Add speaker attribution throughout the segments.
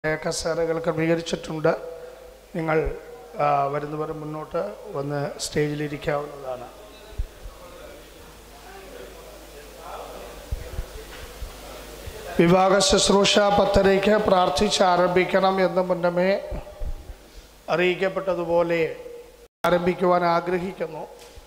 Speaker 1: കസേരകൾ ക്രമീകരിച്ചിട്ടുണ്ട് നിങ്ങൾ ആ, വരുന്നവർ മുന്നോട്ട് വന്ന് സ്റ്റേജിലിരിക്കാവുന്നതാണ് വിവാഹ ശുശ്രൂഷ പത്തരയ്ക്ക് പ്രാർത്ഥിച്ച് ആരംഭിക്കണം എന്ന് മുന്നമേ അറിയിക്കപ്പെട്ടതുപോലെ ആരംഭിക്കുവാൻ ആഗ്രഹിക്കുന്നു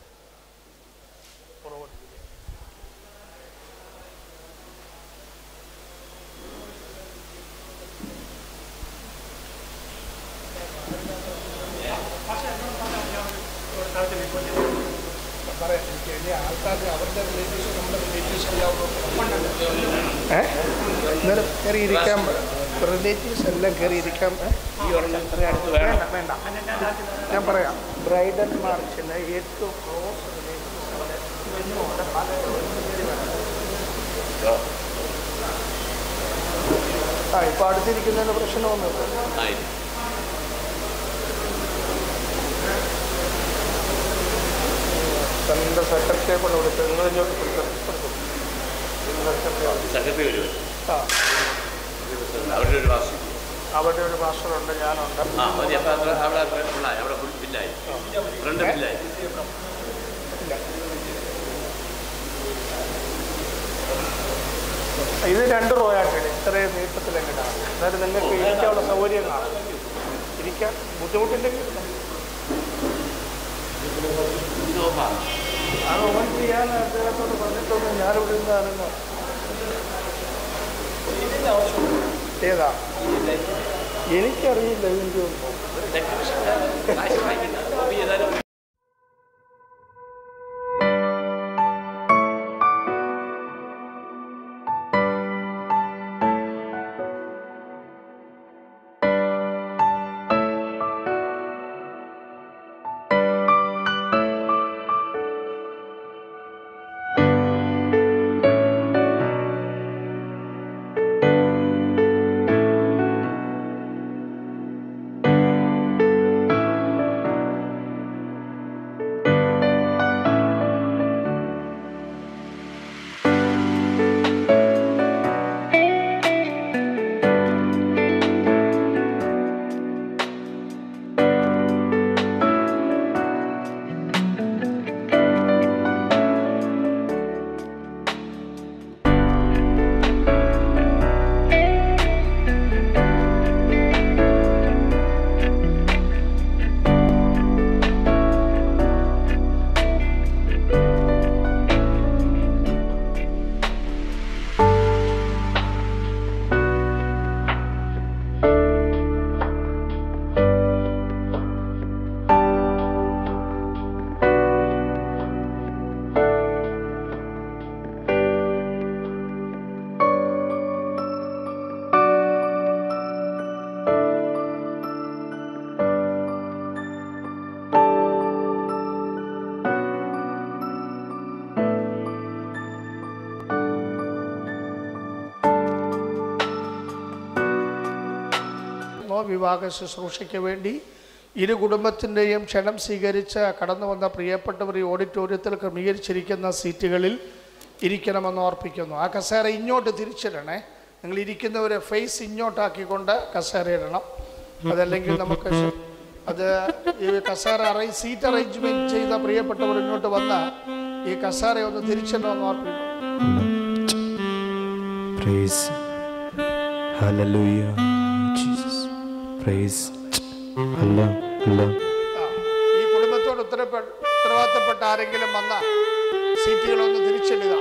Speaker 1: ഏ അന്നേരം കയറി ഇരിക്കാം റിലേറ്റീവ്സ് എല്ലാം കയറി ഇരിക്കാം ഏ? വേണ്ട വേണ്ട ഞാൻ പറയാം ബ്രൈഡൽ മാർച്ചിന് ഏറ്റവും ക്ലോസ് ആ ഇപ്പൊ അടുത്തിരിക്കുന്നതിന് പ്രശ്നമൊന്നുമില്ല തന്റെ സെക്രട്ടറിയെ കൊണ്ട് വിളിച്ചു നിങ്ങൾ ഇങ്ങോട്ട് കൊടുത്തു
Speaker 2: സെക്രട്ടറി വരുമോ
Speaker 1: ആ
Speaker 2: അവരുടെ ഒരു വാസം
Speaker 1: അവിടെ ഒരു മാസ്റ്ററുണ്ട് ഞാനുണ്ട്
Speaker 2: ആ മതി അപ്പം അത്ര അവിടെ അത്ര ഫുള്ളായി അവിടെ ഫുൾ ബില്ലായി ഫ്രണ്ട് ബില്ലായി
Speaker 1: ഇല്ല. ഇത് രണ്ട് റോ ആയിട്ടാണ് ഇത്രയും നീട്ടത്തിൽ എങ്ങനെയാണ് അതായത് നിങ്ങൾക്ക് ഇരിക്കാനുള്ള സൗകര്യം കാണും ഇരിക്കാൻ ബുദ്ധിമുട്ടില്ലെങ്കിൽ
Speaker 2: ഇത് ഓഫാണ്
Speaker 1: അത് ഓൺ ചെയ്യാൻ അദ്ദേഹത്തോട് പറഞ്ഞിട്ടൊന്നും ഞാനിവിടെ നിന്നാണെന്ന് ഏതാ എനിക്കറിയില്ല ഇതിൻ്റെ ഒന്നും
Speaker 2: കാശ് വാങ്ങിക്കില്ല കോപ്പി ചെയ്താലും
Speaker 1: നോ വിവാഹ ശുശ്രൂഷയ്ക്ക് വേണ്ടി ഇരു കുടുംബത്തിൻ്റെയും ക്ഷണം സ്വീകരിച്ച് കടന്നു വന്ന പ്രിയപ്പെട്ടവർ ഈ ഓഡിറ്റോറിയത്തിൽ ക്രമീകരിച്ചിരിക്കുന്ന സീറ്റുകളിൽ ഇരിക്കണമെന്ന് ഓർപ്പിക്കുന്നു ആ കസേര ഇങ്ങോട്ട് തിരിച്ചിടണേ നിങ്ങൾ ഇരിക്കുന്നവരെ ഫേസ് ഇങ്ങോട്ടാക്കിക്കൊണ്ട് കസേര ഇടണം അതല്ലെങ്കിൽ നമുക്ക് ശ- അത് ഈ കസേര അറേ സീറ്റ് അറേഞ്ച്മെൻറ്റ് ചെയ്ത പ്രിയപ്പെട്ടവർ ഇങ്ങോട്ട് വന്ന ഈ കസേര ഒന്ന് തിരിച്ചിടണമെന്ന് ഓർപ്പിക്കുന്നു
Speaker 3: Praise. Hallelujah. Jesus. Praise. Allah. Allah.
Speaker 1: ആ, ഈ കുടുംബത്തോട് ഉത്തരപ്പെ- ഉത്തരവാദിത്തപ്പെട്ട ആരെങ്കിലും വന്ന സീറ്റുകളൊന്ന് തിരിച്ചിടുക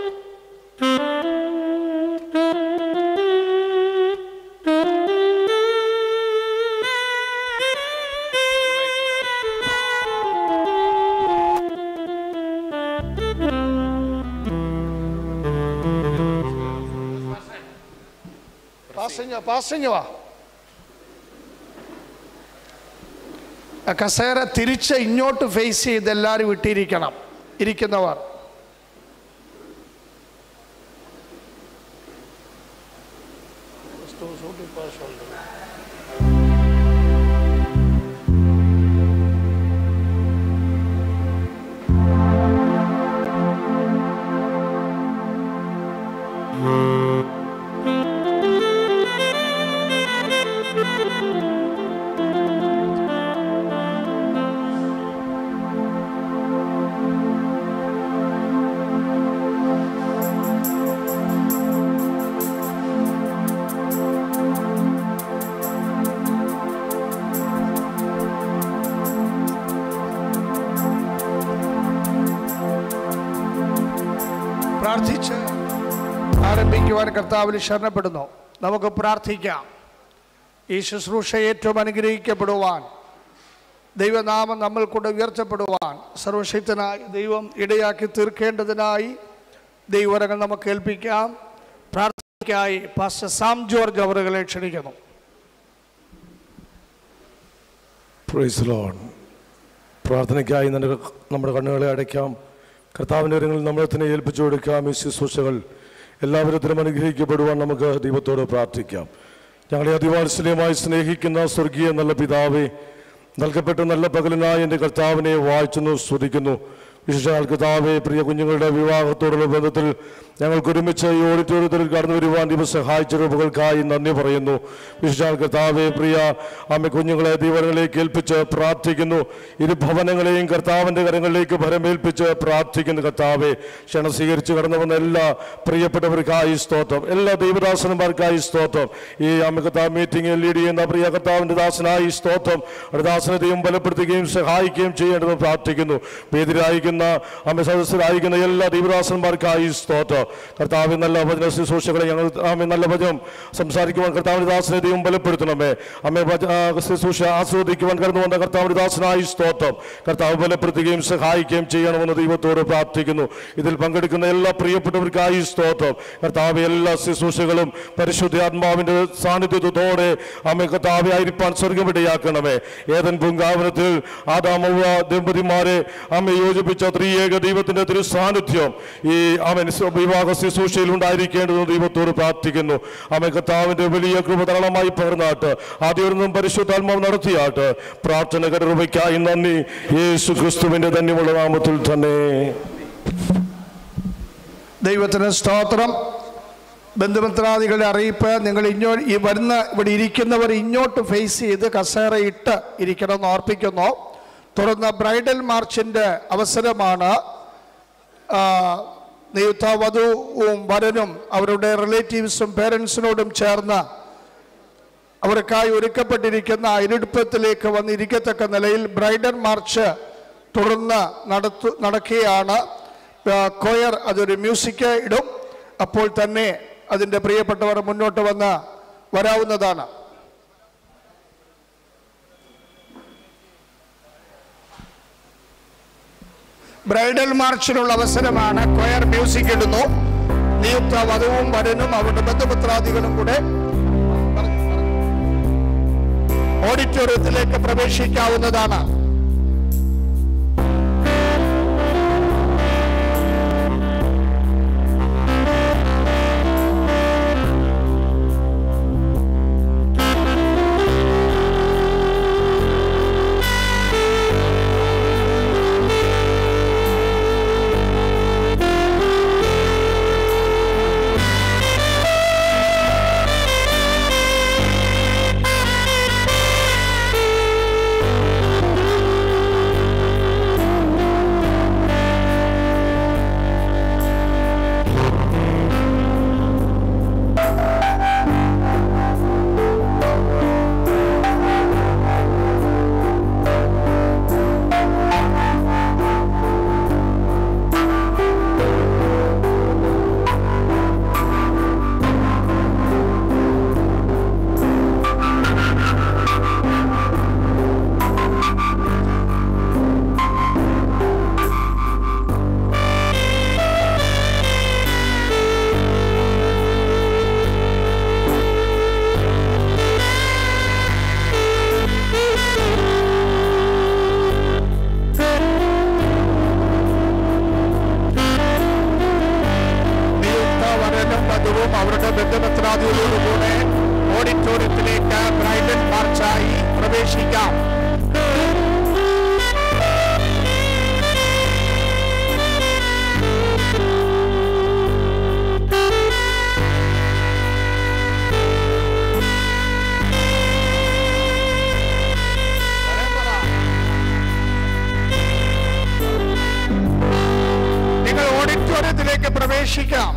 Speaker 1: പാസഞ്ച പാസഞ്ച വാ ആ കസേര തിരിച്ച് ഇങ്ങോട്ട് ഫേസ് ചെയ്ത് എല്ലാവരും ഇട്ടിരിക്കണം ഇരിക്കുന്നവർ പ്രാർത്ഥിക്കുവാൻ കർത്താവിൽ ശരണപ്പെടുന്നു നമുക്ക് പ്രാർത്ഥിക്കാം ഈ ശുശ്രൂഷ ഏറ്റവും അനുഗ്രഹിക്കപ്പെടുവാൻ ദൈവനാമം നമ്മൾ കൊണ്ട് ഉയർത്തപ്പെടുവാൻ സർവശക്തനായ ദൈവം ഇടയാക്കി തീർക്കേണ്ടതിനായി ദൈവരങ്ങൾ നമുക്ക് ഏൽപ്പിക്കാം പ്രാർത്ഥനയ്ക്കായി പാസ്റ്റർ സാം ജോർജ് അവറുകളെ ക്ഷണിക്കുന്നു
Speaker 4: പ്രൈസ് ലോൺ പ്രാർത്ഥനയ്ക്കായി നമ്മുടെ നമ്മുടെ കണ്ണുകളെ അടയ്ക്കാം കർത്താവിൻ്റെ കാര്യങ്ങളിൽ നമ്മളെ തന്നെ ഏൽപ്പിച്ചു കൊടുക്കാം ഈ ശുശ്രൂഷകൾ എല്ലാവരും അനുഗ്രഹിക്കപ്പെടുവാൻ നമുക്ക് ദൈവത്തോട് പ്രാർത്ഥിക്കാം ഞങ്ങളെ അതിവാത്സല്യമായി സ്നേഹിക്കുന്ന സ്വർഗീയ നല്ല പിതാവേ നൽകപ്പെട്ട നല്ല പകലിനായി എൻ്റെ കർത്താവിനെ വായിച്ചുന്നു സ്തുതിക്കുന്നു വിശേഷാൽ കർത്താവെ പ്രിയ കുഞ്ഞുങ്ങളുടെ വിവാഹത്തോടുള്ള ബന്ധത്തിൽ ഞങ്ങൾക്ക് ഒരുമിച്ച് ഈ ഓഡിറ്റോറിയത്തിൽ കടന്നു വരുവാൻ ദൈവം സഹായിച്ച രൂപകൾക്കായി നന്ദി പറയുന്നു വിശേഷാൽ കർത്താവെ പ്രിയ അമ്മ കുഞ്ഞുങ്ങളെ ദൈവങ്ങളിലേക്ക് ഏൽപ്പിച്ച് പ്രാർത്ഥിക്കുന്നു ഇരു ഭവനങ്ങളെയും കർത്താവിൻ്റെ കരങ്ങളിലേക്ക് ഭരമേൽപ്പിച്ച് പ്രാർത്ഥിക്കുന്നു കർത്താവെ ക്ഷണം സ്വീകരിച്ച് കടന്നു വന്ന എല്ലാ പ്രിയപ്പെട്ടവർക്കായി സ്തോത്രം എല്ലാ ദൈവദാസന്മാർക്കായി സ്തോത്രം ഈ അമ്മ കർത്താവ് മീറ്റിംഗിൽ ലീഡ് ചെയ്യുന്ന പ്രിയ കർത്താവിൻ്റെ ദാസനായി സ്തോത്രം ഒരു ദാസനെ ദൈവം ബലപ്പെടുത്തുകയും സഹായിക്കുകയും ചെയ്യേണ്ടതെന്ന് പ്രാർത്ഥിക്കുന്നു വേദിയിലായിരിക്കുന്ന അമ്മ സദസ്യരായിരിക്കുന്ന എല്ലാ ദൈവദാസന്മാർക്കായി സ്തോത്രം കർത്താവ് നല്ല വചന ശുശ്രൂഷകളെ ഞങ്ങൾ ആമേ നല്ല വചനം സംസാരിക്കുവാൻ കർത്താവിൻ്റെ ദാസനെ ദൈവം ബലപ്പെടുത്തണമേ അമ്മ വച- ആ, ശുശ്രൂഷ ആസ്വദിക്കുവാൻ കടന്നു വന്ന കർത്താവിൻ്റെ ദാസനായി സ്തോത്രം കർത്താവ് ബലപ്പെടുത്തുകയും സഹായിക്കുകയും ചെയ്യണമെന്ന് ദൈവത്തോട് പ്രാർത്ഥിക്കുന്നു ഇതിൽ പങ്കെടുക്കുന്ന എല്ലാ പ്രിയപ്പെട്ടവർക്കായി സ്തോത്രം കർത്താവ് എല്ലാ ശുശ്രൂഷകളും പരിശുദ്ധാത്മാവിൻ്റെ സാന്നിധ്യത്തോടെ അമ്മ കർത്താവെ ആയിരിക്കാൻ സ്വർഗമിടയാക്കണമേ ഏതൻ പൂങ്കാവനത്തിൽ ആദാമവ ദമ്പതിമാരെ അമ്മ യോജിപ്പിച്ച ത്രിയേക ദൈവത്തിന്റെ തിരു സാന്നിധ്യം ഈ അവൻ വിവാഹ ശുശ്രൂഷയിൽ ഉണ്ടായിരിക്കേണ്ടതെന്ന് ദൈവത്തോട് പ്രാർത്ഥിക്കുന്നു അമ്മ കർത്താവിന്റെ വലിയ കൃപ ധാരാളമായി പകർന്നാട്ട് ആദ്യം പരിശുദ്ധാത്മാവ് നടത്തിയാട്ട് പ്രാർത്ഥന കരുവയ്ക്കായി നന്ദി യേശു ക്രിസ്തുവിന്റെ ധന്യമുള്ള നാമത്തിൽ തന്നെ
Speaker 1: ദൈവത്തിന് സ്തോത്രം ബന്ധുമിത്രാദികളുടെ അറിയിപ്പ് നിങ്ങൾ ഇങ്ങോ ഈ വരുന്ന ഇവിടെ ഇരിക്കുന്നവർ ഇങ്ങോട്ട് ഫേസ് ചെയ്ത് കസേര ഇട്ട് ഇരിക്കണമെന്ന് ഓർപ്പിക്കുന്നു തുടർന്ന് ബ്രൈഡൽ മാർച്ചിൻ്റെ അവസരമാണ് ആ, നിയുക്ത വധുവും വരനും അവരുടെ റിലേറ്റീവ്സും പേരൻസിനോടും ചേർന്ന് അവർക്കായി ഒരുക്കപ്പെട്ടിരിക്കുന്ന ഇരുടുപ്പത്തിലേക്ക് വന്നിരിക്കത്തക്ക നിലയിൽ ബ്രൈഡൽ മാർച്ച് തുടർന്ന് നടത്തു നടക്കുകയാണ് ആ, കൊയർ അതൊരു മ്യൂസിക് ഇടും അപ്പോൾ തന്നെ അതിൻ്റെ പ്രിയപ്പെട്ടവർ മുന്നോട്ട് വന്ന് വരാവുന്നതാണ് ബ്രൈഡൽ മാർച്ചിനുള്ള അവസരമാണ് കൊയർ മ്യൂസിക് ഇടുന്നു നിയുക്ത വധുവും വരനും അവരുടെ ബന്ധുപത്രാദികളും കൂടെ ഓഡിറ്റോറിയത്തിലേക്ക് പ്രവേശിക്കാവുന്നതാണ് നിയുക്ത വരനും വധുവും അവരുടെ ബന്ധുമിത്രാദികളോടുകൂടെ ഓഡിറ്റോറിയത്തിലേക്ക് ബ്രൈഡൽ മാർച്ചായി പ്രവേശിക്കാം നിങ്ങൾ ഓഡിറ്റോറിയത്തിലേക്ക് പ്രവേശിക്കാം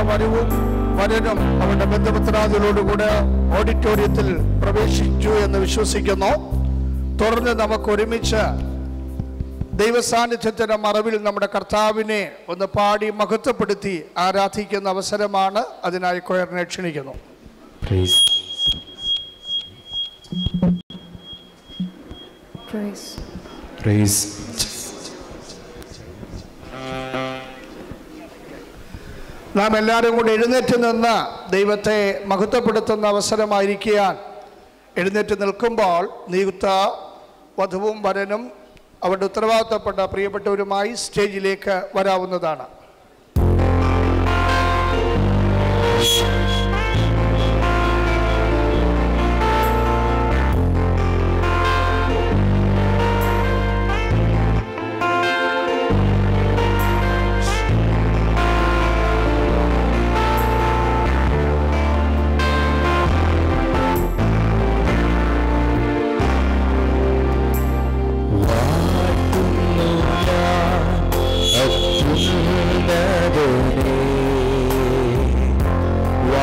Speaker 1: വരവും വരനും അവരുടെ ബന്ധുമിത്രാദികളോടുകൂടെ ഓഡിറ്റോറിയത്തിൽ പ്രവേശിച്ചു എന്ന് വിശ്വസിക്കുന്നു തുടർന്ന് നമുക്ക് ഒരുമിച്ച് ദൈവസാന്നിധ്യത്തിന്റെ മറവിൽ നമ്മുടെ കർത്താവിനെ ഒന്ന് പാടി മഹത്വപ്പെടുത്തി ആരാധിക്കുന്ന അവസരമാണ് അതിനായി കൊയറിനെ ക്ഷണിക്കുന്നു
Speaker 3: Praise.
Speaker 5: Praise.
Speaker 3: Praise.
Speaker 1: നാം എല്ലാവരും കൂടി എഴുന്നേറ്റ് നിന്ന് ദൈവത്തെ മഹത്വപ്പെടുത്തുന്ന അവസരമായിരിക്കാൻ എഴുന്നേറ്റ് നിൽക്കുമ്പോൾ നിയുക്ത വധുവും വരനും അവരുടെ ഉത്തരവാദിത്തപ്പെട്ട പ്രിയപ്പെട്ടവരുമായി സ്റ്റേജിലേക്ക് വരാവുന്നതാണ്
Speaker 3: അത്യുന്നതനേ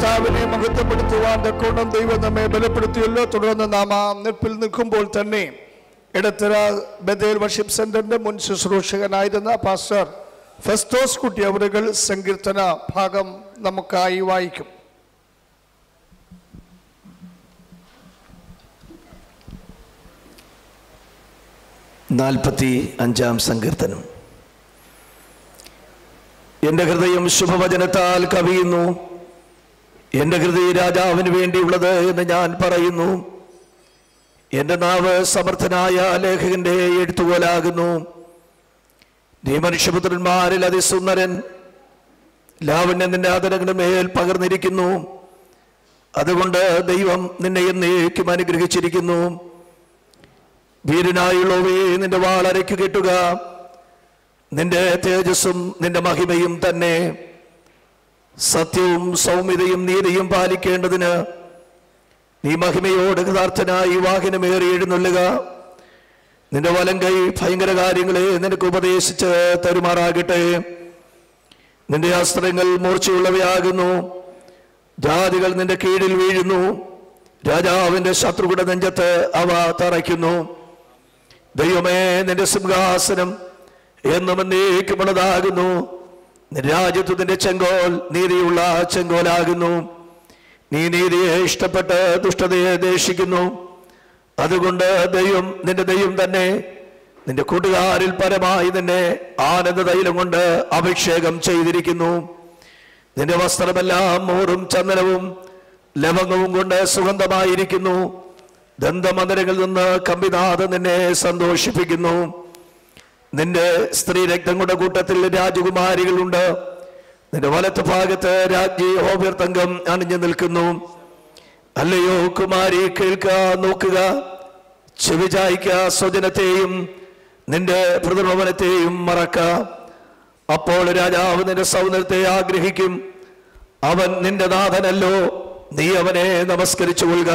Speaker 1: കർത്താവിനെ മഹത്വപ്പെടുത്തുവാൻ തക്കോണം ദൈവം നമ്മെ ബലപ്പെടുത്തിയല്ലോ തുടർന്ന് നാം ആ നിൽപ്പിൽ നിൽക്കുമ്പോൾ തന്നെ ഇടത്തര ബദേൽ വർഷിപ്പ് സെന്ററിന്റെ മുൻ ശുശ്രൂഷകനായിരുന്ന പാസ്റ്റർ ഫെസ്റ്റോസ് കുട്ടി അവരുകൾ സങ്കീർത്തന ഭാഗം നമുക്കായി വായിക്കും
Speaker 5: നാൽപ്പത്തി അഞ്ചാം സങ്കീർത്തനം എൻ്റെ ഹൃദയം ശുഭവചനത്താൽ കവിയുന്നു എൻ്റെ ഹൃദയ രാജാവിന് വേണ്ടിയുള്ളത് എന്ന് ഞാൻ പറയുന്നു എൻ്റെ നാവ് സമർത്ഥനായ ലേഖകന്റെ എഴുത്തുപോലാകുന്നു നീ മനുഷ്യപുത്രന്മാരിൽ അതിസുന്ദരൻ ലാവണ്യം നിന്റെ ആദരങ്ങളുടെ മേൽ പകർന്നിരിക്കുന്നു അതുകൊണ്ട് ദൈവം നിന്നെ എന്നേക്കും അനുഗ്രഹിച്ചിരിക്കുന്നു വീരനായുള്ളവേ നിന്റെ വാളരയ്ക്ക് കെട്ടുക നിന്റെ തേജസ്സും നിന്റെ മഹിമയും തന്നെ സത്യവും സൗമ്യതയും നീതിയും പാലിക്കേണ്ടതിന് നീ മഹിമയോട് കൃതാർത്ഥനായി വാഹനമേറി എഴുന്നള്ളുക നിന്റെ വലം കൈ ഭയങ്കര കാര്യങ്ങളെ നിനക്ക് ഉപദേശിച്ച് തരുമാറാകട്ടെ നിന്റെ അസ്ത്രങ്ങൾ മൂർച്ചയുള്ളവയാകുന്നു ജാതികൾ നിന്റെ കീഴിൽ വീഴുന്നു രാജാവിന്റെ ശത്രുക്കളുടെ നെഞ്ചത്ത് അവ തറയ്ക്കുന്നു ദൈവമേ നിന്റെ സിംഹാസനം എന്നും എന്നേക്കുമുള്ളതാകുന്നു നിന്റെ രാജ്യത്ത് നിന്റെ ചെങ്കോൽ നീതിയുള്ള ചെങ്കോലാകുന്നു നീ നീതിയെ ഇഷ്ടപ്പെട്ട് ദുഷ്ടതയെ ദേഷിക്കുന്നു അതുകൊണ്ട് ദൈവം നിന്റെ ദൈവം തന്നെ നിന്റെ കൂട്ടുകാരിൽ പരമായി നിന്നെ ആനന്ദ തൈലം കൊണ്ട് അഭിഷേകം ചെയ്തിരിക്കുന്നു നിന്റെ വസ്ത്രമെല്ലാം മൂറും ചന്ദനവും ലവംഗവും കൊണ്ട് സുഗന്ധമായിരിക്കുന്നു ദന്തമന്ദിരങ്ങളിൽ നിന്ന് കമ്പിനാഥ് നിന്നെ സന്തോഷിപ്പിക്കുന്നു നിന്റെ സ്ത്രീ രക്തങ്ങളുടെ കൂട്ടത്തിൽ രാജകുമാരികളുണ്ട് നിന്റെ വലത്ത് ഭാഗത്ത് രാജ്ഞി ഓവ്യർത്തംഗം അണിഞ്ഞു നിൽക്കുന്നു അല്ലയോ കുമാരി കേൾക്ക നോക്കുക ചെവിചായിക്ക സ്വജനത്തെയും നിന്റെ പ്രതിഭവനത്തെയും മറക്ക അപ്പോൾ രാജാവ് നിന്റെ സൗന്ദര്യത്തെ ആഗ്രഹിക്കും അവൻ നിന്റെ നാഥനല്ലോ നീ അവനെ നമസ്കരിച്ചു കൊള്ളുക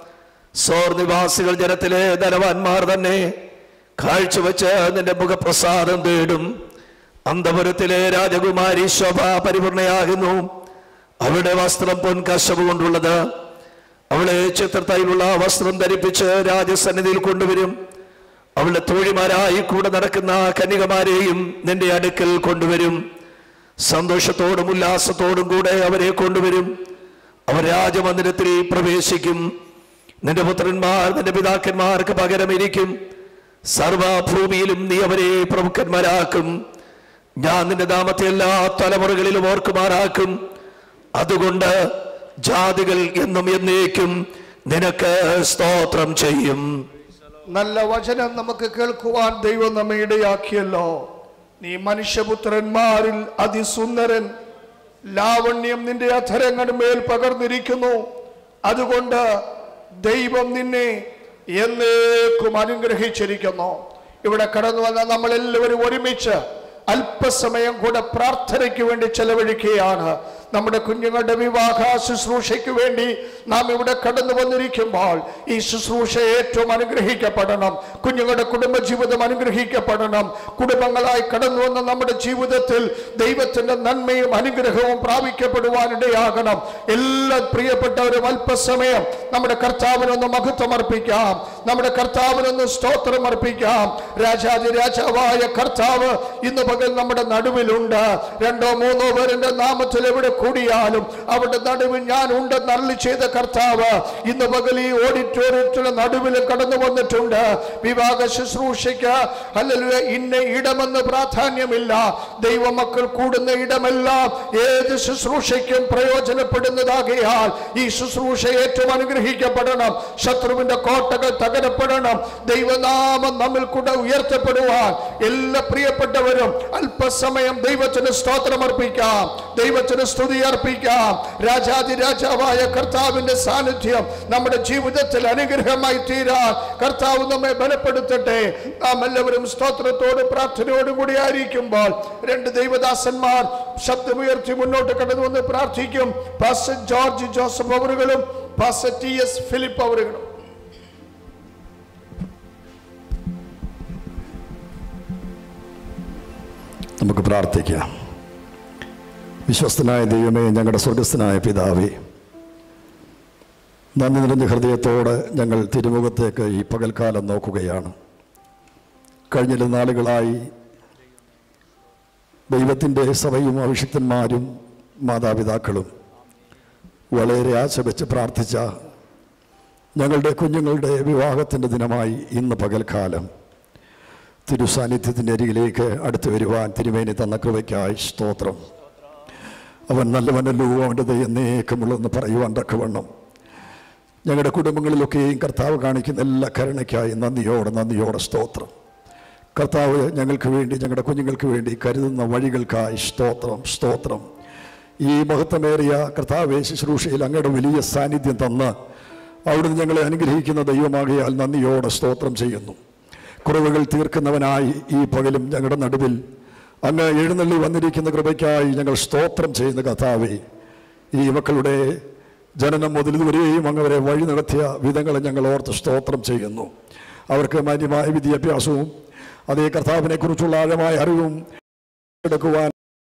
Speaker 5: സോർ നിവാസികൾ ജനത്തിലെ ധനവാന്മാർ തന്നെ കാഴ്ചവെച്ച് നിന്റെ മുഖപ്രസാദം തേടും അന്തപുരത്തിലെ രാജകുമാരി ശോഭ പരിപൂർണയാകുന്നു അവളുടെ വസ്ത്രം പൊൻകശവ് കൊണ്ടുള്ളത് അവളെ ചിത്രത്തയിലുള്ള വസ്ത്രം ധരിപ്പിച്ച് രാജസന്നിധിയിൽ കൊണ്ടുവരും അവളുടെ തോഴിമാരായി കൂടെ നടക്കുന്ന കന്യകമാരെയും നിന്റെ അടുക്കൽ കൊണ്ടുവരും സന്തോഷത്തോടും ഉല്ലാസത്തോടും കൂടെ അവരെ കൊണ്ടുവരും അവർ രാജമന്ദിരത്തിൽ പ്രവേശിക്കും നിന്റെ പുത്രന്മാർ നിന്റെ പിതാക്കന്മാർക്ക് പകരമിരിക്കും സർവഭൂമിയിലും നീ അവരെ പ്രമുഖന്മാരാക്കും ഞാൻ നിന്റെ നാമത്തെ എല്ലാ തലമുറകളിലും ഓർക്കുമാറാക്കും അതുകൊണ്ട് ജാതികൾ എന്നും എന്നേക്കും നിനക്ക് സ്തോത്രം ചെയ്യും
Speaker 1: നല്ല വചനം നമുക്ക് കേൾക്കുവാൻ ദൈവം നമ്മെ ഇടയാക്കിയല്ലോ നീ മനുഷ്യപുത്രന്മാരിൽ അതിസുന്ദരൻ ലാവണ്യം നിന്റെ അധരങ്ങളുടെ മേൽ പകർന്നിരിക്കുന്നു അതുകൊണ്ട് ദൈവം നിന്നെ എന്നേക്കും അനുഗ്രഹിച്ചിരിക്കുന്നു ഇവിടെ കടന്നു വന്ന നമ്മളെല്ലാവരും ഒരുമിച്ച് അല്പസമയം കൂടെ പ്രാർത്ഥനയ്ക്ക് വേണ്ടി ചെലവഴിക്കുകയാണ് നമ്മുടെ കുഞ്ഞുങ്ങളുടെ വിവാഹ ശുശ്രൂഷയ്ക്ക് വേണ്ടി നാം ഇവിടെ കടന്നു വന്നിരിക്കുമ്പോൾ ഈ ശുശ്രൂഷ ഏറ്റവും അനുഗ്രഹിക്കപ്പെടണം കുഞ്ഞുങ്ങളുടെ കുടുംബജീവിതം അനുഗ്രഹിക്കപ്പെടണം കുടുംബങ്ങളായി കടന്നു വന്ന നമ്മുടെ ജീവിതത്തിൽ ദൈവത്തിന്റെ നന്മയും അനുഗ്രഹവും പ്രാപിക്കപ്പെടുവാനിടയാകണം എല്ലാ പ്രിയപ്പെട്ടവരും അല്പസമയം നമ്മുടെ കർത്താവിനൊന്ന് മഹത്വം അർപ്പിക്കാം നമ്മുടെ കർത്താവിനൊന്ന് സ്തോത്രം അർപ്പിക്കാം രാജാതി രാജാവായ കർത്താവ് ഇന്ന് പകൽ നമ്മുടെ നടുവിലുണ്ട് രണ്ടോ മൂന്നോ പേരുടെ നാമത്തിൽ എവിടെ കൂടിയാലും അവരുടെ നടുവിൽ ഞാൻ ഉണ്ടെന്ന് അരളി ചെയ്ത കർത്താവ് ഇന്ന് പകൽ ഈ ഓഡിറ്റോറിയത്തിലെ നടുവിൽ കടന്നു വന്നിട്ടുണ്ട് വിവാഹ ശുശ്രൂഷയ്ക്ക് അല്ലെങ്കിൽ ഇന്ന ഇടമെന്ന് പ്രാധാന്യമില്ല ദൈവമക്കൾ കൂടുന്ന ഇടമെല്ലാം ഏത് ശുശ്രൂഷയ്ക്കും പ്രയോജനപ്പെടുന്നതാകയാൽ ഈ ശുശ്രൂഷ ഏറ്റവും അനുഗ്രഹിക്കപ്പെടണം ശത്രുവിന്റെ കോട്ടകൾ തകരപ്പെടണം ദൈവനാമം നമ്മിൽ കൂടെ ഉയർത്തപ്പെടുവാൻ എല്ലാ പ്രിയപ്പെട്ടവരും അല്പസമയം ദൈവത്തിന് സ്തോത്രം അർപ്പിക്കാം ദൈവത്തിന് സ്തുതി അർപ്പിക്കാം രാജാതി രാജാവായ കർത്താവിന്റെ സാന്നിധ്യം നമ്മുടെ ജീവിതത്തിൽ അനുഗ്രഹമായി തീരാൻ കർത്താവ് നമ്മെ ബലപ്പെടുത്തട്ടെ നാം എല്ലാവരും സ്തോത്രത്തോടും പ്രാർത്ഥനയോടും കൂടി ആയിരിക്കുമ്പോൾ രണ്ട് ദൈവദാസന്മാർ ശബ്ദമുയർത്തി മുന്നോട്ട് കടന്നു വന്ന് പ്രാർത്ഥിക്കും പാസ്റ്റർ ജോർജ് ജോസഫ് അവറുകളും പാസ്റ്റർ ടി എസ് ഫിലിപ്പ് അവറുകളും
Speaker 6: നമുക്ക് പ്രാർത്ഥിക്കാം വിശ്വസ്തനായ ദൈവമേ ഞങ്ങളുടെ സ്വർഗസ്ഥനായ പിതാവേ നന്ദി നിറഞ്ഞ ഹൃദയത്തോടെ ഞങ്ങൾ തിരുമുഖത്തേക്ക് ഈ പകൽക്കാലം നോക്കുകയാണ് കഴിഞ്ഞ നാളുകളായി ദൈവത്തിൻ്റെ സഭയും അഭിഷിക്തന്മാരും മാതാപിതാക്കളും വളരെ ആശ വെച്ച് പ്രാർത്ഥിച്ച ഞങ്ങളുടെ കുഞ്ഞുങ്ങളുടെ വിവാഹത്തിൻ്റെ ദിനമായി ഇന്ന് പകൽക്കാലം തിരുസാന്നിധ്യത്തിൻ്റെ അരികിലേക്ക് അടുത്തു വരുവാൻ തിരുമേനി തന്ന കൃപയ്ക്കായി സ്തോത്രം അവൻ നല്ലവനല്ലോ അവൻ്റെ ദൈവം നേക്കമുള്ളെന്ന് പറയുവാൻ തക്കവണ്ണം ഞങ്ങളുടെ കുടുംബങ്ങളിലൊക്കെയും കർത്താവ് കാണിക്കുന്ന എല്ലാ കരുണയ്ക്കായി നന്ദിയോടെ നന്ദിയോടെ സ്തോത്രം കർത്താവ് ഞങ്ങൾക്ക് വേണ്ടി ഞങ്ങളുടെ കുഞ്ഞുങ്ങൾക്ക് വേണ്ടി കരുതുന്ന വഴികൾക്കായി സ്തോത്രം സ്തോത്രം ഈ മഹത്വമേറിയ കർത്താവ് ശുശ്രൂഷയിൽ അങ്ങയുടെ വലിയ സാന്നിധ്യം തന്ന് അവിടുന്ന് ഞങ്ങളെ അനുഗ്രഹിക്കുന്ന ദൈവമാകിയാൽ നന്ദിയോടെ സ്തോത്രം ചെയ്യുന്നു കുറവുകൾ തീർക്കുന്നവനായി ഈ പകലും ഞങ്ങളുടെ നടുവിൽ അങ്ങ് എഴുന്നള്ളി വന്നിരിക്കുന്ന കൃപയ്ക്കായി ഞങ്ങൾ സ്തോത്രം ചെയ്യുന്ന കർത്താവേ ഈ മക്കളുടെ ജനനം മുതൽ ഇതുവരെയും അങ്ങവരെ വഴി നടത്തിയ വിധങ്ങളെ ഞങ്ങൾ ഓർത്ത് സ്തോത്രം ചെയ്യുന്നു അവർക്ക് മാന്യമായ വിദ്യാഭ്യാസവും അതേ കർത്താവിനെ കുറിച്ചുള്ള ആഴമായ അറിവും എടുക്കുവാൻ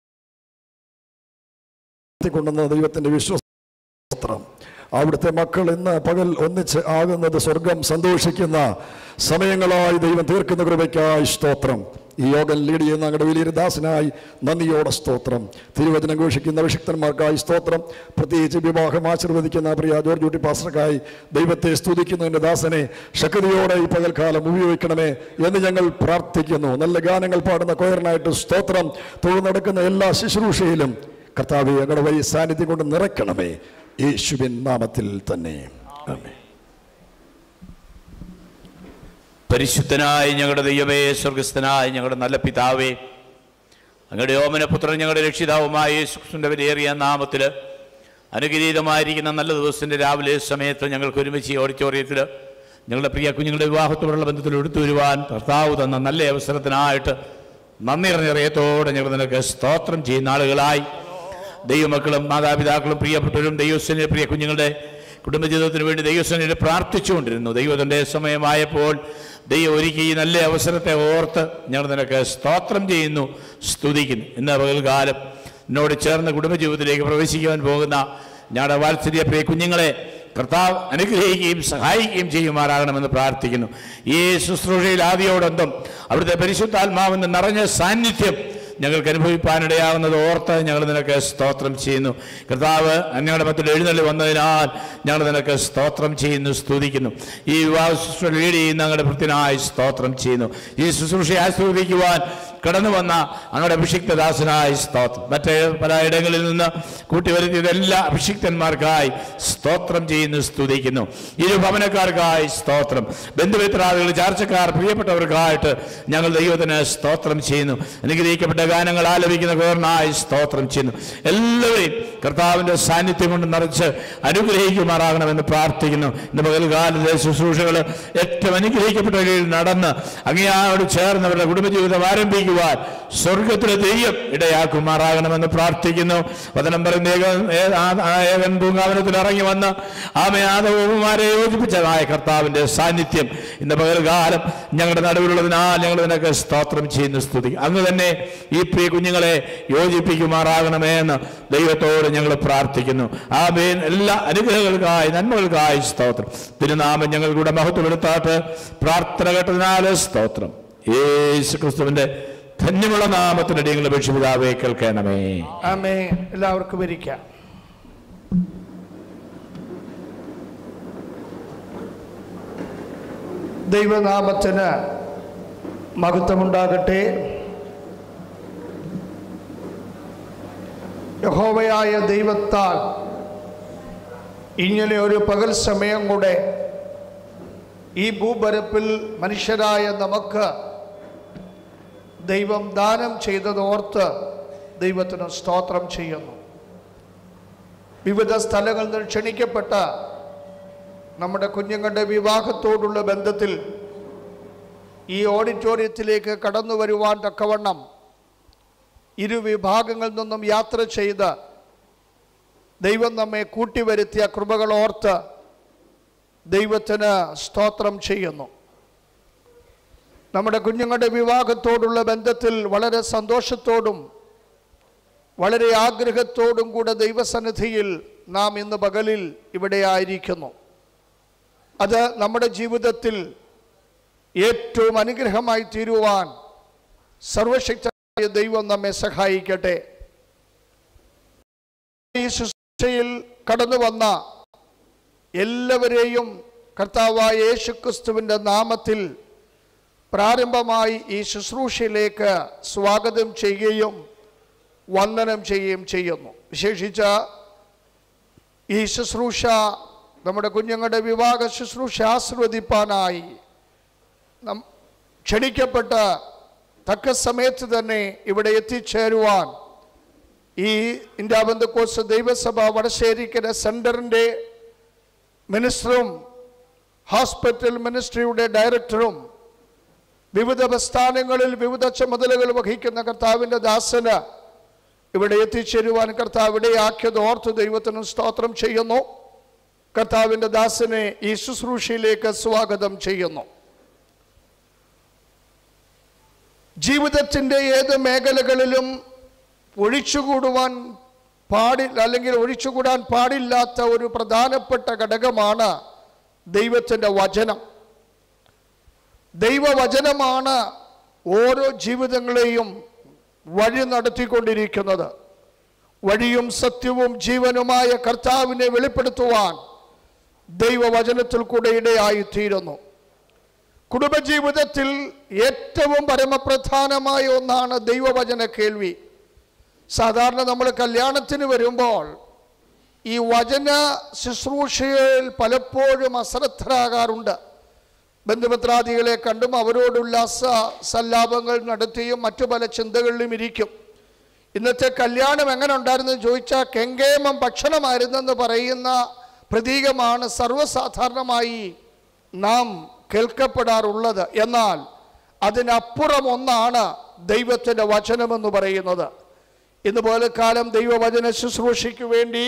Speaker 6: കൊണ്ടുവന്ന ദൈവത്തിന്റെ വിശ്വാസം അവിടുത്തെ മക്കൾ ഇന്ന് പകൽ ഒന്നിച്ച് ആകുന്നത് സ്വർഗം സന്തോഷിക്കുന്ന സമയങ്ങളായി ദൈവം തീർക്കുന്ന കൃപയ്ക്കായി സ്തോത്രം ഈ യോഗം ലീഡ് ചെയ്യുന്ന ഞങ്ങളുടെ വലിയൊരു ദാസനായി നന്ദിയോടെ സ്തോത്രം തിരുവചനം ഘോഷിക്കുന്ന അഭിഷിക്തന്മാർക്കായി സ്തോത്രം പ്രത്യേകിച്ച് വിവാഹം ആശീർവദിക്കുന്ന പ്രിയ ജോർജ് ജൂട്ടി പാസ്റ്റർക്കായി ദൈവത്തെ സ്തുതിക്കുന്നതിൻ്റെ ദാസനെ ശക്തിയോടെ ഈ പകൽക്കാലം ഉപയോഗിക്കണമേ എന്ന് ഞങ്ങൾ പ്രാർത്ഥിക്കുന്നു നല്ല ഗാനങ്ങൾ പാടുന്ന കൊയറിനായിട്ട് സ്തോത്രം തൊഴിൽ നടക്കുന്ന എല്ലാ ശുശ്രൂഷയിലും കർത്താവെ ഞങ്ങളുടെ വലിയ സാന്നിധ്യം കൊണ്ട് നിറയ്ക്കണമേ യേശുവിൻ നാമത്തിൽ തന്നെ ആമേൻ
Speaker 2: പരിശുദ്ധനായ ഞങ്ങളുടെ ദൈവമേ സ്വർഗസ്ഥനായ ഞങ്ങളുടെ നല്ല പിതാവേ അങ്ങയുടെ ഓമനപുത്രൻ ഞങ്ങളുടെ രക്ഷിതാവുമായ യേശുക്രിസ്തുവിന്റെ വിലയേറിയ നാമത്തിൽ അനുഗ്രഹീതമായിരിക്കുന്ന നല്ല ദിവസത്തിൻ്റെ രാവിലെ സമയത്ത് ഞങ്ങൾക്ക് ഒരുമിച്ച് ഈ ഓഡിറ്റോറിയത്തിൽ ഞങ്ങളുടെ പ്രിയ കുഞ്ഞുങ്ങളുടെ വിവാഹത്തോടുള്ള ബന്ധത്തിൽ എടുത്തു വരുവാൻ കർത്താവ് തന്ന നല്ല അവസരത്തിനായിട്ട് നന്ദി നിറഞ്ഞ ഹൃദയത്തോടെ ഞങ്ങൾ നിനക്ക് സ്തോത്രം ചെയ്യുന്ന ആളുകളായി ദൈവമക്കളും മാതാപിതാക്കളും പ്രിയപ്പെട്ടവരും ദൈവസ്ഥനെ പ്രിയ കുഞ്ഞുങ്ങളുടെ കുടുംബജീവിതത്തിന് വേണ്ടി ദൈവസ്ഥനയിൽ പ്രാർത്ഥിച്ചുകൊണ്ടിരുന്നു ദൈവത്തിൻ്റെ സമയമായപ്പോൾ ദൈവം ഒരുക്കി ഈ നല്ല അവസരത്തെ ഓർത്ത് ഞങ്ങൾ നിനക്ക് സ്തോത്രം ചെയ്യുന്നു സ്തുതിക്കുന്നു ഇന്ന് പകൽക്കാലം എന്നോട് ചേർന്ന് കുടുംബജീവിതത്തിലേക്ക് പ്രവേശിക്കുവാൻ പോകുന്ന ഞങ്ങളുടെ വാത്സല്യ പ്രിയ കുഞ്ഞുങ്ങളെ കർത്താവ് അനുഗ്രഹിക്കുകയും സഹായിക്കുകയും ചെയ്യുമാറാകണമെന്ന് പ്രാർത്ഥിക്കുന്നു ഈ ശുശ്രൂഷയിൽ ആദ്യോടൊന്നും അവിടുത്തെ പരിശുദ്ധാത്മാവെന്ന് നിറഞ്ഞ സാന്നിധ്യം ഞങ്ങൾക്ക് അനുഭവിപ്പാനിടയാകുന്നത് ഓർത്ത് ഞങ്ങൾ നിനക്ക് സ്തോത്രം ചെയ്യുന്നു കർത്താവ് ഞങ്ങളുടെ മത്തിൽ എഴുന്നള്ളി വന്നതിനാൽ ഞങ്ങൾ നിനക്ക് സ്തോത്രം ചെയ്യുന്നു സ്തുതിക്കുന്നു ഈ വിവാഹ ശുശ്രൂഷ ലീഡ് ചെയ്യുന്ന ഞങ്ങളുടെ ഭൃത്യനായി സ്തോത്രം ചെയ്യുന്നു ഈ ശുശ്രൂഷയെ ആസ്വദിക്കുവാൻ കടന്നു വന്ന അങ്ങയുടെ അഭിഷിക്തദാസനായി സ്തോത്രം മറ്റ് പല ഇടങ്ങളിൽ നിന്ന് കൂട്ടിവരുത്തിയത് എല്ലാ അഭിഷിക്തന്മാർക്കായി സ്തോത്രം ചെയ്യുന്നു സ്തുതിക്കുന്നു ഇരു ഭവനക്കാർക്കായി സ്തോത്രം ബന്ധുമിത്രാദികൾ ചാർച്ചക്കാർ പ്രിയപ്പെട്ടവർക്കായിട്ട് ഞങ്ങൾ ദൈവത്തിന് സ്തോത്രം ചെയ്യുന്നു അനുഗ്രഹിക്കപ്പെട്ട ഗാനങ്ങൾ ആലപിക്കുന്ന പേർനായി സ്തോത്രം ചെയ്യുന്നു എല്ലാവരെയും കർത്താവിൻ്റെ സാന്നിധ്യം കൊണ്ട് നിറച്ച് അനുഗ്രഹിക്കുമാറാകണമെന്ന് പ്രാർത്ഥിക്കുന്നു ഇന്ന് പകൽകാലത്തെ ശുശ്രൂഷകൾ ഏറ്റവും അനുഗ്രഹിക്കപ്പെട്ട വഴിയിൽ നടന്ന് അങ്ങയായോട് ചേർന്നവരുടെ കുടുംബജീവിതം ആരംഭിക്കുവാൻ സ്വർഗത്തിലെ ദൈവം ഇടയാക്കുമാറാകണമെന്ന് പ്രാർത്ഥിക്കുന്നു വചനം പറയുന്ന ഏക- ഏ- ആ- ആ ഏകൻ പൂങ്കാവനത്തിൽ ഇറങ്ങി വന്ന് ആമയാദവകുമാരെ യോജിപ്പിച്ചതായ കർത്താവിന്റെ സാന്നിധ്യം ഇന്ന് പകൽകാലം ഞങ്ങളുടെ നടുവിലുള്ളതിനാൽ ഞങ്ങൾ നിനക്ക് സ്തോത്രം ചെയ്യുന്നു സ്തുതി അങ്ങ് തന്നെ ഈ പ്രിയ കുഞ്ഞുങ്ങളെ യോജിപ്പിക്കുമാറാകണമേ എന്ന് ദൈവത്തോട് ഞങ്ങൾ പ്രാർത്ഥിക്കുന്നു ആമേൻ എല്ലാ അനുഗ്രഹങ്ങൾക്കായി നന്മകൾക്കായി സ്തോത്രം തിരുനാമം ഞങ്ങളുടെ മഹത്വമെടുത്താട്ട് പ്രാർത്ഥന കേട്ടതിനാല് സ്തോത്രം യേശു ക്രിസ്തുവിന്റെ ധന്യമുള്ള നാമത്തിനടി ഞങ്ങൾ അപേക്ഷിതാവേ കേൾക്കണമേ
Speaker 1: ആമേ എല്ലാവർക്കും ഇരിക്കാം ദൈവനാമത്തിന് മഹത്വമുണ്ടാകട്ടെ യഹോവയായ ദൈവത്താൽ ഇങ്ങനെ ഒരു പകൽ സമയം കൂടെ ഈ ഭൂപരപ്പിൽ മനുഷ്യരായ നമുക്ക് ദൈവം ദാനം ചെയ്തതോർത്ത് ദൈവത്തിന് സ്തോത്രം ചെയ്യുന്നു വിവിധ സ്ഥലങ്ങളിൽ നിന്ന് ക്ഷണിക്കപ്പെട്ട നമ്മുടെ കുഞ്ഞുങ്ങളുടെ വിവാഹത്തോടുള്ള ബന്ധത്തിൽ ഈ ഓഡിറ്റോറിയത്തിലേക്ക് കടന്നു വരുവാൻ തക്കവണ്ണം ഇരു വിഭാഗങ്ങളിൽ നിന്നും യാത്ര ചെയ്ത് ദൈവം നമ്മെ കൂട്ടിവരുത്തിയ കൃപകൾ ഓർത്ത് ദൈവത്തിന് സ്തോത്രം ചെയ്യുന്നു നമ്മുടെ കുഞ്ഞുങ്ങളുടെ വിവാഹത്തോടുള്ള ബന്ധത്തിൽ വളരെ സന്തോഷത്തോടും വളരെ ആഗ്രഹത്തോടും കൂടെ ദൈവസന്നിധിയിൽ നാം ഇന്ന് പകലിൽ ഇവിടെ ആയിരിക്കുന്നു അത് നമ്മുടെ ജീവിതത്തിൽ ഏറ്റവും അനുഗ്രഹമായി തീരുവാൻ സർവശക്തനായ ദൈവം നമ്മെ സഹായിക്കട്ടെ ഈ ശുശ്രൂഷയിൽ കടന്നു വന്ന എല്ലാവരെയും കർത്താവായ യേശുക്രിസ്തുവിൻ്റെ നാമത്തിൽ പ്രാരംഭമായി ഈ ശുശ്രൂഷയിലേക്ക് സ്വാഗതം ചെയ്യുകയും വന്ദനം ചെയ്യുകയും ചെയ്യുന്നു വിശേഷിച്ച ഈ ശുശ്രൂഷ നമ്മുടെ കുഞ്ഞുങ്ങളുടെ വിവാഹ ശുശ്രൂഷ ആസ്വദിപ്പാനായി നം ക്ഷണിക്കപ്പെട്ട തക്ക സമയത്ത് തന്നെ ഇവിടെ എത്തിച്ചേരുവാൻ ഈ ഇന്ത്യ ബന്ധുക്കോസ് ദൈവസഭ വടശ്ശേരിക്കര സെൻറ്ററിൻ്റെ മിനിസ്റ്ററും ഹോസ്പിറ്റൽ മിനിസ്ട്രിയുടെ ഡയറക്ടറും വിവിധ പ്രസ്ഥാനങ്ങളിൽ വിവിധ ചുമതലകൾ വഹിക്കുന്ന കർത്താവിൻ്റെ ദാസന് ഇവിടെ എത്തിച്ചേരുവാൻ കർത്താവ് ഇടയാക്കിയത് ഓർത്ത് ദൈവത്തിന് സ്തോത്രം ചെയ്യുന്നു കർത്താവിൻ്റെ ദാസനെ ഈ ശുശ്രൂഷയിലേക്ക് സ്വാഗതം ചെയ്യുന്നു ജീവിതത്തിൻ്റെ ഏത് മേഖലകളിലും ഒഴിച്ചുകൂടുവാൻ പാടില്ല അല്ലെങ്കിൽ ഒഴിച്ചുകൂടാൻ പാടില്ലാത്ത ഒരു പ്രധാനപ്പെട്ട ഘടകമാണ് ദൈവത്തിൻ്റെ വചനം ദൈവവചനമാണ് ഓരോ ജീവിതങ്ങളെയും വഴി നടത്തിക്കൊണ്ടിരിക്കുന്നത് വഴിയും സത്യവും ജീവനുമായ കർത്താവിനെ വെളിപ്പെടുത്തുവാൻ ദൈവവചനത്തിൽ കൂടെ ഇടയായിത്തീരുന്നു കുടുംബജീവിതത്തിൽ ഏറ്റവും പരമപ്രധാനമായ ഒന്നാണ് ദൈവവചന കേൾവി സാധാരണ നമ്മൾ കല്യാണത്തിന് വരുമ്പോൾ ഈ വചന ശുശ്രൂഷയിൽ പലപ്പോഴും അശ്രദ്ധരാകാറുണ്ട് ബന്ധുമിത്രാദികളെ കണ്ടും അവരോടുള്ള സ സല്ലാപങ്ങൾ നടത്തിയും മറ്റു പല ചിന്തകളിലും ഇരിക്കും ഇന്നത്തെ കല്യാണം എങ്ങനെ ഉണ്ടായിരുന്നു ചോദിച്ചാൽ കെങ്കേമം ഭക്ഷണമായിരുന്നെന്ന് പറയുന്ന പ്രതീകമാണ് സർവ്വസാധാരണമായി നാം കേൾക്കപ്പെടാറുള്ളത് എന്നാൽ അതിനപ്പുറം ഒന്നാണ് ദൈവത്തിൻ്റെ വചനമെന്ന് പറയുന്നത് ഇന്ന് പോലെ കാലം ദൈവവചന ശുശ്രൂഷയ്ക്ക് വേണ്ടി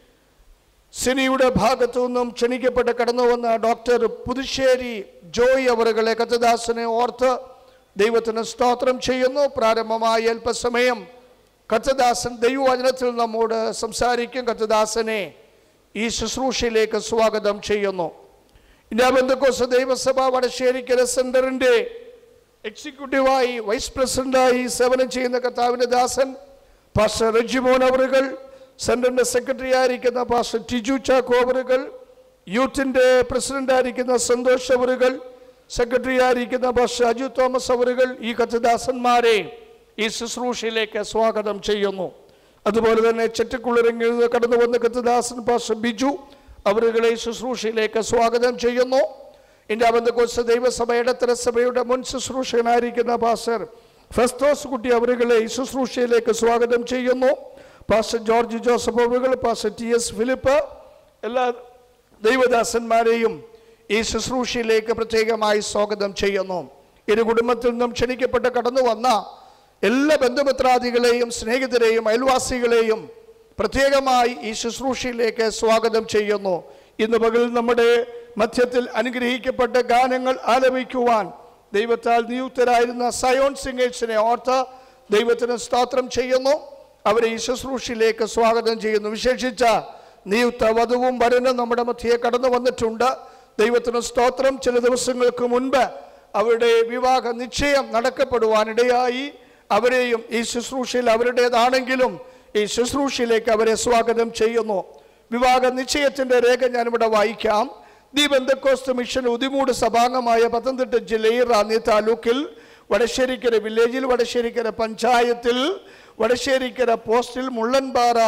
Speaker 1: സിനിയുടെ ഭാഗത്തു നിന്നും ക്ഷണിക്കപ്പെട്ട് കടന്നു വന്ന ഡോക്ടർ പുതുശ്ശേരി ജോയ് അവറുകളെ കത്തദാസനെ ഓർത്ത് ദൈവത്തിന് സ്തോത്രം ചെയ്യുന്നു പ്രാരംഭമായ അല്പസമയം കത്തദാസൻ ദൈവവചനത്തിൽ നമ്മോട് സംസാരിക്കും കത്തദാസനെ ഈ ശുശ്രൂഷയിലേക്ക് സ്വാഗതം ചെയ്യുന്നു ഇന്ത്യ ബന്ധുക്കോസ് ദൈവസഭ വടശ്ശേരിക്കര സെന്ററിന്റെ എക്സിക്യൂട്ടീവായി വൈസ് പ്രസിഡന്റായി സേവനം ചെയ്യുന്ന കർത്താവിന്റെ ദാസൻ പാസ്റ്റർ റെജിമോൻ അവറുകൾ സെന്ററിന്റെ സെക്രട്ടറി ആയിരിക്കുന്ന പാസ്റ്റർ ടിജു ചാക്കോ അവറുകൾ യൂത്തിന്റെ പ്രസിഡന്റ് ആയിരിക്കുന്ന സന്തോഷ് അവറുകൾ സെക്രട്ടറി ആയിരിക്കുന്ന പാസ്റ്റർ അജു തോമസ് അവറുകൾ ഈ കഥദാസന്മാരെ ഈ ശുശ്രൂഷയിലേക്ക് സ്വാഗതം ചെയ്യുന്നു അതുപോലെ തന്നെ ചെറ്റക്കുളിറങ്ങിൽ നിന്ന് കടന്നു വന്ന കഥദാസൻ പാസ്റ്റർ ബിജു അവരുകളെ ഈ ശുശ്രൂഷയിലേക്ക് സ്വാഗതം ചെയ്യുന്നു ഇന്ത്യ ബന്ധക്കോസ് ദൈവസഭ ഇടത്തര സഭയുടെ മുൻ ശുശ്രൂഷകനായിരിക്കുന്ന പാസ്റ്റർ ഫെസ്തോസ് കുട്ടി അവരുകളെ ഈ ശുശ്രൂഷയിലേക്ക് സ്വാഗതം ചെയ്യുന്നു പാസ്റ്റർ ജോർജ് ജോസഫ് അവറുകൾ പാസ്റ്റർ ടി എസ് ഫിലിപ്പ് എല്ലാ ദൈവദാസന്മാരെയും ഈ ശുശ്രൂഷയിലേക്ക് പ്രത്യേകമായി സ്വാഗതം ചെയ്യുന്നു ഇരു കുടുംബത്തിൽ നിന്നും ക്ഷണിക്കപ്പെട്ട് കടന്നു വന്ന എല്ലാ ബന്ധുമിത്രാദികളെയും സ്നേഹിതരെയും അയൽവാസികളെയും പ്രത്യേകമായി ഈ ശുശ്രൂഷയിലേക്ക് സ്വാഗതം ചെയ്യുന്നു ഇന്ന് പകൽ നമ്മുടെ മധ്യത്തിൽ അനുഗ്രഹിക്കപ്പെട്ട ഗാനങ്ങൾ ആലപിക്കുവാൻ ദൈവത്താൽ നിയുക്തരായിരുന്ന സയോൺ സിംഗേഴ്സിനെ ഓർത്ത് ദൈവത്തിന് സ്തോത്രം ചെയ്യുന്നു അവരെ ഈ ശുശ്രൂഷയിലേക്ക് സ്വാഗതം ചെയ്യുന്നു വിശേഷിച്ച നിയുക്ത വധുവും വരനും നമ്മുടെ മധ്യയെ കടന്നു വന്നിട്ടുണ്ട് ദൈവത്തിന് സ്തോത്രം ചില ദിവസങ്ങൾക്ക് മുൻപ് അവരുടെ വിവാഹ നിശ്ചയം നടക്കപ്പെടുവാനിടയായി അവരെയും ഈ ശുശ്രൂഷയിൽ അവരുടേതാണെങ്കിലും ഈ ശുശ്രൂഷയിലേക്ക് അവരെ സ്വാഗതം ചെയ്യുന്നു വിവാഹ നിശ്ചയത്തിന്റെ രേഖ ഞാനിവിടെ വായിക്കാം ദീപന്തക്കോസ്ത് മിഷൻ ഉദിമൂട് സഭാംഗമായ പത്തനംതിട്ട ജില്ലയിൽ റാന്നി താലൂക്കിൽ വടശ്ശേരിക്കര വില്ലേജിൽ വടശ്ശേരിക്കര പഞ്ചായത്തിൽ വടശ്ശേരിക്കര പോസ്റ്റിൽ മുള്ളൻപാറ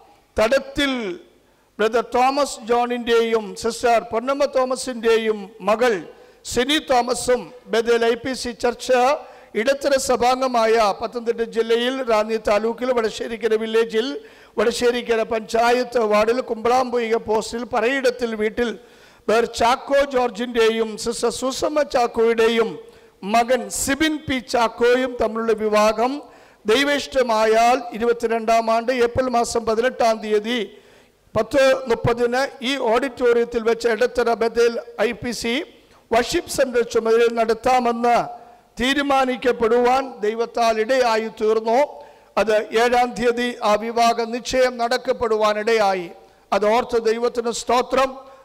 Speaker 1: തടത്തിൽ ബ്രദർ തോമസ് ജോണിൻ്റെയും സിസ്റ്റർ പൊന്നമ്മ തോമസിൻ്റെയും മകൾ സിനി തോമസും ബദൽ ഐ പി സി ചർച്ച ഇടത്തര സഭാംഗമായ പത്തനംതിട്ട ജില്ലയിൽ റാന്നി താലൂക്കിൽ വടശ്ശേരിക്കര വില്ലേജിൽ വടശ്ശേരിക്കര പഞ്ചായത്ത് വാർഡിൽ കുമ്പളാമ്പൊയ്ക പോസ്റ്റിൽ പറയിടത്തിൽ വീട്ടിൽ ബേർ ചാക്കോ ജോർജിൻ്റെയും സിസ്റ്റർ സുസമ്മ ചാക്കോയുടെയും മകൻ സിബിൻ പി ചാക്കോയും തമ്മിലുള്ള വിവാഹം ദൈവേഷ്ടമായാൽ ഇരുപത്തിരണ്ടാം ആണ്ട് ഏപ്രിൽ മാസം പതിനെട്ടാം തീയതി പത്ത് മുപ്പതിന് ഈ ഓഡിറ്റോറിയത്തിൽ വെച്ച് Edathara Bethel I P C worship centre ചുമതലയിൽ നടത്താമെന്ന് തീരുമാനിക്കപ്പെടുവാൻ ദൈവത്താൽ ഇടയായി തീർന്നു അത് ഏഴാം തീയതി ആ വിവാഹ നിശ്ചയം നടക്കപ്പെടുവാൻ ഇടയായി അത് ഓർത്ത് ദൈവത്തിന് സ്തോത്രം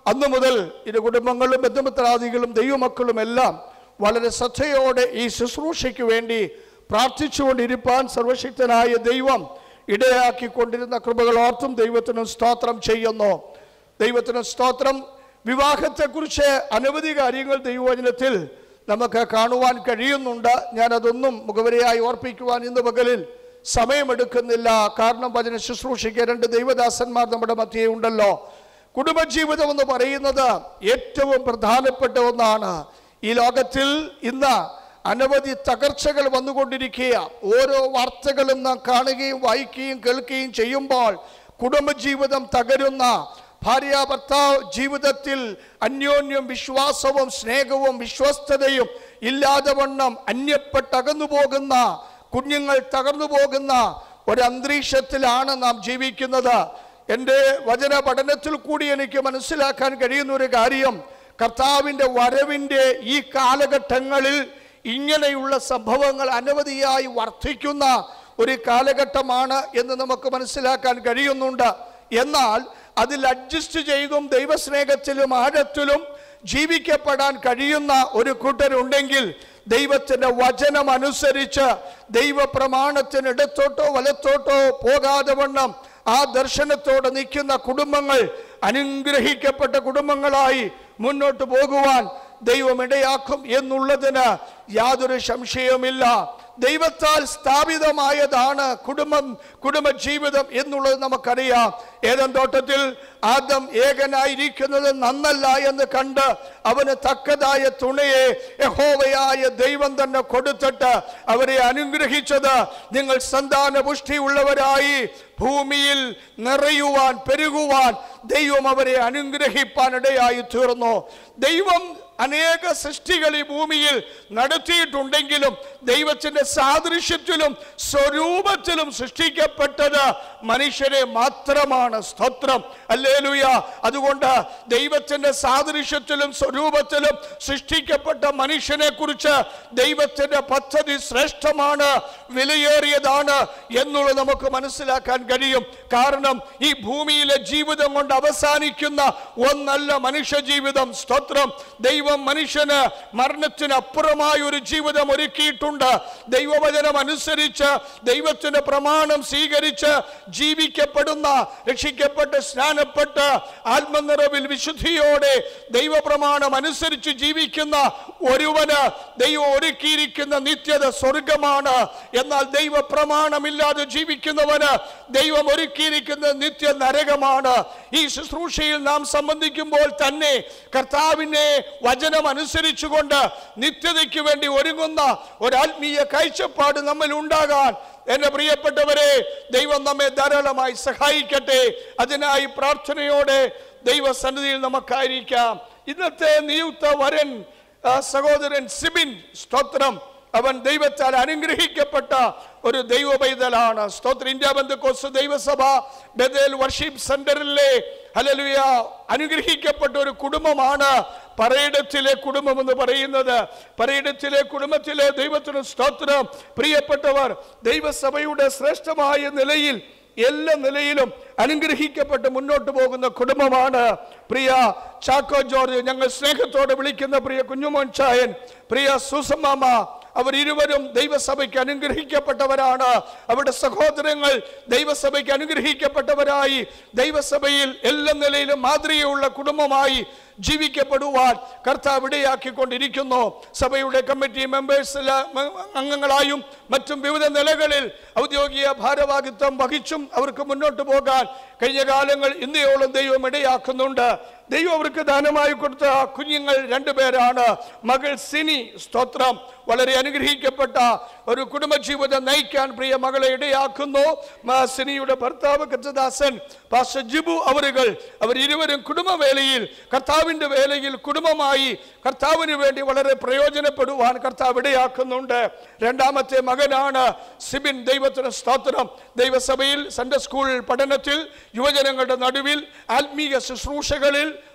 Speaker 1: അന്നു മുതൽ ഇരു കുടുംബങ്ങളും ബന്ധുമിത്രാദികളും ദൈവമക്കളും എല്ലാം വളരെ ശ്രദ്ധയോടെ ഈ ശുശ്രൂഷയ്ക്ക് വേണ്ടി പ്രാർത്ഥിച്ചുകൊണ്ടിരിപ്പാൻ സർവശക്തനായ ദൈവം ഇടയാക്കിക്കൊണ്ടിരുന്ന കൃപകൾ ഓർത്തും ദൈവത്തിന് സ്തോത്രം ചെയ്യുന്നു ദൈവത്തിന് സ്തോത്രം വിവാഹത്തെക്കുറിച്ച് അനവധി കാര്യങ്ങൾ ദൈവവചനത്തിൽ നമുക്ക് കാണുവാൻ കഴിയുന്നുണ്ട് ഞാനതൊന്നും മുഖവരിയായി ഓർപ്പിക്കുവാൻ ഇന്ന് പകലിൽ സമയമെടുക്കുന്നില്ല കാരണം വചന ശുശ്രൂഷയ്ക്ക് രണ്ട് ദൈവദാസന്മാർ നമ്മുടെ മധ്യേ ഉണ്ടല്ലോ കുടുംബജീവിതം എന്ന് പറയുന്നത് ഏറ്റവും പ്രധാനപ്പെട്ട ഒന്നാണ് ഈ ലോകത്തിൽ ഇന്ന് അനവധി തകർച്ചകൾ വന്നുകൊണ്ടിരിക്കുക ഓരോ വാർത്തകളും നാം കാണുകയും വായിക്കുകയും കേൾക്കുകയും ചെയ്യുമ്പോൾ കുടുംബജീവിതം തകരുന്ന ഭാര്യ ഭർത്താവ് ജീവിതത്തിൽ അന്യോന്യം വിശ്വാസവും സ്നേഹവും വിശ്വസ്തതയും ഇല്ലാതെ വണ്ണം അന്യപ്പെട്ടകന്നു പോകുന്ന കുഞ്ഞുങ്ങൾ തകർന്നു പോകുന്ന ഒരു അന്തരീക്ഷത്തിലാണ് നാം ജീവിക്കുന്നത് എൻ്റെ വചന പഠനത്തിൽ കൂടി എനിക്ക് മനസ്സിലാക്കാൻ കഴിയുന്ന ഒരു കാര്യം കർത്താവിൻ്റെ വരവിൻ്റെ ഈ കാലഘട്ടങ്ങളിൽ ഇങ്ങനെയുള്ള സംഭവങ്ങൾ അനവധിയായി വർദ്ധിക്കുന്ന ഒരു കാലഘട്ടമാണ് എന്ന് നമുക്ക് മനസ്സിലാക്കാൻ കഴിയുന്നുണ്ട് എന്നാൽ അതിൽ അഡ്ജസ്റ്റ് ചെയ്തും ദൈവസ്നേഹത്തിലും ആഴത്തിലും ജീവിക്കപ്പെടാൻ കഴിയുന്ന ഒരു കൂട്ടരുണ്ടെങ്കിൽ ദൈവത്തിന്റെ വചനം അനുസരിച്ച് ദൈവപ്രമാണത്തിന് ഇടത്തോട്ടോ വലത്തോട്ടോ പോകാതെ വണ്ണം ആ ദർശനത്തോടെ നിൽക്കുന്ന കുടുംബങ്ങൾ അനുഗ്രഹിക്കപ്പെട്ട കുടുംബങ്ങളായി മുന്നോട്ട് പോകുവാൻ ദൈവം ഇടയാക്കും എന്നുള്ളതിന് യാതൊരു സംശയവുമില്ല ദൈവത്താൽ സ്ഥാപിതമായതാണ് കുടുംബം കുടുംബജീവിതം എന്നുള്ളത് നമുക്കറിയാം ഏതൻ തോട്ടത്തിൽ ആദം ഏകനായിരിക്കുന്നത് നന്നല്ല എന്ന് കണ്ട് അവന് തക്കതായ തുണയെ യഹോവയായ ദൈവം തന്നെ കൊടുത്തിട്ട് അവരെ അനുഗ്രഹിച്ചത് നിങ്ങൾ സന്താന പുഷ്ടിയുള്ളവരായി ഭൂമിയിൽ നിറയുവാൻ പെരുകുവാൻ ദൈവം അവരെ അനുഗ്രഹിപ്പാൻ ഇടയായി തീർന്നു ദൈവം അനേക സൃഷ്ടികൾ ഈ ഭൂമിയിൽ നടത്തിയിട്ടുണ്ടെങ്കിലും ദൈവത്തിന്റെ സാദൃശ്യത്തിലും സ്വരൂപത്തിലും സൃഷ്ടിക്കപ്പെട്ടത് മനുഷ്യരെ മാത്രമാണ് സ്തോത്രം അല്ലേലുയ അതുകൊണ്ട് ദൈവത്തിന്റെ സാദൃശ്യത്തിലും സ്വരൂപത്തിലും സൃഷ്ടിക്കപ്പെട്ട മനുഷ്യനെ കുറിച്ച് ദൈവത്തിന്റെ പദ്ധതി ശ്രേഷ്ഠമാണ് വിലയേറിയതാണ് എന്നുള്ളത് നമുക്ക് മനസ്സിലാക്കാൻ കഴിയും കാരണം ഈ ഭൂമിയിലെ ജീവിതം കൊണ്ട് അവസാനിക്കുന്ന ഒന്നല്ല മനുഷ്യ ജീവിതം സ്തോത്രം ദൈവം മനുഷ്യന് മരണത്തിന് അപ്പുറമായ ഒരു ജീവിതം ഒരുക്കിയിട്ടുണ്ട് ദൈവവചനം അനുസരിച്ച് ദൈവത്തിന്റെ പ്രമാണം സ്വീകരിച്ച് ജീവിക്കപ്പെടുന്ന രക്ഷിക്കപ്പെട്ട് സ്നാനപ്പെട്ട് ആത്മനിറവിൽ വിശുദ്ധിയോടെ ദൈവപ്രമാണം അനുസരിച്ച് ജീവിക്കുന്ന ഒരുവന് ദൈവം ഒരുക്കിയിരിക്കുന്ന നിത്യത സ്വർഗമാണ് എന്നാൽ ദൈവപ്രമാണമില്ലാതെ ജീവിക്കുന്നവന് ദൈവം ഒരുക്കിയിരിക്കുന്ന നിത്യ നരകമാണ് ഈ ശുശ്രൂഷയിൽ നാം സംബന്ധിക്കുമ്പോൾ തന്നെ കർത്താവിനെ വചനം അനുസരിച്ചുകൊണ്ട് നിത്യതയ്ക്ക് വേണ്ടി ഒരുങ്ങുന്ന ഒരാത്മീയ കാഴ്ചപ്പാട് നമ്മിൽ ഉണ്ടാകാൻ എന്റെ പ്രിയപ്പെട്ടവരെ ദൈവം നമ്മെ ധാരാളമായി സഹായിക്കട്ടെ അതിനായി പ്രാർത്ഥനയോടെ ദൈവസന്നിധിയിൽ നമുക്കായിരിക്കാം ഇന്നത്തെ നിയുക്ത വരൻ ആ, സഹോദരൻ സിബിൻ സ്തോത്രം അവൻ ദൈവത്താൽ അനുഗ്രഹിക്കപ്പെട്ട ഒരു ദൈവ പൈതലാണ് സ്തോത്ര ഇന്ത്യ ബന്ധുക്കോസ് ദൈവസഭ ബദേൽ വർഷിപ്പ് സെന്ററിലെ ഹലലുയ അനുഗ്രഹിക്കപ്പെട്ട ഒരു കുടുംബമാണ് പറയിടത്തിലെ കുടുംബം എന്ന് പറയുന്നത് പറയിടത്തിലെ കുടുംബത്തിലെ ദൈവത്തിന് സ്തോത്രം പ്രിയപ്പെട്ടവർ ദൈവസഭയുടെ ശ്രേഷ്ഠമായ നിലയിൽ എല്ലാ നിലയിലും അനുഗ്രഹിക്കപ്പെട്ട് മുന്നോട്ട് പോകുന്ന കുടുംബമാണ് പ്രിയ ചാക്കോ ജോർജ് ഞങ്ങൾ സ്നേഹത്തോടെ വിളിക്കുന്ന പ്രിയ കുഞ്ഞുമോൻ ചായൻ പ്രിയ സുസമ്മാമ അവർ ഇരുവരും ദൈവസഭയ്ക്ക് അനുഗ്രഹിക്കപ്പെട്ടവരാണ് അവരുടെ സഹോദരങ്ങൾ ദൈവസഭയ്ക്ക് അനുഗ്രഹിക്കപ്പെട്ടവരായി ദൈവസഭയിൽ എല്ലാ നിലയിലും മാതൃകയുള്ള കുടുംബമായി ജീവിക്കപ്പെടുവാൻ കർത്താവ് ഇടയാക്കിക്കൊണ്ടിരിക്കുന്നു സഭയുടെ കമ്മിറ്റി മെമ്പേഴ്സ് അംഗങ്ങളായും മറ്റും വിവിധ നിലകളിൽ ഔദ്യോഗിക ഭാരവാഹിത്വം വഹിച്ചും അവർക്ക് മുന്നോട്ട് പോകാൻ കഴിഞ്ഞ കാലങ്ങൾ ഇന്ത്യയോളം ദൈവം ഇടയാക്കുന്നുണ്ട് ദൈവം അവർക്ക് ദാനമായി കൊടുത്ത കുഞ്ഞുങ്ങൾ രണ്ടുപേരാണ് മകൾ സിനി സ്തോത്രം വളരെ അനുഗ്രഹിക്കപ്പെട്ട ഒരു കുടുംബജീവിതം നയിക്കാൻ പ്രിയ മകളെ ഇടയാക്കുന്നു മ- സിനിയുടെ ഭർത്താവ് കൃതദാസൻ പാസ്റ്റർ ജിബു അവരുകൾ അവർ ഇരുവരും കുടുംബവേലയിൽ കർത്താവിൻ്റെ വേലയിൽ കുടുംബമായി കർത്താവിന് വേണ്ടി വളരെ പ്രയോജനപ്പെടുവാൻ കർത്താവ് ഇടയാക്കുന്നുണ്ട് രണ്ടാമത്തെ മകനാണ് സിബിൻ ദൈവത്തിന് സ്തോത്രം ദൈവസഭയിൽ സൺഡേ സ്കൂൾ പഠനത്തിൽ യുവജനങ്ങളുടെ നടുവിൽ ആത്മീയ ശുശ്രൂഷകളിൽ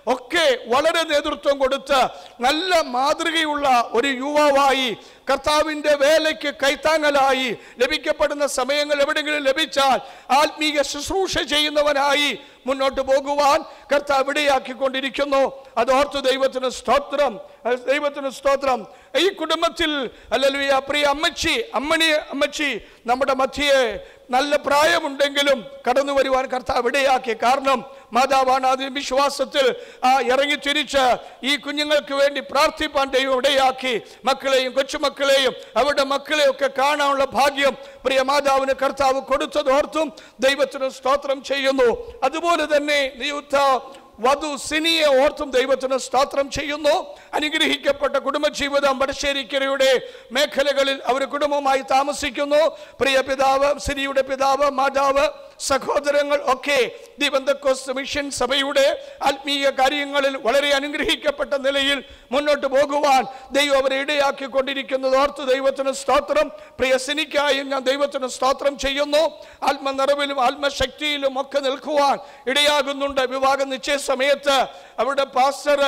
Speaker 1: ഒക്കെ വളരെ നേതൃത്വം കൊടുത്ത് നല്ല മാതൃകയുള്ള ഒരു യുവാവായി കർത്താവിൻ്റെ വേലയ്ക്ക് കൈത്താങ്ങലായി ലഭിക്കപ്പെടുന്ന സമയങ്ങൾ എവിടെയെങ്കിലും ലഭിച്ചാൽ ആത്മീയ ശുശ്രൂഷ ചെയ്യുന്നവനായി മുന്നോട്ട് പോകുവാൻ കർത്താവ് ഇടയാക്കിക്കൊണ്ടിരിക്കുന്നു അതോർത്ത് ദൈവത്തിന് സ്തോത്രം അത് ദൈവത്തിന് സ്തോത്രം ഈ കുടുംബത്തിൽ അല്ലല്ലുയ പ്രിയ അമ്മച്ചി അമ്മണി അമ്മച്ചി നമ്മുടെ മധ്യയെ നല്ല പ്രായമുണ്ടെങ്കിലും കടന്നു വരുവാൻ കർത്താവ് ഇടയാക്കി കാരണം മാതാവാണ് അതിന് വിശ്വാസത്തിൽ ആ ഇറങ്ങി തിരിച്ച് ഈ കുഞ്ഞുങ്ങൾക്ക് വേണ്ടി പ്രാർത്ഥിപ്പാൻ ദൈവം ഇടയാക്കി മക്കളെയും കൊച്ചുമക്കളെയും അവരുടെ മക്കളെയൊക്കെ കാണാനുള്ള ഭാഗ്യം പ്രിയ മാതാവിന് കർത്താവ് കൊടുത്തതോർത്തും ദൈവത്തിന് സ്തോത്രം ചെയ്യുന്നു അതുപോലെ തന്നെ നിയുദ്ധ വധു സിനിയെ ഓർത്തും ദൈവത്തിന് സ്തോത്രം ചെയ്യുന്നു അനുഗ്രഹിക്കപ്പെട്ട കുടുംബജീവിതം വടശ്ശേരിക്കരയുടെ മേഖലകളിൽ അവർ കുടുംബമായി താമസിക്കുന്നു പ്രിയ പിതാവ് സിനിയുടെ പിതാവ് മാതാവ് സഹോദരങ്ങൾ ഒക്കെ ദിബന്ധക്കോസ് മിഷൻ സഭയുടെ ആത്മീയ കാര്യങ്ങളിൽ വളരെ അനുഗ്രഹിക്കപ്പെട്ട നിലയിൽ മുന്നോട്ട് പോകുവാൻ ദൈവം അവരെ ഇടയാക്കിക്കൊണ്ടിരിക്കുന്നത് ഓർത്ത് ദൈവത്തിന് സ്തോത്രം പ്രിയ സിനിക്കായും ഞാൻ ദൈവത്തിന് സ്തോത്രം ചെയ്യുന്നു ആത്മനിറവിലും ആത്മശക്തിയിലും ഒക്കെ നിൽക്കുവാൻ ഇടയാകുന്നുണ്ട് വിവാഹ നിശ്ചയ സമയത്ത് അവിടെ പാസ്റ്റർ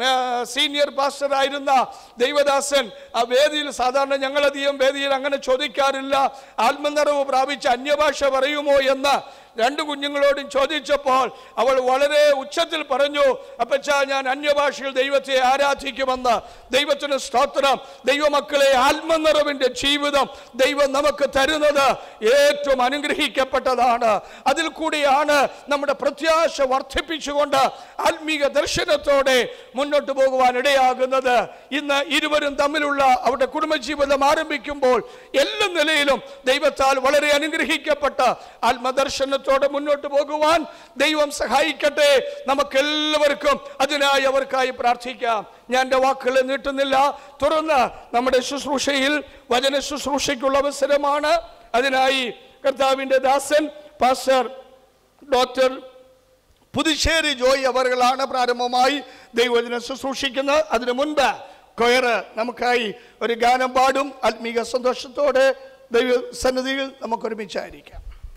Speaker 1: സീനിയർ പാസ്റ്റർ ആയിരുന്ന ദൈവദാസൻ ആ വേദിയിൽ സാധാരണ ഞങ്ങളധികം വേദിയിൽ അങ്ങനെ ചോദിക്കാറില്ല ആത്മനിറവ് പ്രാപിച്ച് അന്യഭാഷ പറയുമോ എന്ന് രണ്ട് കുഞ്ഞുങ്ങളോടും ചോദിച്ചപ്പോൾ അവൾ വളരെ ഉച്ചത്തിൽ പറഞ്ഞു അപ്പച്ച ഞാൻ അന്യഭാഷയിൽ ദൈവത്തെ ആരാധിക്കുമെന്ന് ദൈവത്തിന് സ്തോത്രം ദൈവമക്കളെ ആത്മനിറവിന്റെ ജീവിതം ദൈവം നമുക്ക് തരുന്നത് ഏറ്റവും അനുഗ്രഹിക്കപ്പെട്ടതാണ് അതിൽ കൂടിയാണ് നമ്മുടെ പ്രത്യാശ വർദ്ധിപ്പിച്ചുകൊണ്ട് ആത്മീക ദർശനത്തോടെ മുന്നോട്ട് പോകുവാൻ ഇടയാകുന്നത് ഇന്ന് ഇരുവരും തമ്മിലുള്ള അവരുടെ കുടുംബജീവിതം ആരംഭിക്കുമ്പോൾ എല്ലാ നിലയിലും ദൈവത്താൽ വളരെ അനുഗ്രഹിക്കപ്പെട്ട ആത്മദർശനത്തോടെ മുന്നോട്ട് പോകുവാൻ ദൈവം സഹായിക്കട്ടെ നമുക്കെല്ലാവർക്കും അതിനായി അവർക്കായി പ്രാർത്ഥിക്കാം ഞാൻ എൻ്റെ വാക്കുകൾ നീട്ടുന്നില്ല തുറന്ന് നമ്മുടെ ശുശ്രൂഷയിൽ വചന ശുശ്രൂഷയ്ക്കുള്ള അവസരമാണ് അതിനായി കർത്താവിൻ്റെ ദാസൻ പാസ്റ്റർ ഡോക്ടർ പുതുശ്ശേരി ജോയ് അവറുകളാണ് പ്രാരംഭമായി ദൈവത്തിനെ ശുശ്രൂഷിക്കുന്നത് അതിനു മുൻപ് കൊയറ് നമുക്കായി ഒരു ഗാനം പാടും ആത്മീക സന്തോഷത്തോടെ ദൈവ സന്നിധിയിൽ നമുക്കൊരുമിച്ചായിരിക്കാം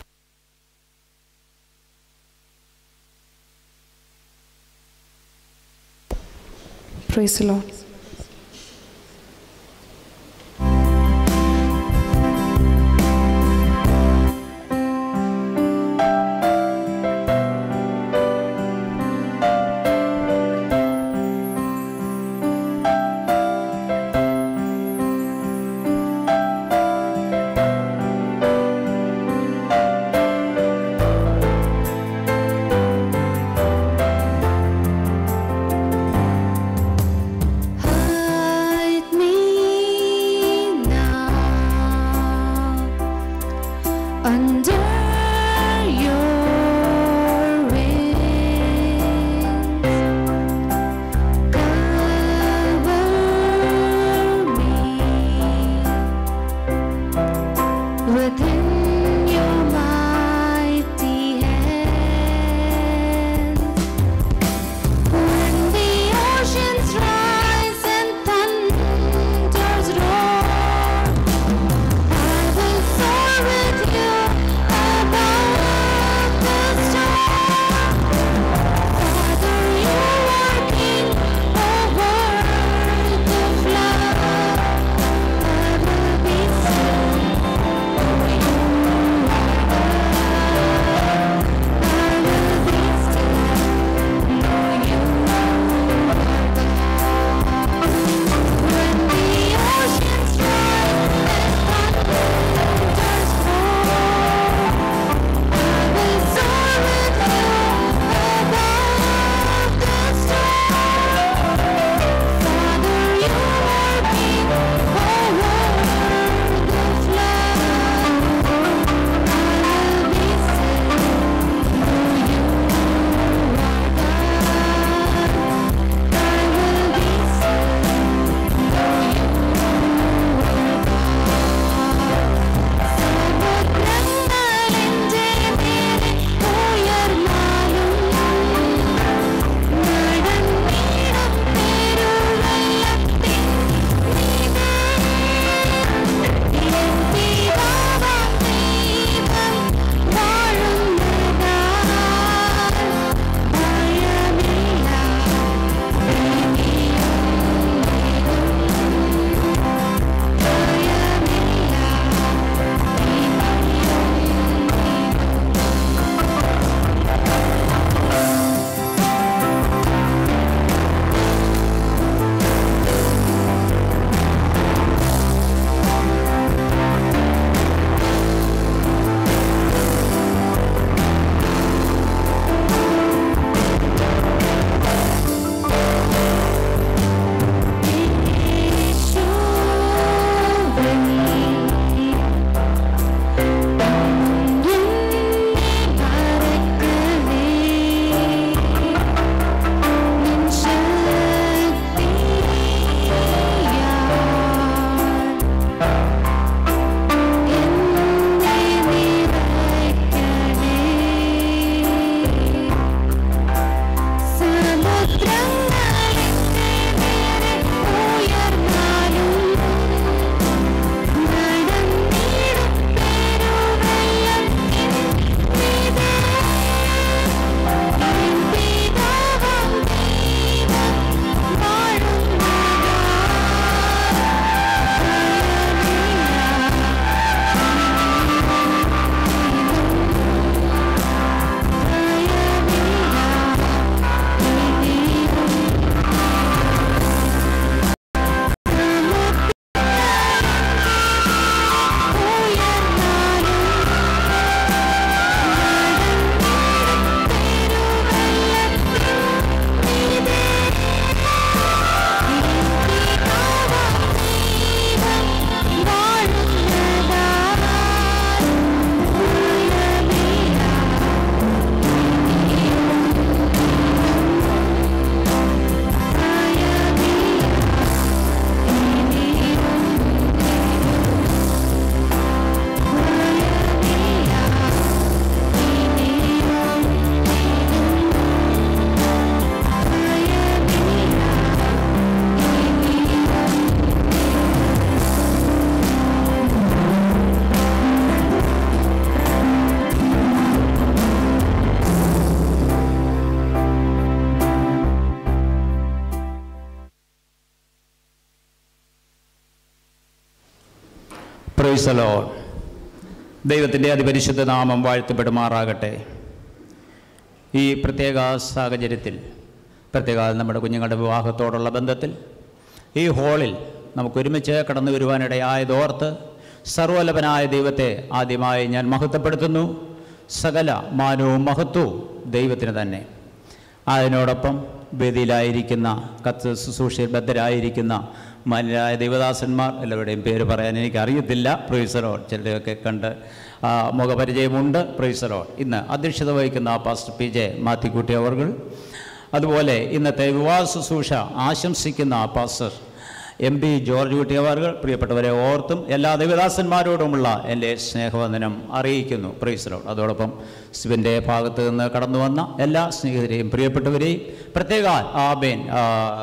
Speaker 7: Praise the Lord.
Speaker 8: പ്രൈസലോ ദൈവത്തിൻ്റെ അതിപരിശുദ്ധ നാമം വാഴ്ത്തപ്പെടുമാറാകട്ടെ ഈ പ്രത്യേക സാഹചര്യത്തിൽ പ്രത്യേക നമ്മുടെ കുഞ്ഞുങ്ങളുടെ വിവാഹത്തോടുള്ള ബന്ധത്തിൽ ഈ ഹോളിൽ നമുക്ക് ഒരുമിച്ച് കടന്നു വരുവാനിടയായതോർത്ത് സർവലഭനായ ദൈവത്തെ ആദ്യമായി ഞാൻ മഹത്വപ്പെടുത്തുന്നു സകല മാനവും മഹത്വവും ദൈവത്തിന് തന്നെ അതിനോടൊപ്പം വേദിയിലായിരിക്കുന്ന കത്ത് ശുശ്രൂഷയിൽ ബദ്ധരായിരിക്കുന്ന മാന്യരായ ദൈവദാസന്മാർ എല്ലാവരുടെയും പേര് പറയാൻ എനിക്ക് അറിയത്തില്ല പ്രൊഫസറോ ചിലരെയൊക്കെ കണ്ട് ആ, മുഖപരിചയമുണ്ട് പ്രൊഫസറോ ഇന്ന് അധ്യക്ഷത വഹിക്കുന്ന പാസ്റ്റർ പി ജെ മാത്തിക്കുട്ടി അവർകൾ അതുപോലെ ഇന്നത്തെ വിവാഹ ശുശ്രൂഷ ആശംസിക്കുന്ന pastor M P George Kutty അവർകൾ പ്രിയപ്പെട്ടവരെ ഓർത്തും എല്ലാ ദേവദാസന്മാരോടുമുള്ള എൻ്റെ സ്നേഹവന്ദനം അറിയിക്കുന്നു പ്രൈസലോ അതോടൊപ്പം ശിവൻ്റെ ഭാഗത്ത് നിന്ന് കടന്നു വന്ന എല്ലാ സ്നേഹിതരെയും പ്രിയപ്പെട്ടവരെയും പ്രത്യേക ആബേൻ ആ,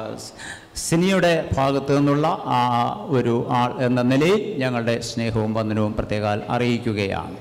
Speaker 8: സിനിയുടെ ഭാഗത്ത് നിന്നുള്ള ആ ഒരു ആൾ എന്ന നിലയിൽ ഞങ്ങളുടെ സ്നേഹവും വന്ദനവും പ്രത്യേകാൽ അറിയിക്കുകയാണ്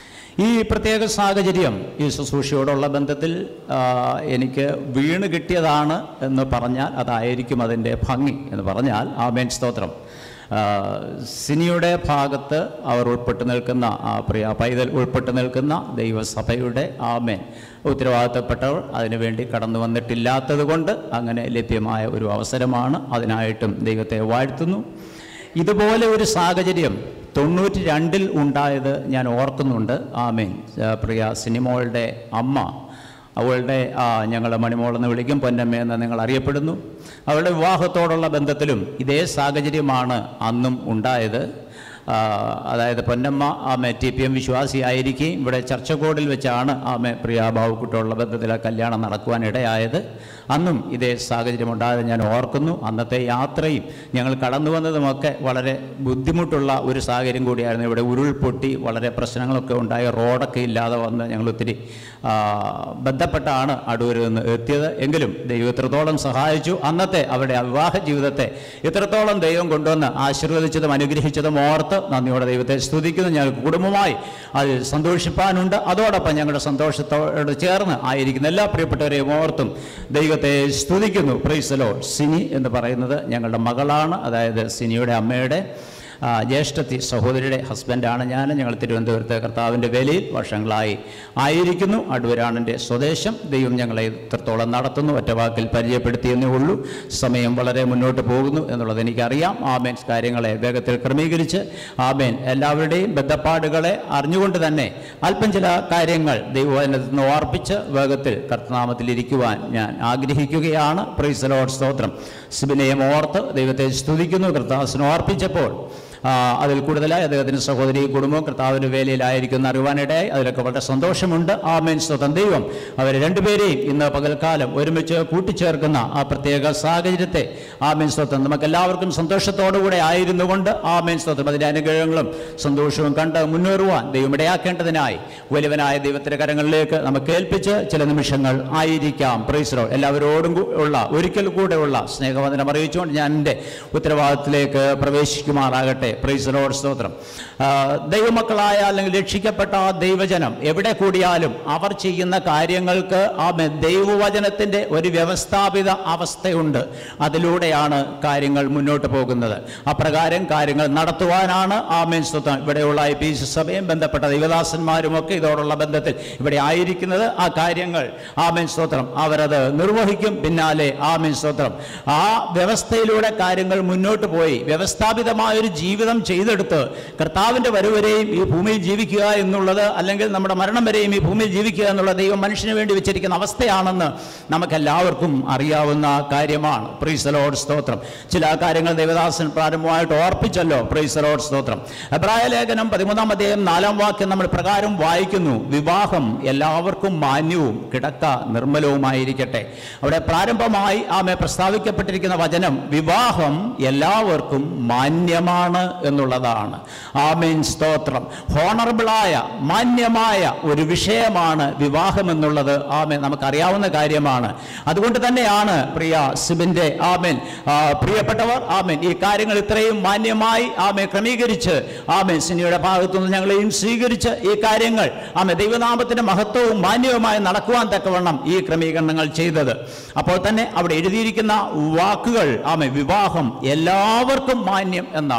Speaker 8: ഈ പ്രത്യേക സാഹചര്യം ഈ ശുശ്രൂഷയോടുള്ള ബന്ധത്തിൽ ആ, എനിക്ക് വീണ് കിട്ടിയതാണ് എന്ന് പറഞ്ഞാൽ അതായിരിക്കും അതിൻ്റെ ഭംഗി എന്ന് പറഞ്ഞാൽ ആമേൻ സ്തോത്രം ആ, സിനിയുടെ ഭാഗത്ത് അവർ ഉൾപ്പെട്ട് നിൽക്കുന്ന ആ പ്രിയ പൈതൽ ഉൾപ്പെട്ട് നിൽക്കുന്ന ദൈവസഭയുടെ ആമേൻ ഉത്തരവാദിത്തപ്പെട്ടവർ അതിനുവേണ്ടി കടന്നു വന്നിട്ടില്ലാത്തത് കൊണ്ട് അങ്ങനെ ലഭ്യമായ ഒരു അവസരമാണ് അതിനായിട്ടും ദൈവത്തെ വാഴ്ത്തുന്നു ഇതുപോലെ ഒരു സാഹചര്യം തൊണ്ണൂറ്റി രണ്ടിൽ ഉണ്ടായത് ഞാൻ ഓർക്കുന്നുണ്ട് ആമേൻ ആ, പ്രിയ സിനിമോളുടെ അമ്മ അവളുടെ ആ, ഞങ്ങൾ മണിമോളെന്ന് വിളിക്കും പൊന്നമ്മ എന്ന് നിങ്ങൾ അറിയപ്പെടുന്നു അവളുടെ വിവാഹത്തോടുള്ള ബന്ധത്തിലും ഇതേ സാഹചര്യമാണ് അന്നും ഉണ്ടായത് ആ, അതായത് പൊന്നമ്മ ആമെ ടി പി എം വിശ്വാസിയായിരിക്കും ഇവിടെ ചർച്ചക്കോടിൽ വെച്ചാണ് ആമെ പ്രിയ ബാബുക്കുട്ടുള്ള ബന്ധത്തിൽ ആ കല്യാണം നടക്കുവാൻ ഇടയായത് അന്നും ഇതേ സാഹചര്യം ഉണ്ടായത് ഞാൻ ഓർക്കുന്നു അന്നത്തെ യാത്രയും ഞങ്ങൾ കടന്നു വന്നതുമൊക്കെ വളരെ ബുദ്ധിമുട്ടുള്ള ഒരു സാഹചര്യം കൂടിയായിരുന്നു ഇവിടെ ഉരുൾപൊട്ടി വളരെ പ്രശ്നങ്ങളൊക്കെ ഉണ്ടായി റോഡൊക്കെ ഇല്ലാതെ വന്ന് ഞങ്ങൾ ഒത്തിരി ആ, ബന്ധപ്പെട്ടാണ് അടൂരിൽ നിന്ന് എത്തിയത് എങ്കിലും ദൈവം ഇത്രത്തോളം സഹായിച്ചു അന്നത്തെ അവരുടെ ആ വിവാഹ ജീവിതത്തെ ഇത്രത്തോളം ദൈവം കൊണ്ടുവന്ന് ആശീർവദിച്ചതും അനുഗ്രഹിച്ചതും ഓർത്ത് നന്ദിയോടെ ദൈവത്തെ സ്തുതിക്കുന്നു ഞങ്ങൾക്ക് കുടുംബമായി അതിൽ സന്തോഷിപ്പാനുണ്ട് അതോടൊപ്പം ഞങ്ങളുടെ സന്തോഷത്തോട് ചേർന്ന് ആയിരിക്കുന്ന എല്ലാ പ്രിയപ്പെട്ടവരെയും ഓർത്തും ദൈവത്തെ സ്തുതിക്കുന്നു പ്രൈസലോ സിനി എന്ന് പറയുന്നത് ഞങ്ങളുടെ മകളാണ് അതായത് സിനിയുടെ അമ്മയുടെ ആ, ജ്യേഷ്ഠത്തി സഹോദരിയുടെ ഹസ്ബൻഡാണ് ഞാൻ ഞങ്ങൾ തിരുവനന്തപുരത്ത് കർത്താവിൻ്റെ വേലയിൽ വർഷങ്ങളായി ആയിരിക്കുന്നു അടൂരാണ് എൻ്റെ സ്വദേശം ദൈവം ഞങ്ങളെ ഇത്രത്തോളം നടത്തുന്നു ഒറ്റ വാക്കിൽ പരിചയപ്പെടുത്തിയെന്നേ ഉള്ളൂ സമയം വളരെ മുന്നോട്ട് പോകുന്നു എന്നുള്ളത് എനിക്കറിയാം ആമേൻ കാര്യങ്ങളെ വേഗത്തിൽ ക്രമീകരിച്ച് ആമേൻ എല്ലാവരുടെയും ബന്ധപ്പാടുകളെ അറിഞ്ഞുകൊണ്ട് തന്നെ അല്പം ചില കാര്യങ്ങൾ ദൈവവചനത്തിൽ നിന്ന് ഓർപ്പിച്ച് വേഗത്തിൽ കർത്തനാമത്തിൽ ഇരിക്കുവാൻ ഞാൻ ആഗ്രഹിക്കുകയാണ് പ്രൈസലോഡ് സ്തോത്രം സിബിനെയും ഓർത്ത് ദൈവത്തെ സ്തുതിക്കുന്നു കർത്താസിനെ ഓർപ്പിച്ചപ്പോൾ ആ, അതിൽ കൂടുതലായി അദ്ദേഹത്തിൻ്റെ സഹോദരി കുടുംബവും കർത്താവിൻ്റെ വേലയിലായിരിക്കുന്ന അറിവാനിടയായി അതിലൊക്കെ വളരെ സന്തോഷമുണ്ട് ആമേൻ സ്വതം ദൈവം അവർ രണ്ടുപേരെയും ഇന്ന് പകൽക്കാലം ഒരുമിച്ച് കൂട്ടിച്ചേർക്കുന്ന ആ പ്രത്യേക സാഹചര്യത്തെ ആമേൻ സ്വത്തം നമുക്ക് എല്ലാവർക്കും സന്തോഷത്തോടുകൂടെ ആയിരുന്നു കൊണ്ട് ആമേൻ സ്വത്തം അതിൻ്റെ അനുഗ്രഹങ്ങളും സന്തോഷവും കണ്ട് മുന്നേറുവാൻ ദൈവം ഇടയാക്കേണ്ടതിനായി വലിയവനായ ദൈവത്തിൻ്റെ കരങ്ങളിലേക്ക് നമുക്ക് ഏൽപ്പിച്ച് ചില നിമിഷങ്ങൾ ആയിരിക്കാം പ്രൈസ്രോ എല്ലാവരോടും കൂ- ഉള്ള ഒരിക്കൽ കൂടെ ഉള്ള സ്നേഹവന്ദനം അറിയിച്ചുകൊണ്ട് ഞാൻ എൻ്റെ ഉത്തരവാദിത്തത്തിലേക്ക് പ്രവേശിക്കുമാറാകട്ടെ പ്രൈസറോട് സ്തോത്രം ആ, ദൈവമക്കളായ അല്ലെങ്കിൽ രക്ഷിക്കപ്പെട്ട ആ ദൈവജനം എവിടെ കൂടിയാലും അവർ ചെയ്യുന്ന കാര്യങ്ങൾക്ക് ആ മെ- ദൈവവചനത്തിൻ്റെ ഒരു വ്യവസ്ഥാപിത അവസ്ഥയുണ്ട് അതിലൂടെയാണ് കാര്യങ്ങൾ മുന്നോട്ട് പോകുന്നത് അപ്രകാരം കാര്യങ്ങൾ നടത്തുവാനാണ് ആമേൻ സ്തോത്രം ഇവിടെയുള്ള ഐ പി സി സഭയും ബന്ധപ്പെട്ട ദൈവദാസന്മാരും ഒക്കെ ഇതോടുള്ള ബന്ധത്തിൽ ഇവിടെ ആയിരിക്കുന്നത് ആ കാര്യങ്ങൾ ആമേൻ സ്തോത്രം അവരത് നിർവഹിക്കും പിന്നാലെ ആമേൻ സ്തോത്രം ആ വ്യവസ്ഥയിലൂടെ കാര്യങ്ങൾ മുന്നോട്ട് പോയി വ്യവസ്ഥാപിതമായ ഒരു ജീവിതം ചെയ്തെടുത്ത് കർത്താവിൻ്റെ വരവരെയും ഈ ഭൂമിയിൽ ജീവിക്കുക എന്നുള്ളത് അല്ലെങ്കിൽ നമ്മുടെ മരണം വരെയും ഈ ഭൂമിയിൽ ജീവിക്കുക എന്നുള്ള ദൈവം മനുഷ്യന് വേണ്ടി വെച്ചിരിക്കുന്ന അവസ്ഥയാണെന്ന് നമുക്കെല്ലാവർക്കും അറിയാവുന്ന കാര്യമാണ് പ്രീസലോഡ് സ്തോത്രം ചില കാര്യങ്ങൾ ദേവദാസൻ പ്രാരംഭമായിട്ട് ഓർപ്പിച്ചല്ലോ പ്രീസലോഡ് സ്തോത്രം അഭിപ്രായ ലേഖനം പതിമൂന്നാം അധ്യായം നാലാം വാക്യം നമ്മൾ പ്രകാരം വായിക്കുന്നു വിവാഹം എല്ലാവർക്കും മാന്യവും കിടക്ക നിർമ്മലവുമായിരിക്കട്ടെ അവിടെ പ്രാരംഭമായി ആമെ പ്രസ്താവിക്കപ്പെട്ടിരിക്കുന്ന വചനം വിവാഹം എല്ലാവർക്കും മാന്യമാണ് എന്നുള്ളതാണ് ആമേൻ സ്തോത്രം ഹോണറബിളായ മാന്യമായ ഒരു വിഷയമാണ് വിവാഹം എന്നുള്ളത് ആമേൻ നമുക്കറിയാവുന്ന കാര്യമാണ് അതുകൊണ്ട് തന്നെയാണ് പ്രിയ സിബിന്റെ ആമേൻ ആ, പ്രിയപ്പെട്ടവർ ആമേൻ ഈ കാര്യങ്ങൾ ഇത്രയും മാന്യമായി ആമേ ക്രമീകരിച്ച് ആമേൻ സിനിയുടെ ഭാഗത്തുനിന്ന് ഞങ്ങളെയും സ്വീകരിച്ച് ഈ കാര്യങ്ങൾ ആമേ ദൈവനാമത്തിന്റെ മഹത്വവും മാന്യവുമായി നടക്കുവാൻ തക്കവണ്ണം ഈ ക്രമീകരണങ്ങൾ ചെയ്തത് അപ്പോൾ തന്നെ അവിടെ എഴുതിയിരിക്കുന്ന വാക്കുകൾ ആമേ വിവാഹം എല്ലാവർക്കും മാന്യം എന്നാണ്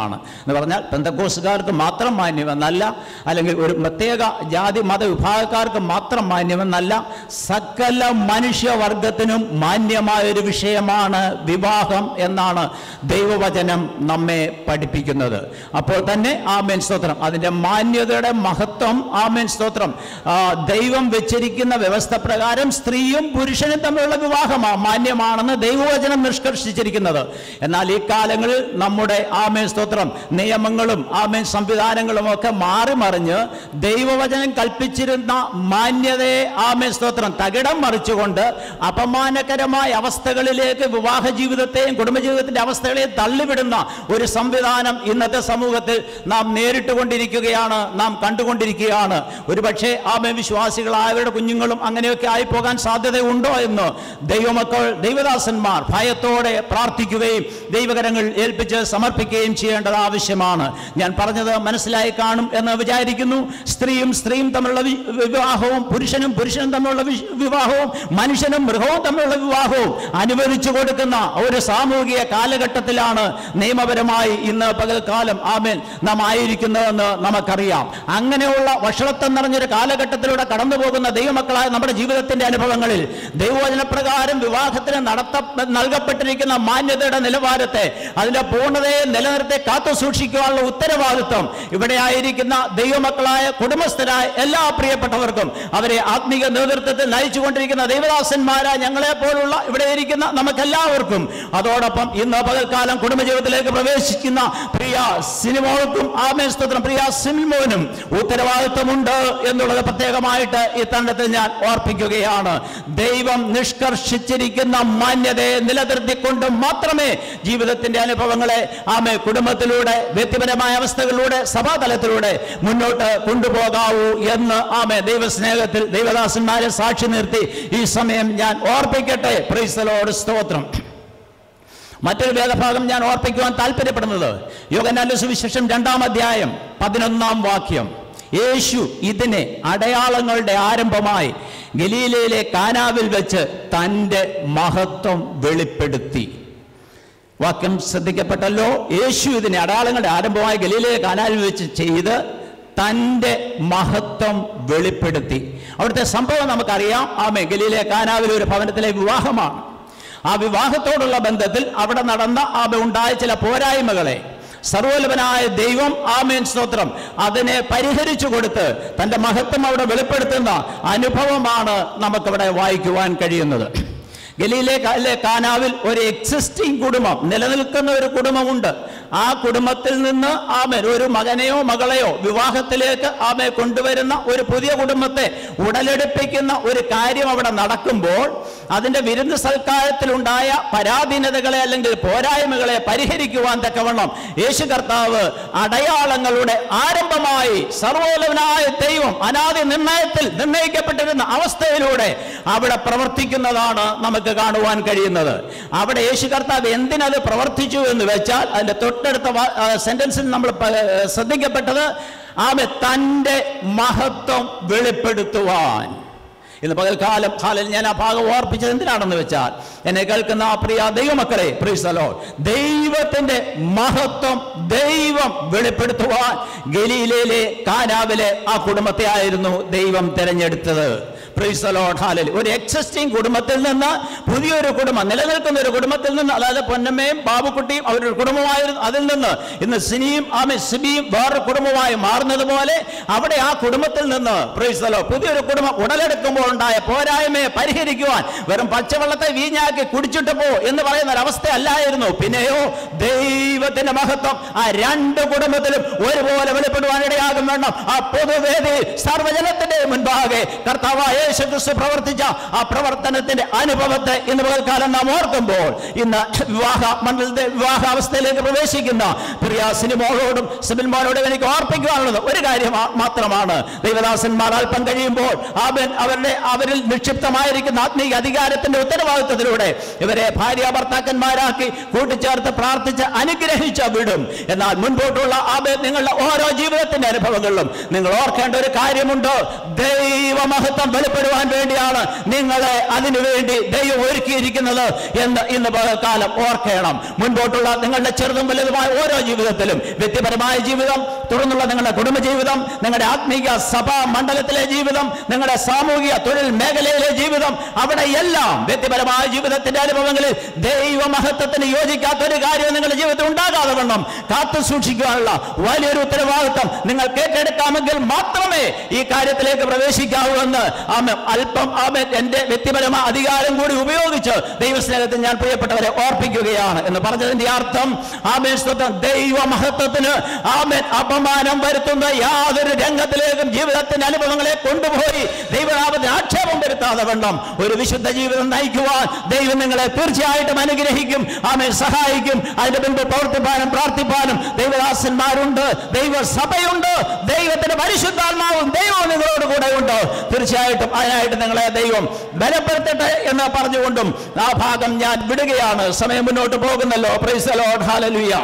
Speaker 8: എന്ന് പറഞ്ഞാൽ പെന്തക്കോസുകാർക്ക് മാത്രം മാന്യമെന്നല്ല അല്ലെങ്കിൽ ഒരു പ്രത്യേക ജാതി മത വിഭാഗക്കാർക്ക് മാത്രം മാന്യമെന്നല്ല സകല മനുഷ്യവർഗത്തിനും മാന്യമായ ഒരു വിഷയമാണ് വിവാഹം എന്നാണ് ദൈവവചനം നമ്മെ പഠിപ്പിക്കുന്നത് അപ്പോൾ തന്നെ ആമേൻ സ്തോത്രം അതിൻ്റെ മാന്യതയുടെ മഹത്വം ആമേൻ സ്തോത്രം ആ, ദൈവം വെച്ചിരിക്കുന്ന വ്യവസ്ഥ പ്രകാരം സ്ത്രീയും പുരുഷനും തമ്മിലുള്ള വിവാഹമാണ് മാന്യമാണെന്ന് ദൈവവചനം നിഷ്കർഷിച്ചിരിക്കുന്നത് എന്നാൽ ഈ കാലങ്ങളിൽ നമ്മുടെ ആമേൻ സ്തോത്രം നിയമങ്ങളും ആമേൻ സംവിധാനങ്ങളും ഒക്കെ മാറി മറിഞ്ഞ് ദൈവവചനം കൽപ്പിച്ചിരുന്ന മാന്യതയെ ആമേൻ സ്തോത്രം തകിടം മറിച്ചുകൊണ്ട് അപമാനകരമായ അവസ്ഥകളിലേക്ക് വിവാഹ ജീവിതത്തെയും കുടുംബജീവിതത്തിന്റെ അവസ്ഥകളെയും തള്ളിവിടുന്ന ഒരു സംവിധാനം ഇന്നത്തെ സമൂഹത്തിൽ നാം നേരിട്ട് കൊണ്ടിരിക്കുകയാണ് നാം കണ്ടുകൊണ്ടിരിക്കുകയാണ് ഒരുപക്ഷെ ആമേൻ വിശ്വാസികളായവരുടെ കുഞ്ഞുങ്ങളും അങ്ങനെയൊക്കെ ആയി പോകാൻ സാധ്യതയുണ്ടോ എന്ന് ദൈവമക്കൾ ദൈവദാസന്മാർ ഭയത്തോടെ പ്രാർത്ഥിക്കുകയും ദൈവകരങ്ങൾ ഏൽപ്പിച്ച് സമർപ്പിക്കുകയും ചെയ്യേണ്ടത് ആവശ്യമാണ് ഞാൻ പറഞ്ഞത് മനസ്സിലായി കാണും എന്ന് വിചാരിക്കുന്നു സ്ത്രീയും സ്ത്രീയും തമ്മിലുള്ള വി- വിവാഹവും പുരുഷനും പുരുഷനും തമ്മിലുള്ള വി- വിവാഹവും മനുഷ്യനും മൃഗവും തമ്മിലുള്ള വിവാഹവും അനുവദിച്ചു കൊടുക്കുന്ന ഒരു സാമൂഹിക കാലഘട്ടത്തിലാണ് നിയമപരമായി ഇന്ന് പകൽക്കാലം ആമേൻ നാം ആയിരിക്കുന്നതെന്ന് നമുക്കറിയാം അങ്ങനെയുള്ള വഷളത്വം നിറഞ്ഞൊരു കാലഘട്ടത്തിലൂടെ കടന്നു പോകുന്ന ദൈവമക്കളായ നമ്മുടെ ജീവിതത്തിന്റെ അനുഭവങ്ങളിൽ ദൈവവചന പ്രകാരം വിവാഹത്തിന് നടത്ത നൽകപ്പെട്ടിരിക്കുന്ന മാന്യതയുടെ നിലവാരത്തെ അതിന്റെ പൂർണ്ണതയെ നിലനിർത്തി കാത്തു സൂക്ഷിക്കുവാനുള്ള ഉത്തരവാദിത്വം ഇവിടെ ആയിരിക്കുന്ന ദൈവമക്കളായ കുടുംബസ്ഥരായ എല്ലാ പ്രിയപ്പെട്ടവർക്കും അവരെ ആത്മീക നേതൃത്വത്തിൽ നയിച്ചുകൊണ്ടിരിക്കുന്ന ദൈവദാസന്മാരായ ഞങ്ങളെ പോലുള്ള ഇവിടെ ഇരിക്കുന്ന നമുക്കെല്ലാവർക്കും അതോടൊപ്പം ഇന്ന് പകൽക്കാലം കുടുംബജീവിതത്തിലേക്ക് പ്രവേശിക്കുന്ന പ്രിയ സിനിമകൾക്കും ആമേസ്തോത്രം പ്രിയ സിനിമോനും ഉത്തരവാദിത്വമുണ്ട് എന്നുള്ളത് പ്രത്യേകമായിട്ട് ഈ തണ്ടത്തിൽ ഞാൻ ഓർപ്പിക്കുകയാണ് ദൈവം നിഷ്കർഷിച്ചിരിക്കുന്ന മാന്യതയെ നിലനിർത്തിക്കൊണ്ട് മാത്രമേ ജീവിതത്തിന്റെ അനുഭവങ്ങളെ ആമെ കുടുംബത്തിലൂടെ വ്യക്തിപരമായ അവസ്ഥകളിലൂടെ സഭാതലത്തിലൂടെ മുന്നോട്ട് കൊണ്ടുപോകാവൂ എന്ന് ആമെ ദൈവസ്നേഹത്തിൽ ദൈവദാസന്മാരെ സാക്ഷി നിർത്തി ഈ സമയം ഞാൻ ഓർപ്പിക്കട്ടെ പ്രൈസലോട് സ്തോത്രം മറ്റൊരു വേദഭാഗം ഞാൻ ഓർപ്പിക്കുവാൻ താല്പര്യപ്പെടുന്നത് യോഗനാന്റെ സുവിശേഷം രണ്ടാം അധ്യായം പതിനൊന്നാം വാക്യം യേശു ഇതിനെ അടയാളങ്ങളുടെ ആരംഭമായി ഗലീലയിലെ കാനാവിൽ വെച്ച് തൻ്റെ മഹത്വം വെളിപ്പെടുത്തി വാക്യം ശ്രദ്ധിക്കപ്പെട്ടല്ലോ യേശു ഇതിനെ അടയാളങ്ങളുടെ ആരംഭമായി ഗലീലയിലെ കാനാവിൽ വെച്ച് ചെയ്ത് തൻ്റെ മഹത്വം വെളിപ്പെടുത്തി അവിടുത്തെ സംഭവം നമുക്കറിയാം ആമേ ഗലീലെ കാനാവിലെ ഒരു ഭവനത്തിലെ വിവാഹമാണ് ആ വിവാഹത്തോടുള്ള ബന്ധത്തിൽ അവിടെ നടന്ന ആമ ഉണ്ടായ ചില പോരായ്മകളെ സർവോലഭനായ ദൈവം ആമേൻ സ്തോത്രം അതിനെ പരിഹരിച്ചു കൊടുത്ത് തൻ്റെ മഹത്വം അവിടെ വെളിപ്പെടുത്തുന്ന അനുഭവമാണ് നമുക്കവിടെ വായിക്കുവാൻ കഴിയുന്നത് ഗലീലെ കാലിലെ കാനാവിൽ ഒരു എക്സിസ്റ്റിംഗ് കുടുംബം നിലനിൽക്കുന്ന ഒരു കുടുംബമുണ്ട് ആ കുടുംബത്തിൽ നിന്ന് ആമൻ ഒരു മകനെയോ മകളെയോ വിവാഹത്തിലേക്ക് ആമെ കൊണ്ടുവരുന്ന ഒരു പുതിയ കുടുംബത്തെ ഉടലെടുപ്പിക്കുന്ന ഒരു കാര്യം അവിടെ നടക്കുമ്പോൾ അതിന്റെ വിരുന്ന് സൽക്കാരത്തിലുണ്ടായ പരാധീനതകളെ അല്ലെങ്കിൽ പോരായ്മകളെ പരിഹരിക്കുവാൻ തക്കവണ്ണം യേശു കർത്താവ് അടയാളങ്ങളുടെ ആരംഭമായി സർവോലവനായ ദൈവം അനാദി നിർണയത്തിൽ നിർണയിക്കപ്പെട്ടിരുന്ന അവസ്ഥയിലൂടെ അവിടെ പ്രവർത്തിക്കുന്നതാണ് നമുക്ക് കാണുവാൻ കഴിയുന്നത് അവിടെ യേശു കർത്താവ് എന്തിനത് പ്രവർത്തിച്ചു എന്ന് വെച്ചാൽ അതിന്റെ തൊട്ടടുത്ത സെന്റൻസിൽ നമ്മൾ പ- ശ്രദ്ധിക്കപ്പെട്ടത് ആമെ തൻ്റെ മഹത്വം വെളിപ്പെടുത്തുവാൻ ഇന്ന് പകൽക്കാലം ഹാലിൽ ഞാൻ ആ ഭാഗം ഓർപ്പിച്ചത് എന്തിനാണെന്ന് വെച്ചാൽ എന്നെ കേൾക്കുന്ന ആ പ്രിയ ദൈവമക്കളെ പ്രീസലോ ദൈവത്തിന്റെ മഹത്വം ദൈവം വെളിപ്പെടുത്തുവാൻ ഗലീലയിലെ കാനാവിലെ ആ കുടുംബത്തെ ആയിരുന്നു ദൈവം തിരഞ്ഞെടുത്തത് പ്രീസലോട്ട് ഹാലിൽ ഒരു എക്സിസ്റ്റിംഗ് കുടുംബത്തിൽ നിന്ന് പുതിയൊരു കുടുംബം നിലനിൽക്കുന്ന ഒരു കുടുംബത്തിൽ നിന്ന് അതായത് പൊന്നമ്മയും ബാബുക്കുട്ടിയും അവരുടെ കുടുംബമായിരുന്നു അതിൽ നിന്ന് ഇന്ന് സിനിയും ആമെ സിബിയും വേറൊരു കുടുംബമായി മാറുന്നത് പോലെ അവിടെ ആ കുടുംബത്തിൽ നിന്ന് പ്രീസലോ പുതിയൊരു കുടുംബം ഉടലെടുക്കുമ്പോൾ ഉണ്ടായ പോരായ്മയെ പരിഹരിക്കുവാൻ വെറും പച്ചവെള്ളത്തെ വീഞ്ഞാക്കി കുടിച്ചിട്ട് പോ എന്ന് പറയുന്ന ഒരവസ്ഥ അല്ലായിരുന്നു പിന്നെയോ ദൈവത്തിന്റെ മഹത്വം ആ രണ്ട് കുടുംബത്തിലും ഒരുപോലെ വെളിപ്പെടുവാൻ ഇടയാകും വേണം ആ പൊതുവേദി സർവജനത്തിന്റെ മുൻപാകെ കർത്താവായ യേശു ക്രിസ്തു പ്രവർത്തിച്ച ആ പ്രവർത്തനത്തിന്റെ അനുഭവത്തെ ഇന്ന് പകൽക്കാലം നാം ഓർക്കുമ്പോൾ ഇന്ന് വിവാഹ മണ്ഡലത്തെ വിവാഹാവസ്ഥയിലേക്ക് പ്രവേശിക്കുന്ന പ്രിയ സിനിമോളോടും സിനിമോളോടും എനിക്ക് ഓർപ്പിക്കുവാനുള്ളത് ഒരു കാര്യം മാ- മാത്രമാണ് ദൈവദാസന്മാർ അല്പം കഴിയുമ്പോൾ അവൻ അവരുടെ അവരിൽ നിക്ഷിപ്തമായിരിക്കുന്ന ആത്മീയ അധികാരത്തിന്റെ ഉത്തരവാദിത്വത്തിലൂടെ ഇവരെ ഭാര്യ ഭർത്താക്കന്മാരാക്കി കൂട്ടിച്ചേർത്ത് പ്രാർത്ഥിച്ച് അനുഗ്രഹിച്ച വിടും എന്നാൽ മുൻപോട്ടുള്ള ആബേ നിങ്ങളുടെ ഓരോ ജീവിതത്തിന്റെ അനുഭവങ്ങളിലും നിങ്ങൾ ഓർക്കേണ്ട ഒരു കാര്യമുണ്ട് ദൈവമഹത്വം വെളിപ്പെടുത്തുക അനുഭവപ്പെടുവാൻ വേണ്ടിയാണ് നിങ്ങളെ അതിനുവേണ്ടി ദൈവം ഒരുക്കിയിരിക്കുന്നത് എന്ന് ഇന്ന് പകൽക്കാലം ഓർക്കണം മുൻപോട്ടുള്ള നിങ്ങളുടെ ചെറുതും വലുതുമായ ഓരോ ജീവിതത്തിലും വ്യക്തിപരമായ ജീവിതം തുടർന്നുള്ള നിങ്ങളുടെ കുടുംബജീവിതം നിങ്ങളുടെ ആത്മീക സഭാ മണ്ഡലത്തിലെ ജീവിതം നിങ്ങളുടെ സാമൂഹിക തൊഴിൽ മേഖലയിലെ ജീവിതം അവിടെ എല്ലാം വ്യക്തിപരമായ ജീവിതത്തിന്റെ അനുഭവങ്ങളിൽ ദൈവമഹത്വത്തിന് യോജിക്കാത്ത ഒരു കാര്യം നിങ്ങളുടെ ജീവിതത്തിൽ ഉണ്ടാകാതെ വണ്ണം കാത്തു സൂക്ഷിക്കുവാനുള്ള വലിയൊരു ഉത്തരവാദിത്വം നിങ്ങൾ കേട്ടെടുക്കാമെങ്കിൽ മാത്രമേ ഈ കാര്യത്തിലേക്ക് പ്രവേശിക്കാവൂ എന്ന് ആമ അല്പം ആമ എന്റെ വ്യക്തിപരമായ അധികാരം കൂടി ഉപയോഗിച്ച് ദൈവസ്നേഹത്തിൽ ഞാൻ പ്രിയപ്പെട്ടവരെ ഓർപ്പിക്കുകയാണ് എന്ന് പറഞ്ഞതിന്റെ അർത്ഥം ആമേൻ സ്വന്തം ദൈവമഹത്വത്തിന് ആമേൻ അപമാനം വരുത്തുന്ന യാതൊരു രംഗത്തിലേക്കും ജീവിതത്തിന്റെ അനുഭവങ്ങളെ കൊണ്ടുപോയി ദൈവനാമത്തിന് ആക്ഷേപം വരുത്താതെ വേണം ഒരു വിശുദ്ധ ജീവിതം നയിക്കുവാൻ ദൈവം നിങ്ങളെ തീർച്ചയായിട്ടും അനുഗ്രഹിക്കും ആമേൻ സഹായിക്കും അതിന്റെ മുൻപ് പ്രവർത്തിപ്പാനും പ്രാർത്ഥിപ്പാനും ദൈവദാസന്മാരുണ്ട് ദൈവസഭയുണ്ട് ദൈവത്തിന്റെ പരിശുദ്ധാത്മാവും ദൈവവും നിങ്ങളോട് കൂടെ ഉണ്ട് തീർച്ചയായിട്ടും അതിനായിട്ട് നിങ്ങളെ ദൈവം ബലപ്പെടുത്തട്ടെ എന്ന് പറഞ്ഞുകൊണ്ടും ആ ഭാഗം ഞാൻ വിടുകയാണ് സമയം മുന്നോട്ട് പോകുന്നല്ലോ പ്രൈസ് ലോഡ് ഹാലലുയ്യ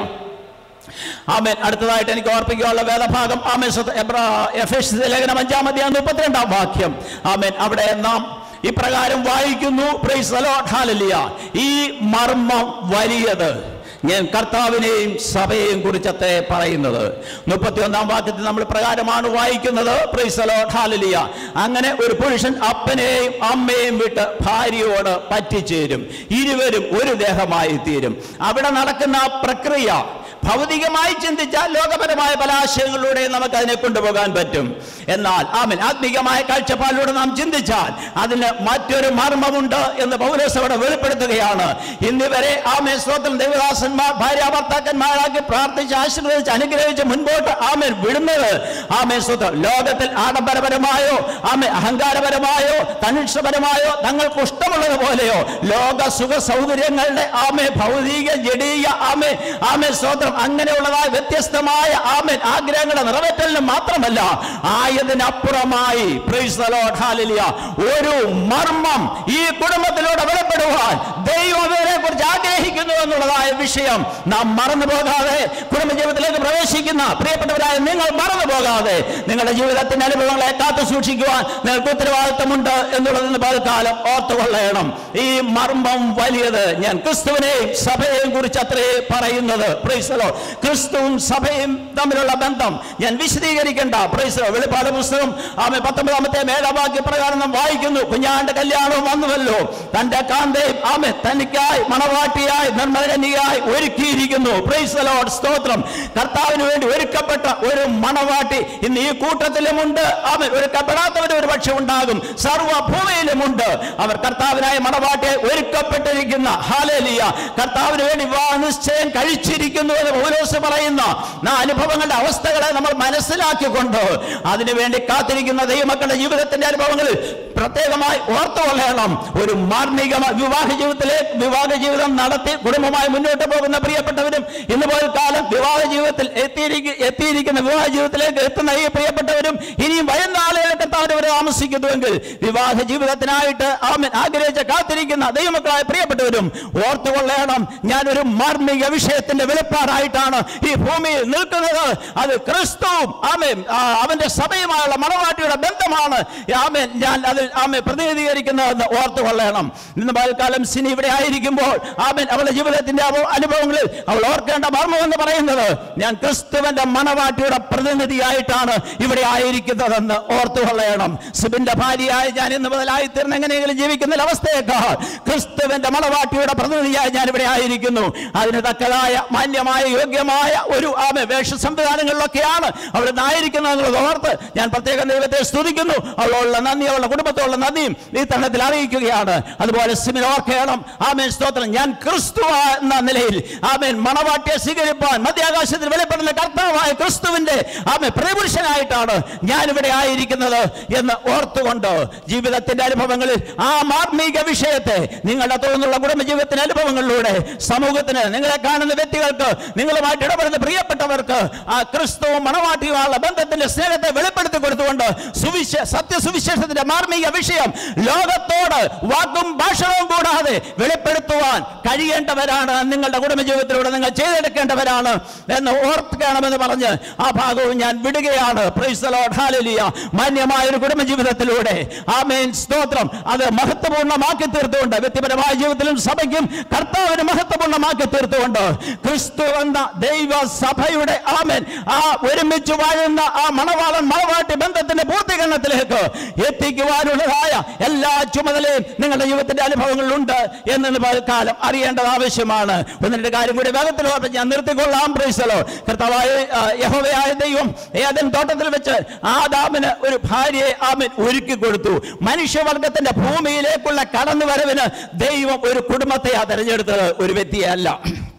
Speaker 8: ആമേൻ അടുത്തതായിട്ട് എനിക്ക് ഓർപ്പിക്കാനുള്ള വേദഭാഗം ആമേൻ സ്വത- എബ്രാ- എഫേസ്യസ് ലേഖനം അഞ്ചാം അധ്യായം മുപ്പത്തിരണ്ടാം വാക്യം ആമേൻ അവിടെ നാം ഇപ്രകാരം വായിക്കുന്നു പ്രൈസ് the Lord. Hallelujah. ഈ മർമ്മം വലിയത് ഞാൻ കർത്താവിനെയും സഭയെയും കുറിച്ചത്തെ പറയുന്നത് മുപ്പത്തിയൊന്നാം വാക്യത്തിൽ നമ്മൾ പ്രകാരമാണ് വായിക്കുന്നത് പ്രൈസ് the Lord. Hallelujah. അങ്ങനെ ഒരു പുരുഷൻ അപ്പനെയും അമ്മയെയും വിട്ട് ഭാര്യയോട് പറ്റിച്ചേരും ഇരുവരും ഒരു ദേഹമായി തീരും അവിടെ നടക്കുന്ന ആ പ്രക്രിയ ഭൗതികമായി ചിന്തിച്ചാൽ ലോകപരമായ പല ആശയങ്ങളിലൂടെ നമുക്ക് അതിനെ കൊണ്ടുപോകാൻ പറ്റും എന്നാൽ ആമൻ ആത്മീകമായ കാഴ്ചപ്പാടിലൂടെ നാം ചിന്തിച്ചാൽ അതിന് മറ്റൊരു മർമ്മമുണ്ട് എന്ന് പൗലോസ് അവിടെ വെളിപ്പെടുത്തുകയാണ് ഇന്നിവരെ ആമേ സ്തോത്രം ദേവദാസന്മാർ ഭാര്യ ഭർത്താക്കന്മാരാക്കി പ്രാർത്ഥിച്ച് ആശീർവദിച്ച് അനുഗ്രഹിച്ച് മുൻപോട്ട് ആമേൻ വിടുന്നത് ആമേ സ്തോത്രം ലോകത്തിൽ ആഡംബരപരമായോ ആമേ അഹങ്കാരപരമായോ തനിഷ്ഠപരമായോ തങ്ങൾക്ക് ഇഷ്ടമുള്ളതുപോലെയോ ലോക സുഖ സൗകര്യങ്ങളുടെ ആമേ ഭൗതിക ജഡീയ ആമേ ആമേ സ്തോത്രം അങ്ങനെയുള്ളതായ വ്യത്യസ്തമായ ആമേൻ ആഗ്രഹങ്ങളുടെ നിറവേറ്റലിന് മാത്രമല്ല ആയതിനപ്പുറമായി praise the Lord, hallelujah. ഒരു മർമ്മം ഈ കുടുംബത്തിലൂടെ വെളിപ്പെടുവാൻ ദൈവം അവരെ കുറിച്ച് ആഗ്രഹിക്കുന്നു എന്നുള്ളതായ വിഷയം നാം മറന്നു പോകാതെ കുടുംബജീവിതത്തിലേക്ക് പ്രവേശിക്കുന്ന പ്രിയപ്പെട്ടവരായ നിങ്ങൾ മറന്നു പോകാതെ നിങ്ങളുടെ ജീവിതത്തിന്റെ അനുഭവങ്ങളെ കാത്തു സൂക്ഷിക്കുവാൻ നിങ്ങൾക്ക് ഉത്തരവാദിത്തമുണ്ട് എന്നുള്ളതിന് പൽക്കാലം ഓർത്തുകൊള്ളണം ഈ മർമ്മം വലിയത് ഞാൻ ക്രിസ്തുവിനെയും സഭയെയും കുറിച്ച് അത്രേ പറയുന്നത് പ്രൈസലോ ക്രിസ്തുവും സഭയും തമ്മിലുള്ള ബന്ധം ഞാൻ വിശദീകരിക്കേണ്ട പ്രൈസലോ വെളിപ്പാട് പുസ്തകം ആമെ പത്തൊമ്പതാമത്തെ മേടവാക്യ പ്രകാരം നാം വായിക്കുന്നു കുഞ്ഞാണ്ട് കല്യാണവും വന്നുവല്ലോ തന്റെ കാന്തയും ആമെ തനിക്കായി മണവാട്ടിയായി നിർമ്മലനിയായി ഒരുക്കിയിരിക്കുന്നു പ്രൈസലോട് സ്തോത്രം കർത്താവിന് വേണ്ടി ഒരുക്കപ്പെട്ട ഒരു മണവാട്ടി ഇന്ന് ഈ കൂട്ടത്തിലുമുണ്ട് ആമൻ ഒരുക്കപ്പെടാത്തവർ ഒരു പക്ഷെ ഉണ്ടാകും സർവഭൂമിയിലുമുണ്ട് അവർ കർത്താവിനായ മണവാട്ടിയെ ഒരുക്കപ്പെട്ടിരിക്കുന്ന ഹാലേലിയ കർത്താവിന് വേണ്ടി വിവാഹ നിശ്ചയം കഴിച്ചിരിക്കുന്നു എന്ന് പൗലോസ് പറയുന്ന ആ അനുഭവങ്ങളുടെ അവസ്ഥകളെ നമ്മൾ മനസ്സിലാക്കിക്കൊണ്ട് അതിനുവേണ്ടി കാത്തിരിക്കുന്ന ദൈവമക്കളുടെ ജീവിതത്തിന്റെ അനുഭവങ്ങളിൽ പ്രത്യേകമായി ഓർത്തുകൊള്ളണം ഒരു മാർമിക വിവാഹ ജീവിതത്തിലെ വിവാഹ ജീവിതം നടത്തി കുടുംബമായി മുന്നോട്ട് പോകുന്ന പ്രിയപ്പെട്ടവരും ഇന്ന് പോൽ കാലം വിവാഹ ജീവിതത്തിൽ എത്തിയിരിക്ക എത്തിയിരിക്കുന്ന വിവാഹ ജീവിതത്തിലേക്ക് എത്തുന്ന ഈ പ്രിയപ്പെട്ടവരും ഇനിയും വരും നാളുകളിൽ കർത്താവ് താമസിക്കുന്നുവെങ്കിൽ വിവാഹ ജീവിതത്തിനായിട്ട് ആമൻ ആഗ്രഹിച്ച് കാത്തിരിക്കുന്ന ദൈവമക്കളായ പ്രിയപ്പെട്ടവരും ഓർത്തുകൊള്ളണം ഞാനൊരു മാർമിക വിഷയത്തിന്റെ വെളിപ്പാടായിട്ടാണ് ഈ ഭൂമിയിൽ നിൽക്കുന്നത് അത് ക്രിസ്തുവും ആമേൻ ആ, അവന്റെ സഭയുമായുള്ള മണവാട്ടിയുടെ ബന്ധമാണ് ആമേൻ ഞാൻ അതിൽ ആമേ പ്രതിനിധീകരിക്കുന്നതെന്ന് ഓർത്തുകൊള്ളണം ഇന്ന് പൽക്കാലം സിനി ഇവിടെ ആയിരിക്കുമ്പോൾ ആമേൻ അവളുടെ ജീവിതത്തിന്റെ അവ- അനുഭവങ്ങളിൽ അവൾ ഓർക്കേണ്ട മർമ്മം എന്ന് പറയുന്നത് ഞാൻ ക്രിസ്തുവന്റെ മണവാട്ടിയുടെ പ്രതിനിധിയായിട്ടാണ് ഇവിടെ ആയിരിക്കുന്നതെന്ന് ഓർത്തുകൊള്ളണം സിബിന്റെ ഭാര്യയായി ഞാൻ ഇന്ന് മുതലായി തീർന്ന് എങ്ങനെയെങ്കിലും ജീവിക്കുന്ന അവസ്ഥയേക്കാൾ ക്രിസ്തുവന്റെ മണവാട്ടിയുടെ പ്രതിനിധിയായി ഞാൻ ഇവിടെ ആയിരിക്കുന്നു അതിന് തക്കതായ മാന്യമായ യോഗ്യമായ ഒരു ആമെ വേഷ സംവിധാനങ്ങളിലൊക്കെയാണ് അവിടെ നിന്നായിരിക്കുന്നത് എന്നുള്ളത് ഓർത്ത് ഞാൻ പ്രത്യേകം ദൈവത്തെ സ്തുതിക്കുന്നു അവളുള്ള നന്ദി അവളുടെ കുടുംബത്തോടുള്ള നന്ദിയും ഈ തരണത്തിൽ അറിയിക്കുകയാണ് അതുപോലെ സിമിൽ ഓർക്കണം ആമേൻ സ്തോത്രം ഞാൻ ക്രിസ്തു എന്ന നിലയിൽ ആമേൻ മണവാട്ടിയെ സ്വീകരിപ്പാൻ മധ്യാകാശത്തിൽ വെളിപ്പെടുന്ന കർത്താവായ ക്രിസ്തുവിന്റെ ആമേ പ്രതിപുരുഷനായിട്ടാണ് ഞാൻ ഇവിടെ ആയിരിക്കുന്നത് എന്ന് ഓർത്തുകൊണ്ട് ജീവിതത്തിന്റെ അനുഭവങ്ങളിൽ ആ മാർമിക വിഷയത്തെ നിങ്ങളുടെ തുടർന്നുള്ള കുടുംബ ജീവിതത്തിന്റെ അനുഭവങ്ങളിലൂടെ സമൂഹത്തിന് നിങ്ങളെ കാണുന്ന വ്യക്തികൾക്ക് നിങ്ങളുമായിട്ട് ഇടപെടുന്ന പ്രിയപ്പെട്ടവർക്ക് ആ ക്രിസ്തുവും മണവാട്ടിയുമായുള്ള ബന്ധത്തിന്റെ സ്നേഹത്തെ വെളിപ്പെടുത്തി കൊടുത്തുകൊണ്ട് സുവിശേ സത്യസുവിശേഷത്തിന്റെ മാർമിക വിഷയം ലോകത്തോട് വാക്കും ഭാഷണവും കൂടാതെ വെളിപ്പെടുത്തുവാൻ കഴിയേണ്ടവരാണ് നിങ്ങളുടെ കുടുംബജീവിതത്തിലൂടെ നിങ്ങൾ ചെയ്തെടുക്കേണ്ടവരാണ് എന്ന് ഓർക്കണമെന്ന് പറഞ്ഞ് ആ ഭാഗവും ഞാൻ വിടുകയാണ് Praise the Lord. Hallelujah. മാന്യമായ ഒരു കുടുംബജീവിതത്തിലൂടെ ആമേൻ സ്തോത്രം അത് മഹത്വപൂർണ്ണമാക്കി തീർത്തുകൊണ്ട് വ്യക്തിപരമായ ജീവിതത്തിലും സഭയ്ക്കും കർത്താവിന് മഹത്വപൂർണ്ണമാക്കി തീർത്തുകൊണ്ട് ക്രിസ്തു എന്ന ദൈവ സഭയുടെ ആമേൻ ആ ഒരുമിച്ച് വാഴുന്ന ആ മണവാളൻ മണവാട്ടി ബന്ധത്തിന്റെ പൂർത്തീകരണത്തിലേക്ക് എത്തിക്കുവാനുള്ളതായ എല്ലാ ചുമതലയും നിങ്ങളുടെ ജീവിതത്തിന്റെ അനുഭവങ്ങളിലുണ്ട് എന്ന് കാലം അറിയേണ്ടത് ആവശ്യമാണ് ഒന്നിന്റെ കാര്യം കൂടി വേഗത്തിൽ ഓർത്ത് ഞാൻ നിർത്തിക്കൊള്ളാം പ്രൈസലോ കർത്താവായ ആ, യഹോവയായ ദൈവം ഏതൻ തോട്ടത്തിൽ വെച്ച് ആദാമിന് ഒരു ഭാര്യയെ ആമൻ ഒരുക്കി കൊടുത്തു മനുഷ്യവർഗത്തിന്റെ ഭൂമിയിലേക്കുള്ള കടന്നുവരവിന് ദൈവം ഒരു കുടുംബത്തെയാ തെരഞ്ഞെടുത്തത് ഒരു വ്യക്തിയല്ല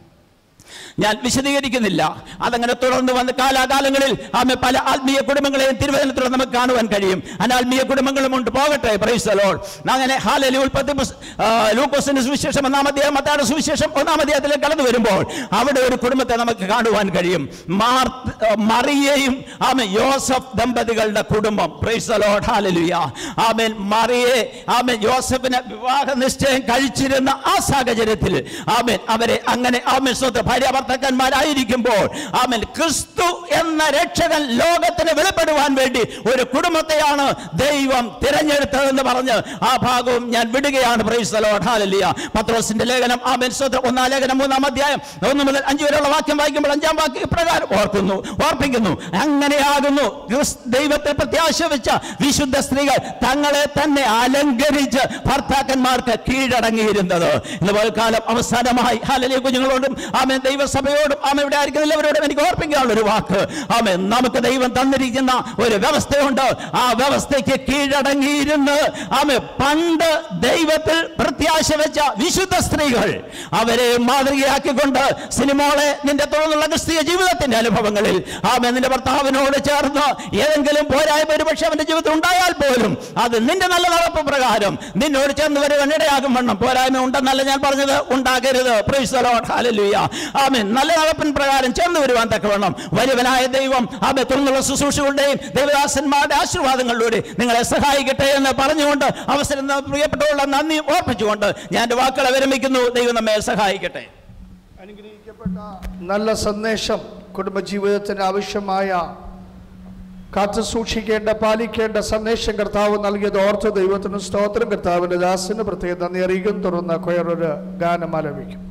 Speaker 8: ഞാൻ വിശദീകരിക്കുന്നില്ല അതങ്ങനെ തുടർന്ന് വന്ന് കാലാകാലങ്ങളിൽ ആമെ പല ആത്മീയ കുടുംബങ്ങളെയും തിരുവനന്തപുരത്ത് നമുക്ക് കാണുവാൻ കഴിയും അനാത്മീയ കുടുംബങ്ങളും ഉണ്ട് പോകട്ടെ പ്രൈസലോൾ അങ്ങനെ ഹാലലി ഉൽപ്പത്തി പുസ്- ആ, ലൂക്കോസിന്റെ സുവിശേഷം ഒന്നാം അധ്യായം മത്തായുടെ സുവിശേഷം ഒന്നാം അധ്യായത്തിലേക്ക് കടന്നു വരുമ്പോൾ അവിടെ ഒരു കുടുംബത്തെ നമുക്ക് കാണുവാൻ കഴിയും മാർ മറിയയും ആമെ യോസഫ് ദമ്പതികളുടെ കുടുംബം പ്രൈസലോഡ് ഹാലലുയ ആമേൻ മറിയെ ആമേൻ യോസഫിന് വിവാഹ നിശ്ചയം കഴിച്ചിരുന്ന ആ സാഹചര്യത്തിൽ ആമേൻ അവരെ അങ്ങനെ ആമേൻ സ്വന്തം ഭാര്യ ഭർത്താക്കന്മാരായിരിക്കുമ്പോൾ ആമേൻ ക്രിസ്തു എന്ന രക്ഷകൻ ലോകത്തിന് വെളിപ്പെടുവാൻ വേണ്ടി ഒരു കുടുംബത്തെയാണ് ദൈവം തിരഞ്ഞെടുത്തതെന്ന് പറഞ്ഞ് ആ ഭാഗവും ഞാൻ വിടുകയാണ് പ്രൈസലോഡ് ഹാലലിയ പത്രോസിന്റെ ലേഖനം ആമേൻ സ്വന്തം ഒന്നാം ലേഖനം മൂന്നാം അധ്യായം ഒന്ന് മുതൽ അഞ്ച് വരെയുള്ള വാക്യം വായിക്കുമ്പോൾ അഞ്ചാം വാക്യം ഇപ്രകാരം ഓർക്കുന്നു ഓർപ്പിക്കുന്നു അങ്ങനെയാകുന്നു ക്രിസ്- ദൈവത്തെ പ്രത്യാശ വെച്ച വിശുദ്ധ സ്ത്രീകൾ തങ്ങളെ തന്നെ അലങ്കരിച്ച് ഭർത്താക്കന്മാർക്ക് കീഴടങ്ങിയിരുന്നത് ഇന്ന് കാലം അവസാനമായി ഹാലലിയ കുഞ്ഞുങ്ങളോടും ആമേ ദൈവസഭയോടും ആമ ഇവിടെ ആയിരിക്കുന്ന എല്ലാവരോടും എനിക്ക് ഓർപ്പിക്കാനുള്ള ഒരു വാക്ക് ആമേ നമുക്ക് ദൈവം തന്നിരിക്കുന്ന ഒരു വ്യവസ്ഥയുണ്ട് ആ വ്യവസ്ഥയ്ക്ക് കീഴടങ്ങിയിരുന്ന് ആമേ പണ്ട് ദൈവത്തിൽ പ്രത്യാശ വെച്ച വിശുദ്ധ സ്ത്രീകൾ അവരെ മാതൃകയാക്കിക്കൊണ്ട് സിനിമോളെ നിന്റെ തുടർന്നുള്ള ക്രിസ്തീയ ജീവിതത്തിന്റെ അനുഭവങ്ങളിൽ ആമേ നിന്റെ ഭർത്താവിനോട് ചേർന്ന് ഏതെങ്കിലും പോരായ്മ ഒരു പക്ഷേ അവന്റെ ജീവിതത്തിൽ ഉണ്ടായാൽ പോലും അത് നിന്റെ നല്ല നടപ്പ് പ്രകാരം നിന്നോട് ചേർന്ന് വരുവാൻ ഇടയാകും വണ്ണം പോരായ്മ ഉണ്ടെന്നല്ല ഞാൻ പറഞ്ഞത് ഉണ്ടാകരുത് Praise the Lord. Hallelujah. ആമേൻ നല്ല നടപ്പിൻ പ്രകാരം ചേർന്ന് വരുവാൻ തക്കവണ്ണം വലിയവനായ ദൈവം ആമേ തുടർന്നുള്ള ശുശ്രൂഷകളുടെയും ദേവദാസന്മാരുടെ ആശീർവാദങ്ങളിലൂടെ നിങ്ങളെ സഹായിക്കട്ടെ എന്ന് പറഞ്ഞുകൊണ്ട് അവസരം തന്ന പ്രിയപ്പെട്ടവരുടെ നന്ദി ഓർപ്പിച്ചുകൊണ്ട് ഞാൻ എൻ്റെ വാക്കുകളെ വിരമിക്കുന്നു ദൈവം നമ്മെ സഹായിക്കട്ടെ
Speaker 1: അനുഗ്രഹിക്കപ്പെട്ട നല്ല സന്ദേശം കുടുംബജീവിതത്തിന് ആവശ്യമായ കാത്തു സൂക്ഷിക്കേണ്ട പാലിക്കേണ്ട സന്ദേശം കർത്താവ് നൽകിയത് ഓർത്ത് ദൈവത്തിന് സ്തോത്രം കർത്താവിന്റെ ദാസിന് പ്രത്യേക നന്ദി അറിയിക്കും തുടർന്ന് കൊയറൊരു ഗാനം ആലപിക്കും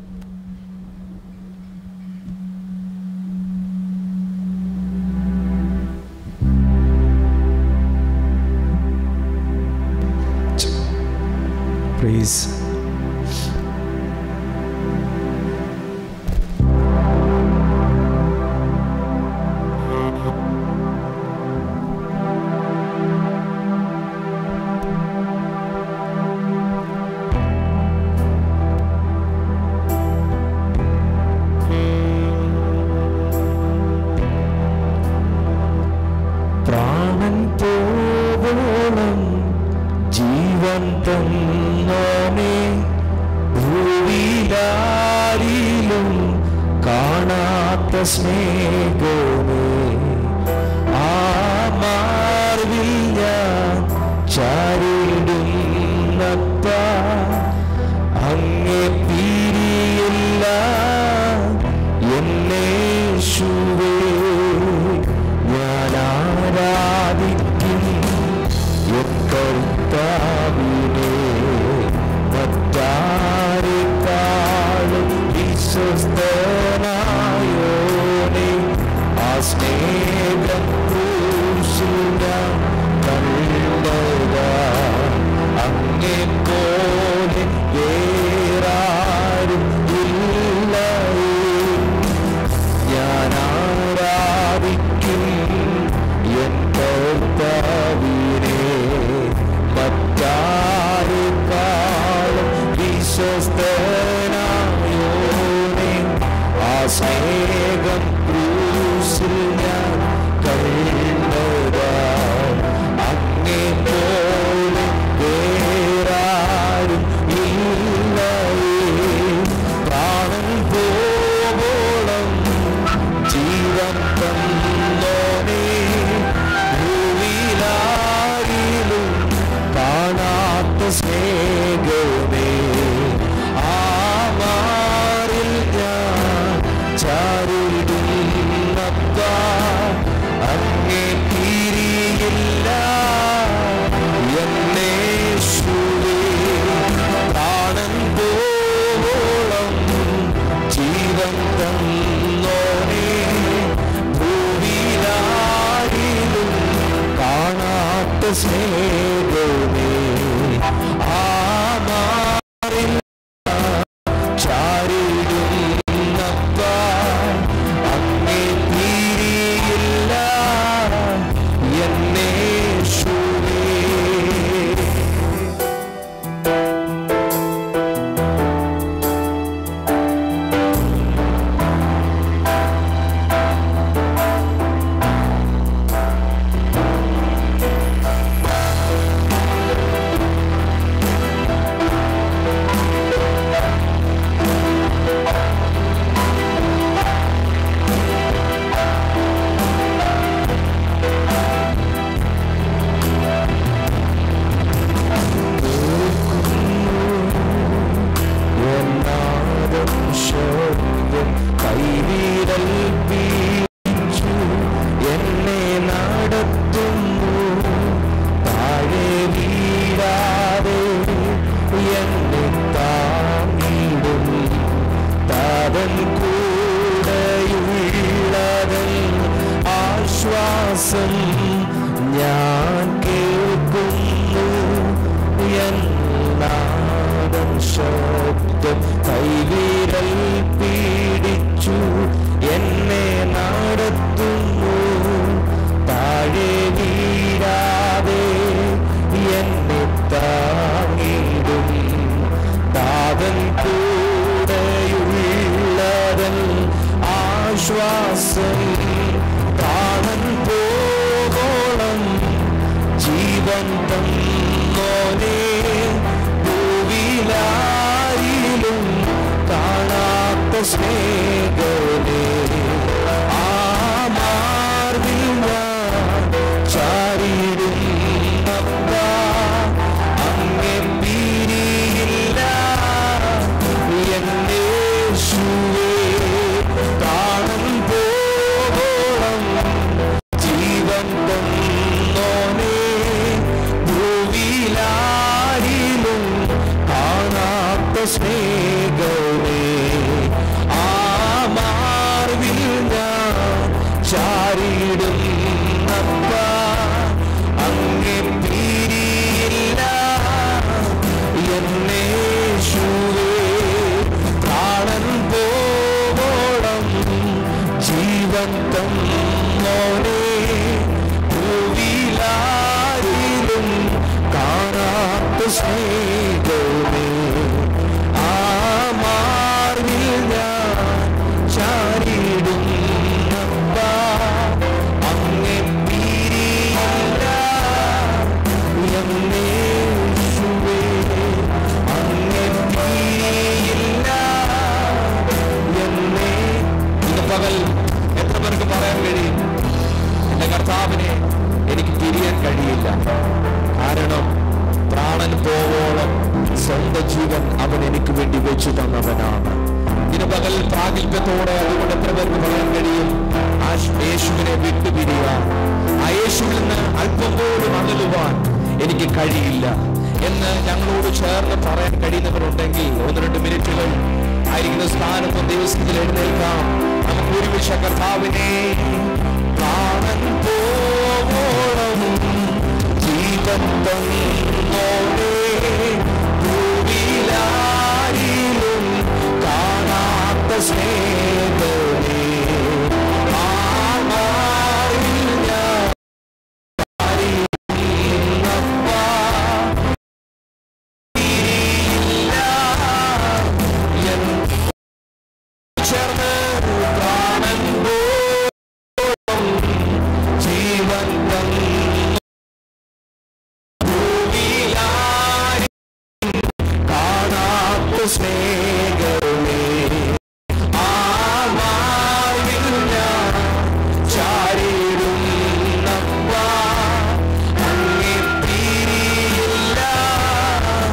Speaker 3: Praise. പ്രാണൻ പോവോളം ജീവൻ തന്നോനെ ഭൂവിലാരിലും കാണാത്ത സ്നേഹമേ ആ മാർവിൽ ഞാൻ ചാരിടുന്നപ്പ അങ്ങേ പിരിയില്ല എന്നേശുവേ ഞാൻ ആരാധിക്കും എൻ കർത്താവിനെ മറ്റാരെക്കാളും വിശ്വസ്തനായോനെ ആ സ്നേഹം ക്രൂശിൽ ഞാൻ കണ്ടതാ അങ്ങേ പോലെ വേറാരും ഇല്ലയേ ഞാൻ ആരാധിക്കും എൻ കർത്താവിനെ മറ്റാരെക്കാളും വിശ്വസ്തനായോനെ ആ സ്നേഹം ക്രൂശിൽ ഞാൻ കണ്ടതാ അങ്ങേ പോലെ വേറാരും ഇല്ലയേ പ്രാണൻ പോവോളം സ്നേഹമേ ആമാറിൽ ഞാൻ ചാരിടുന്നപ്പ അങ്ങേ തിരിയില്ല എന്നേശുവേ പ്രാണൻ പോവോളം ജീവൻ തന്നോനേ ഭൂവിലാരിലും കാണാത്ത സ്നേഹമേ ആമാറിൽ ചാരിടുന്നപ്പ അങ്ങേ തീരിയില്ല എന്നേശുവേ എന്നാലും ശോകം കൈവിരൽ പിടിച്ചു എന്നെ നടത്തുന്നു താഴെ വീഴാതെ എന്നെ താങ്ങിടും താതൻ കൂടെയുള്ളവൻ ആശ്വാസം ഞാൻ കേൾക്കുന്നു എന്നാടൻ ശബ്ദം കൈവിരൽ പീഡിച്ചു എന്നെ നടത്തുന്നു താഴെ വീഴാതെ എന്നെ താങ്ങിടും താതൻ കൂടെയുള്ളവൻ ആശ്വാസം പ്രാണൻ പോകോളം ജീവൻ തന്നോനെ ഭൂവിലാരിലും കാണാത്ത സ്നേഹനെ ആ മാർവിൽ ഞാൻ ചാരിടുന്നപ്പ അങ്ങേ പിരിയില്ല എന്നേശുവേ പ്രാണൻ പോകോളം ജീവൻ തന്നോനെ ഭൂവിലാരിലും കാണാത്ത സ്നേഹമേ ആ മാർവിൽ ഞാൻ ചാരിടുന്നപ്പ അങ്ങേ പിരിയില്ല എന്നേശുവേ പ്രാണൻ പോകോളം ജീവൻ തന്നോനെ ഭൂവിലാരിലും കാണാത്ത സ്നേഹമേ ആ മാർവിൽ ഞാൻ ചാരിടുന്നപ്പ അങ്ങേ പിരിയില്ല എന്നേശുവേ അങ്ങേ പിരിയില്ല എന്നേ ഇന്ന് പകൽ എത്ര പേർക്ക് പറയാൻ കഴിയും എന്റെ കർത്താവിനെ എനിക്ക് തിരിയാൻ കഴിയില്ല കാരണം പ്രാണൻ പോവോളം സ്വന്തം ജീവൻ അവൻ എനിക്ക് വേണ്ടി വെച്ചു തന്നവനാണ് ഇന്ന് പകൽ പ്രാഗൽഭ്യത്തോടെ അതുകൊണ്ട് എത്ര പേർക്ക് പറയാൻ കഴിയും ആ യേശുവിനെ വിട്ടുപിരിയാൻ ആ യേശുവിൽ നിന്ന് അല്പം പോലും അകലുവാൻ എനിക്ക് കഴിയില്ല എന്ന് ഞങ്ങളോട് ചേർന്ന് പറയാൻ കഴിയുന്നവരുണ്ടെങ്കിൽ ഒന്ന് രണ്ട് മിനിറ്റുകൾ ആയിരിക്കുന്ന സ്ഥാനത്ത് ദിവസത്തിൽ എഴുന്നേൽക്കാം നമുക്ക് ഒരുമിച്ച് കർത്താവിനെ പ്രാണൻ പോവോളം ജീവൻ തന്നോടെ ഭൂവിലാരിലും കാണാത്ത സ്നേഹമേ ആ മാറിൽ ഞാൻ അറിയുന്നപ്പ ഇല്ല എൻ ചേർന്ന് പ്രാണൻ പോലും ജീവൻ തന്നു ഭൂമിയിലാരും കാണാത്ത സ്നേഹമേ ആ മാർവിൽ ഞാൻ ചാരിടുന്നപ്പ അങ്ങേ പിരിയില്ല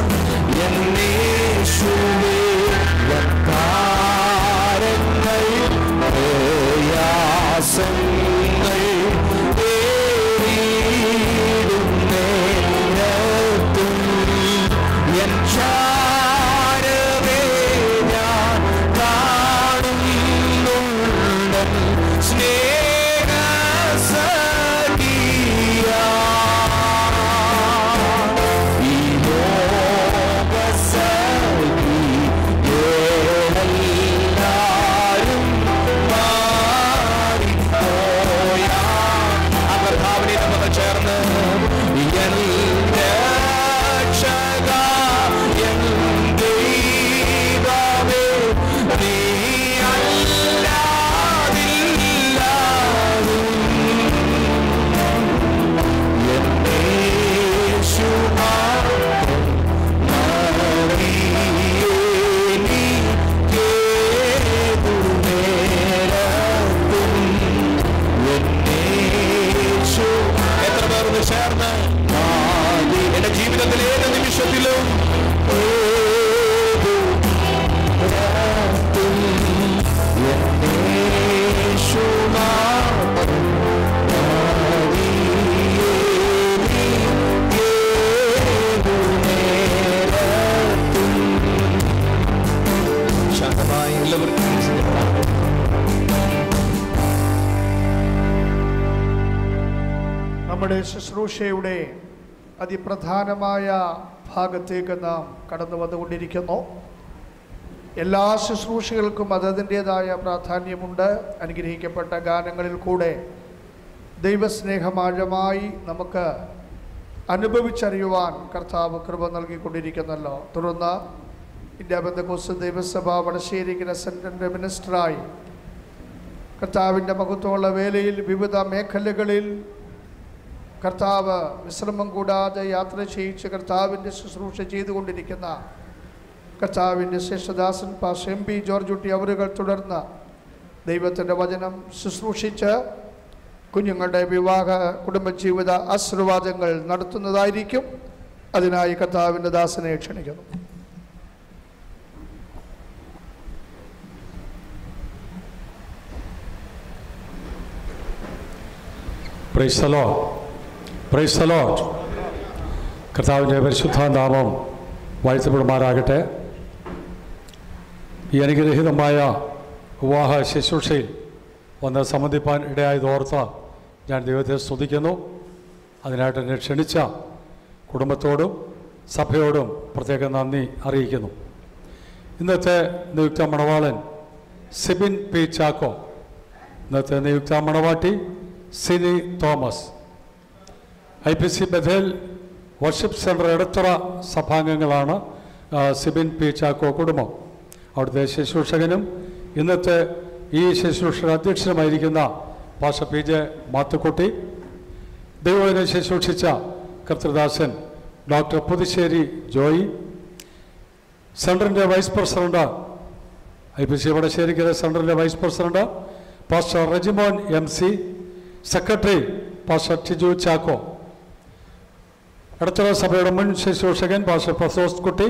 Speaker 1: ശുശ്രൂഷയുടെ അതിപ്രധാനമായ ഭാഗത്തേക്ക് നാം കടന്നു വന്നുകൊണ്ടിരിക്കുന്നു എല്ലാ ശുശ്രൂഷകൾക്കും അതതിൻ്റേതായ പ്രാധാന്യമുണ്ട് അനുഗ്രഹിക്കപ്പെട്ട ഗാനങ്ങളിൽ കൂടെ ദൈവസ്നേഹമാഴമായി നമുക്ക് അനുഭവിച്ചറിയുവാൻ കർത്താവ് കൃപ നൽകിക്കൊണ്ടിരിക്കുന്നല്ലോ തുടർന്ന് ഇന്ത്യ ബന്ധകോസ് ദൈവസഭ വടശ്ശേരി സെൻറ്ററിൻ്റെ മിനിസ്റ്ററായി കർത്താവിൻ്റെ മഹത്വമുള്ള വേലയിൽ വിവിധ മേഖലകളിൽ കർത്താവ് വിശ്രമം കൂടാതെ യാത്ര ചെയ്യിച്ച് കർത്താവിൻ്റെ ശുശ്രൂഷ ചെയ്തുകൊണ്ടിരിക്കുന്ന കർത്താവിൻ്റെ ശേഷദാസൻ pastor M P George Kutty അവരുകൾ തുടർന്ന് ദൈവത്തിൻ്റെ വചനം ശുശ്രൂഷിച്ച് കുഞ്ഞുങ്ങളുടെ വിവാഹ കുടുംബജീവിത ആശീർവാദങ്ങൾ നടത്തുന്നതായിരിക്കും അതിനായി കർത്താവിൻ്റെ ദാസനെ ക്ഷണിക്കുന്നു
Speaker 9: പ്രൈസലോ പ്രൈസലോ കർത്താവിൻ്റെ പരിശുദ്ധ നാമം വാഴ്ത്തപ്പെടുമാറാകട്ടെ ഈ അനുഗ്രഹീതമായ വിവാഹ ശുശ്രൂഷയിൽ ഒന്ന് സംബന്ധിപ്പാൻ ഇടയായത് ഓർത്ത് ഞാൻ ദൈവത്തെ സ്തുതിക്കുന്നു അതിനായിട്ട് എന്നെ ക്ഷണിച്ച കുടുംബത്തോടും സഭയോടും പ്രത്യേക നന്ദി അറിയിക്കുന്നു ഇന്നത്തെ നിയുക്ത മണവാളൻ സിബിൻ പി ചാക്കോ ഇന്നത്തെ നിയുക്ത മണവാട്ടി Sini Thomas I P C Bethel worship centre Edathara സഭാംഗങ്ങളാണ് ആ, സിബിൻ പി ചാക്കോ കുടുംബം അവിടുത്തെ ശുശ്രൂഷകനും ഇന്നത്തെ ഈ ശുശ്രൂഷ അധ്യക്ഷനുമായിരിക്കുന്ന പാഷ പി ജെ മാത്തുക്കുട്ടി ദൈവവിനെ ശുശ്രൂഷിച്ച കർത്തൃദാസൻ ഡോക്ടർ പുതുശ്ശേരി ജോയി സെൻറ്ററിൻ്റെ vice president I P C Vadasserikkara സെൻറ്ററിൻ്റെ vice president pastor Rejimon M C secretary pastor Tiju Chacko Edathara സഭയുടെ മുൻ ശുശ്രൂഷകൻ പാസ്റ്റർ പ്രസോസ് കുട്ടി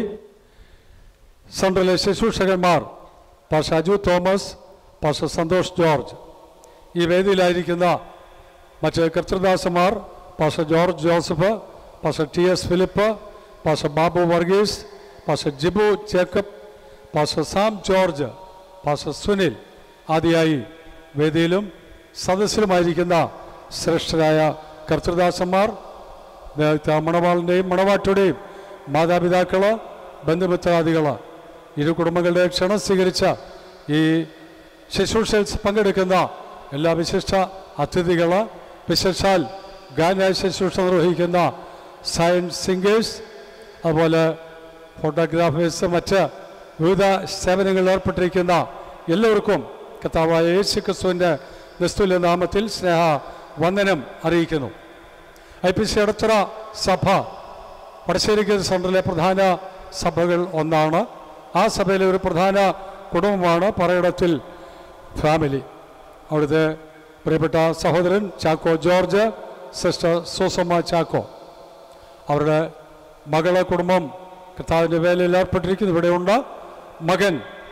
Speaker 9: സെൻട്രലിലെ ശുശ്രൂഷകന്മാർ pastor Aju Thomas pastor Santhosh George ഈ വേദിയിലായിരിക്കുന്ന മറ്റ് കർത്തൃദാസന്മാർ pastor George Joseph pastor T S Philip pastor Babu Varghese pastor Jibu Jacob pastor Sam George pastor Sunil ആദിയായി വേദിയിലും സദസ്സിലുമായിരിക്കുന്ന ശ്രേഷ്ഠരായ കർത്തൃദാസന്മാർ നേരത്തെ മണവാളിൻ്റെയും മണവാട്ടിയുടെയും മാതാപിതാക്കള് ബന്ധുമിത്രാദികള് ഇരു കുടുംബങ്ങളുടെ ക്ഷണം സ്വീകരിച്ച ഈ ശുശ്രൂഷയിൽ പങ്കെടുക്കുന്ന എല്ലാ വിശിഷ്ട അതിഥികള് വിശേഷാൽ ഗാന ശുശ്രൂഷ നിർവഹിക്കുന്ന സയൻസ് സിംഗേഴ്സ് അതുപോലെ ഫോട്ടോഗ്രാഫേഴ്സ് മറ്റ് വിവിധ സേവനങ്ങളിൽ ഏർപ്പെട്ടിരിക്കുന്ന എല്ലാവർക്കും കർത്താവായ യേശു ക്രിസ്തുവിൻ്റെ നിസ്തുല്യ നാമത്തിൽ സ്നേഹ വന്ദനം അറിയിക്കുന്നു ഐ പി സി എടത്തറ സഭ വടശ്ശേരിക്കൽ സെൻറ്ററിലെ പ്രധാന സഭകൾ ഒന്നാണ് ആ സഭയിലെ ഒരു പ്രധാന കുടുംബമാണ് പറയിടത്തിൽ ഫാമിലി അവിടുത്തെ പ്രിയപ്പെട്ട സഹോദരൻ ചാക്കോ ജോർജ് സിസ്റ്റർ സൂസമ്മ ചാക്കോ അവരുടെ മകളെ കുടുംബം കർത്താവിൻ്റെ വേലയിൽ ഏർപ്പെട്ടിരിക്കുന്നു ഇവിടെയുണ്ട് മകൻ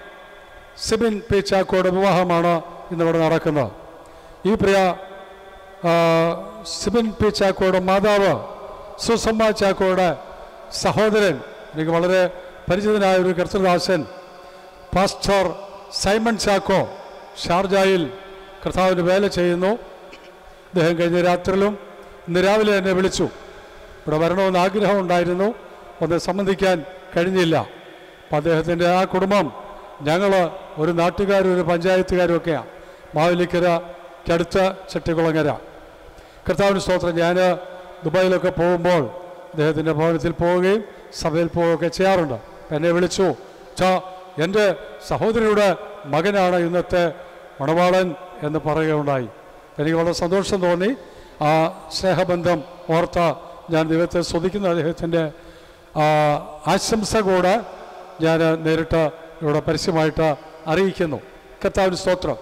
Speaker 9: സിബിൻ പി ചാക്കോയുടെ വിവാഹമാണ് ഇന്നിവിടെ നടക്കുന്നത് ഈ പ്രിയ ആ, സിബിൻ പി ചാക്കോയുടെ മാതാവ് സുസമ്മ ചാക്കോയുടെ സഹോദരൻ എനിക്ക് വളരെ പരിചിതനായ ഒരു കർത്തൃദാസൻ പാസ്റ്റർ സൈമൺ ചാക്കോ ഷാർജായിൽ കർത്താവിന് വേല ചെയ്യുന്നു അദ്ദേഹം കഴിഞ്ഞ രാത്രിയിലും ഇന്ന് രാവിലെ എന്നെ വിളിച്ചു ഇവിടെ വരണമെന്ന് ആഗ്രഹം ഉണ്ടായിരുന്നു ഒന്ന് സംബന്ധിക്കാൻ കഴിഞ്ഞില്ല അപ്പം അദ്ദേഹത്തിൻ്റെ ആ കുടുംബം ഞങ്ങൾ ഒരു നാട്ടുകാരും ഒരു പഞ്ചായത്തുകാരും ഒക്കെയാണ് മാവേലിക്കരയ്ക്കടുത്ത ചെട്ടിക്കുളങ്ങര കർത്താവിന് സ്തോത്രം ഞാൻ ദുബായിലൊക്കെ പോകുമ്പോൾ അദ്ദേഹത്തിൻ്റെ ഭവനത്തിൽ പോവുകയും സഭയിൽ പോവുകയൊക്കെ ചെയ്യാറുണ്ട് എന്നെ വിളിച്ചു ചാ എൻ്റെ സഹോദരിയുടെ മകനാണ് ഇന്നത്തെ മണവാളൻ എന്ന് പറയുകയുണ്ടായി എനിക്ക് വളരെ സന്തോഷം തോന്നി ആ സ്നേഹബന്ധം ഓർത്ത ഞാൻ ദൈവത്തെ സ്തുതിക്കുന്ന അദ്ദേഹത്തിൻ്റെ ആ, ആശംസ കൂടെ ഞാൻ നേരിട്ട് ഇവിടെ പരസ്യമായിട്ട് അറിയിക്കുന്നു കർത്താവിന് സ്തോത്രം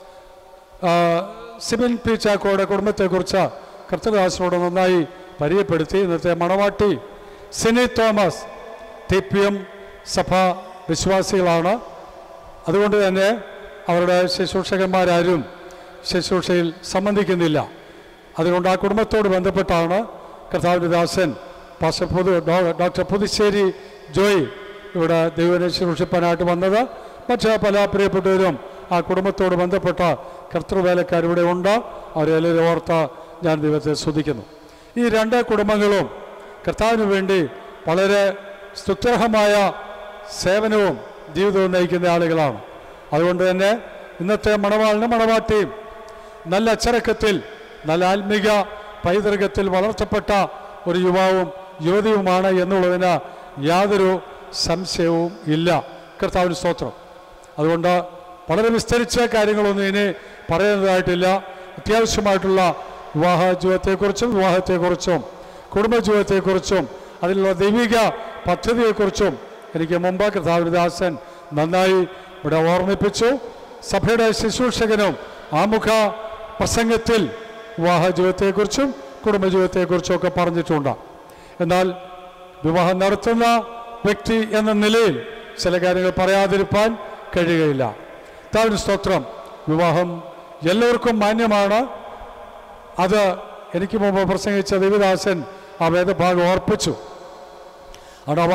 Speaker 9: ആ, സിബിൻ പി ചാക്കോയുടെ കുടുംബത്തെക്കുറിച്ച് കർത്തദാസിനോട് നന്നായി പരിചയപ്പെടുത്തി ഇന്നത്തെ മണവാട്ടി Sini Thomas T P M സഭ വിശ്വാസികളാണ് അതുകൊണ്ട് തന്നെ അവരുടെ ശുശ്രൂഷകന്മാരാരും ശുശ്രൂഷയിൽ സംബന്ധിക്കുന്നില്ല അതുകൊണ്ട് ആ കുടുംബത്തോട് ബന്ധപ്പെട്ടാണ് കർത്താവിൻ്റെ ദാസൻ പാസ്റ്റർ പുതു ഡോ- ഡോക്ടർ പുതുശ്ശേരി ജോയ് ഇവിടെ ദൈവനെ ശുശ്രൂഷിപ്പാനായിട്ട് വന്നത് മറ്റ് പല പ്രിയപ്പെട്ടവരും ആ കുടുംബത്തോട് ബന്ധപ്പെട്ട കർത്തൃവേലക്കാർ ഇവിടെ ഉണ്ട് അവരെല്ലാവരും ഓർത്ത് ഞാൻ ദൈവത്തെ സ്തുതിക്കുന്നു ഈ രണ്ട് കുടുംബങ്ങളും കർത്താവിന് വേണ്ടി വളരെ സ്തുത്യർഹമായ സേവനവും ജീവിതവും നയിക്കുന്ന ആളുകളാണ് അതുകൊണ്ട് തന്നെ ഇന്നത്തെ മണവാളിനും മണവാട്ടിയും നല്ല അച്ചടക്കത്തിൽ നല്ല ആത്മീക പൈതൃകത്തിൽ വളർത്തപ്പെട്ട ഒരു യുവാവും യുവതിയുമാണ് എന്നുള്ളതിന് യാതൊരു സംശയവും ഇല്ല കർത്താവിന് സ്തോത്രം അതുകൊണ്ട് വളരെ വിസ്തരിച്ച കാര്യങ്ങളൊന്നും ഇനി പറയുന്നതായിട്ടില്ല അത്യാവശ്യമായിട്ടുള്ള വിവാഹ ജീവിതത്തെക്കുറിച്ചും വിവാഹത്തെക്കുറിച്ചും കുടുംബജീവിതത്തെക്കുറിച്ചും അതിലുള്ള ദൈവിക പദ്ധതിയെക്കുറിച്ചും എനിക്ക് മുമ്പ് കർത്താവിദാസൻ നന്നായി ഇവിടെ ഓർമ്മിപ്പിച്ചു സഭയുടെ ശുശ്രൂഷകനും ആമുഖ പ്രസംഗത്തിൽ വിവാഹ ജീവിതത്തെക്കുറിച്ചും കുടുംബജീവിതത്തെക്കുറിച്ചും ഒക്കെ പറഞ്ഞിട്ടുണ്ട് എന്നാൽ വിവാഹം നടത്തുന്ന വ്യക്തി എന്ന നിലയിൽ ചില കാര്യങ്ങൾ പറയാതിരിക്കാൻ കഴിയുകയില്ല താവിന് സ്തോത്രം വിവാഹം എല്ലാവർക്കും മാന്യമാണ് അത് എനിക്ക് മുമ്പ് പ്രസംഗിച്ച ദേവിദാസൻ ആ വേദഭാഗം ഓർപ്പിച്ചു അടവ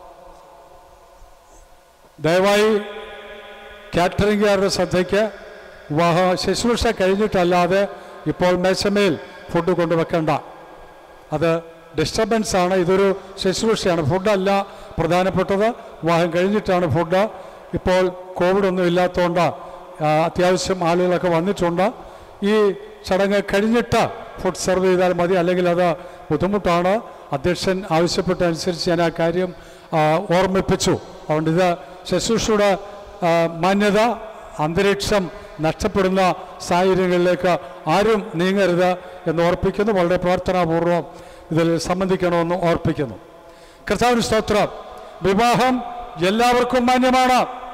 Speaker 9: ദയവായി കാറ്ററിംഗുകാരുടെ ശ്രദ്ധയ്ക്ക് വിവാഹ ശുശ്രൂഷ കഴിഞ്ഞിട്ടല്ലാതെ ഇപ്പോൾ മേശമേൽ ഫുഡ് കൊണ്ടുവെക്കണ്ട അത് ഡിസ്റ്റർബൻസ് ആണ് ഇതൊരു ശുശ്രൂഷയാണ് ഫുഡല്ല പ്രധാനപ്പെട്ടത് വിവാഹം കഴിഞ്ഞിട്ടാണ് ഫുഡ് ഇപ്പോൾ കോവിഡ് ഒന്നും ഇല്ലാത്തതുകൊണ്ട് ആ, അത്യാവശ്യം ആളുകളൊക്കെ വന്നിട്ടുണ്ട് ഈ ചടങ്ങ് കഴിഞ്ഞിട്ട് ഫുഡ് സെർവ് ചെയ്താൽ മതി അല്ലെങ്കിൽ അത് ബുദ്ധിമുട്ടാണ് അധ്യക്ഷൻ ആവശ്യപ്പെട്ട അനുസരിച്ച് ഞാൻ ആ കാര്യം ആ, ഓർമ്മിപ്പിച്ചു അതുകൊണ്ട് ഇത് ശുശ്രൂഷയുടെ ആ, മാന്യത അന്തരീക്ഷം നഷ്ടപ്പെടുന്ന സാഹചര്യങ്ങളിലേക്ക് ആരും നീങ്ങരുത് എന്ന് ഓർപ്പിക്കുന്നു വളരെ പ്രാർത്ഥനാപൂർവ്വം ഇതിൽ സംബന്ധിക്കണമെന്ന് ഓർപ്പിക്കുന്നു കർത്താവിന് സ്തോത്രം വിവാഹം എല്ലാവർക്കും മാന്യമാണ്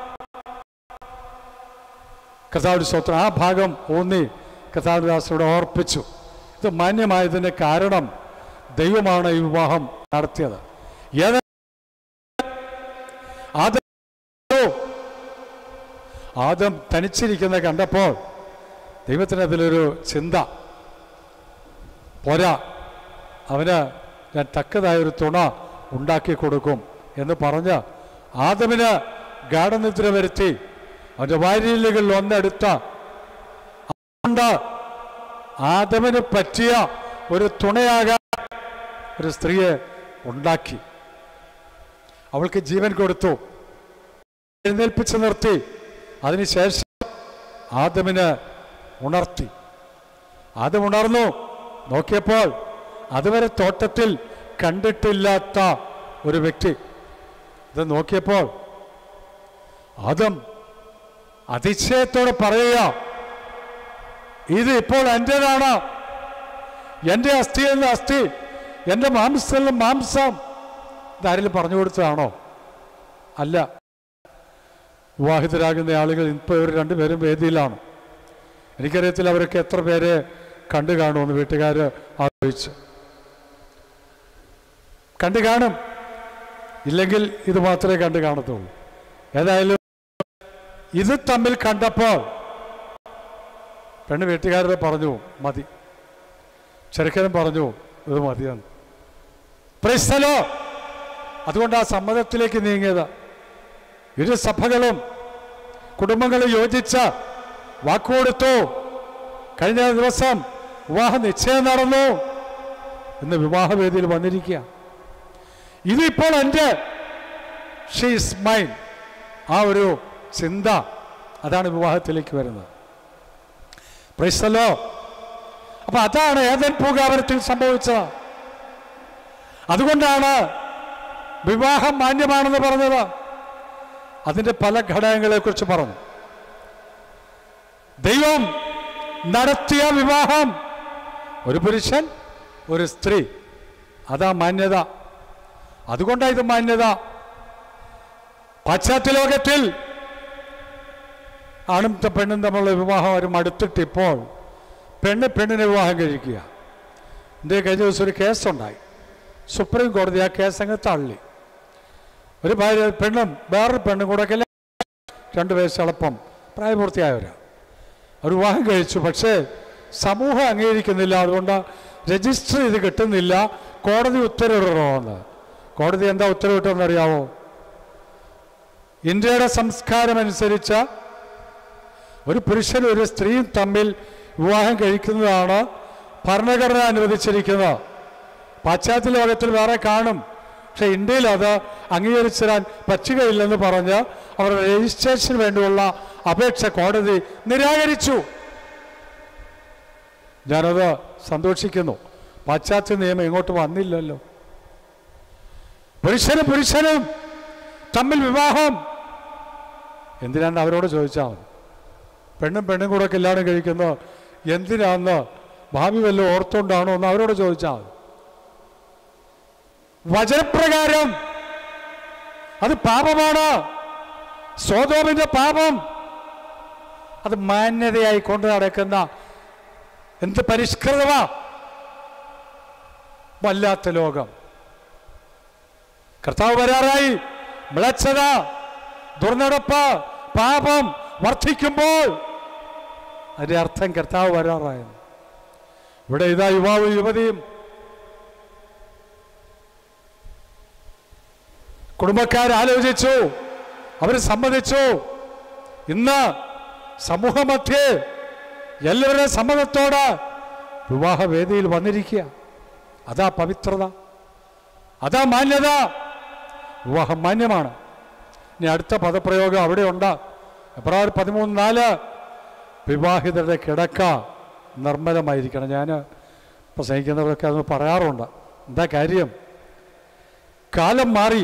Speaker 9: കർത്താവിന് സ്തോത്രം ആ ഭാഗം ഊന്നി കർത്താവിദാസോട് ഓർപ്പിച്ചു ഇത് മാന്യമായതിന് കാരണം ദൈവമാണ് ഈ വിവാഹം നടത്തിയത് ഏത് ആദം ആദം തനിച്ചിരിക്കുന്ന കണ്ടപ്പോൾ ദൈവത്തിന് അതിലൊരു ചിന്ത പോരാ അവന് ഞാൻ തക്കതായൊരു തുണ ഉണ്ടാക്കി കൊടുക്കും എന്ന് പറഞ്ഞ് ആദമിന് ഗാഠനിദ്ര വരുത്തി അവൻ്റെ വാരിയലുകളിൽ ഒന്നെടുത്ത അതുകൊണ്ട് ആദമിന് പറ്റിയ ഒരു തുണയാകാൻ ഒരു സ്ത്രീയെ ഉണ്ടാക്കി അവൾക്ക് ജീവൻ കൊടുത്തു എഴുന്നേൽപ്പിച്ച് നിർത്തി അതിനുശേഷം ആദമിന് ഉണർത്തി ആദം ഉണർന്നു നോക്കിയപ്പോൾ അതുവരെ തോട്ടത്തിൽ കണ്ടിട്ടില്ലാത്ത ഒരു വ്യക്തി ഇത് നോക്കിയപ്പോൾ ആദം അതിശയത്തോടെ പറയുക ഇത് ഇപ്പോൾ എൻ്റെതാണ് എൻ്റെ അസ്ഥിയിൽ നിന്ന് അസ്ഥി എൻ്റെ മാംസത്തിൽ നിന്ന് മാംസം ഇതാരെങ്കിലും പറഞ്ഞു കൊടുത്തതാണോ അല്ല വിവാഹിതരാകുന്ന ആളുകൾ ഇപ്പോൾ ഇവർ രണ്ടുപേരും വേദിയിലാണ് എനിക്കറിയത്തില്ല അവരൊക്കെ എത്ര പേരെ കണ്ടു കാണുമെന്ന് വീട്ടുകാർ ആലോചിച്ച് കണ്ടു കാണും ഇല്ലെങ്കിൽ ഇത് മാത്രമേ കണ്ടു കാണത്തുള്ളൂ ഏതായാലും ഇത് തമ്മിൽ കണ്ടപ്പോൾ പെണ്ണ് വീട്ടുകാരുടെ പറഞ്ഞു മതി ചെറുക്കനും പറഞ്ഞു ഇത് മതിയാണ് പ്രശ്നലോ അതുകൊണ്ട് ആ സമ്മതത്തിലേക്ക് നീങ്ങിയത് ഇരു സഭകളും കുടുംബങ്ങളും യോജിച്ച വാക്കുകൊടുത്തു കഴിഞ്ഞ ദിവസം വിവാഹ നിശ്ചയം നടന്നു ഇന്ന് വിവാഹവേദിയിൽ വന്നിരിക്കുക ഇതിപ്പോൾ എൻ്റെ ഷീസ് മൈൻ ആ ഒരു ചിന്ത അതാണ് വിവാഹത്തിലേക്ക് വരുന്നത് പ്രൈസലോ അപ്പൊ അതാണ് ഏതൻ പൂങ്കാവനത്തിൽ സംഭവിച്ചത് അതുകൊണ്ടാണ് വിവാഹം മാന്യമാണെന്ന് പറഞ്ഞത് അതിൻ്റെ പല ഘടകങ്ങളെ കുറിച്ച് പറഞ്ഞു ദൈവം നടത്തിയ വിവാഹം ഒരു പുരുഷൻ ഒരു സ്ത്രീ അതാ മാന്യത അതുകൊണ്ടാണ് ഇത് മാന്യത പാശ്ചാത്യ ലോകത്തിൽ ആണും ത- പെണ്ണും തമ്മിലുള്ള വിവാഹം അവർ മടുത്തിട്ട് ഇപ്പോൾ പെണ്ണ് പെണ്ണിനെ വിവാഹം കഴിക്കുക എൻ്റെ കഴിഞ്ഞ ദിവസം ഒരു കേസുണ്ടായി സുപ്രീം കോടതി ആ കേസ് അങ്ങ് തള്ളി ഒരു ഭാര്യ പെണ്ണും വേറൊരു പെണ്ണും കൂടെ കല്യാണം രണ്ട് വയസ്സ് എളുപ്പം പ്രായപൂർത്തിയായവരാണ് അവർ വിവാഹം കഴിച്ചു പക്ഷേ സമൂഹം അംഗീകരിക്കുന്നില്ല അതുകൊണ്ട് രജിസ്റ്റർ ചെയ്ത് കിട്ടുന്നില്ല കോടതി ഉത്തരവിടണമെന്ന് കോടതി എന്താ ഉത്തരവിട്ടെന്ന് അറിയാവോ ഇന്ത്യയുടെ സംസ്കാരം അനുസരിച്ച് ഒരു പുരുഷനും ഒരു സ്ത്രീയും തമ്മിൽ വിവാഹം കഴിക്കുന്നതാണ് ഭരണഘടന അനുവദിച്ചിരിക്കുന്നത് പാശ്ചാത്യ ലോകത്തിൽ വേറെ കാണും പക്ഷെ ഇന്ത്യയിൽ അത് അംഗീകരിച്ചു തരാൻ പറ്റുകയില്ലെന്ന് പറഞ്ഞ് അവരുടെ രജിസ്ട്രേഷന് വേണ്ടിയുള്ള അപേക്ഷ കോടതി നിരാകരിച്ചു ഞാനത് സന്തോഷിക്കുന്നു പാശ്ചാത്യ നിയമം ഇങ്ങോട്ട് വന്നില്ലല്ലോ പുരുഷനും പുരുഷനും തമ്മിൽ വിവാഹം എന്തിനാണ് അവരോട് ചോദിച്ചാൽ മതി പെണ്ണും പെണ്ണും കൂടെ കല്യാണം കഴിക്കുന്നത് എന്തിനാന്ന് ഭാവി വല്ലതും ഓർത്തുകൊണ്ടാണോ എന്ന് അവരോട് ചോദിച്ചാൽ മതി വചനപ്രകാരം അത് പാപമാണ് സ്വതോമിന്റെ പാപം അത് മാന്യതയായി കൊണ്ടു നടക്കുന്ന എന്ത് പരിഷ്കൃതമാ വല്ലാത്ത ലോകം കർത്താവ് വരാറായി മ്ലച്ഛത ദുർനടപ്പ് പാപം വർദ്ധിക്കുമ്പോൾ അതിന്റെ അർത്ഥം കർത്താവ് വരാറായെന്ന് ഇവിടെ ഇതാ യുവാവും യുവതിയും കുടുംബക്കാർ ആലോചിച്ചു അവർ സമ്മതിച്ചു ഇന്ന് സമൂഹമധ്യേ എല്ലാവരുടെ സമ്മതത്തോട് വിവാഹവേദിയിൽ വന്നിരിക്കുക അതാ പവിത്രത അതാ മാന്യത വിവാഹം മാന്യമാണ് ഇനി അടുത്ത പദപ്രയോഗം അവിടെ ഉണ്ട് എബ്രാഹിം പതിമൂന്ന് നാല് വിവാഹിതരുടെ കിടക്ക നിർമ്മലമായിരിക്കണം ഞാൻ പ്രസംഗിക്കുന്നവരൊക്കെ അത് പറയാറുണ്ട് എന്താ കാര്യം കാലം മാറി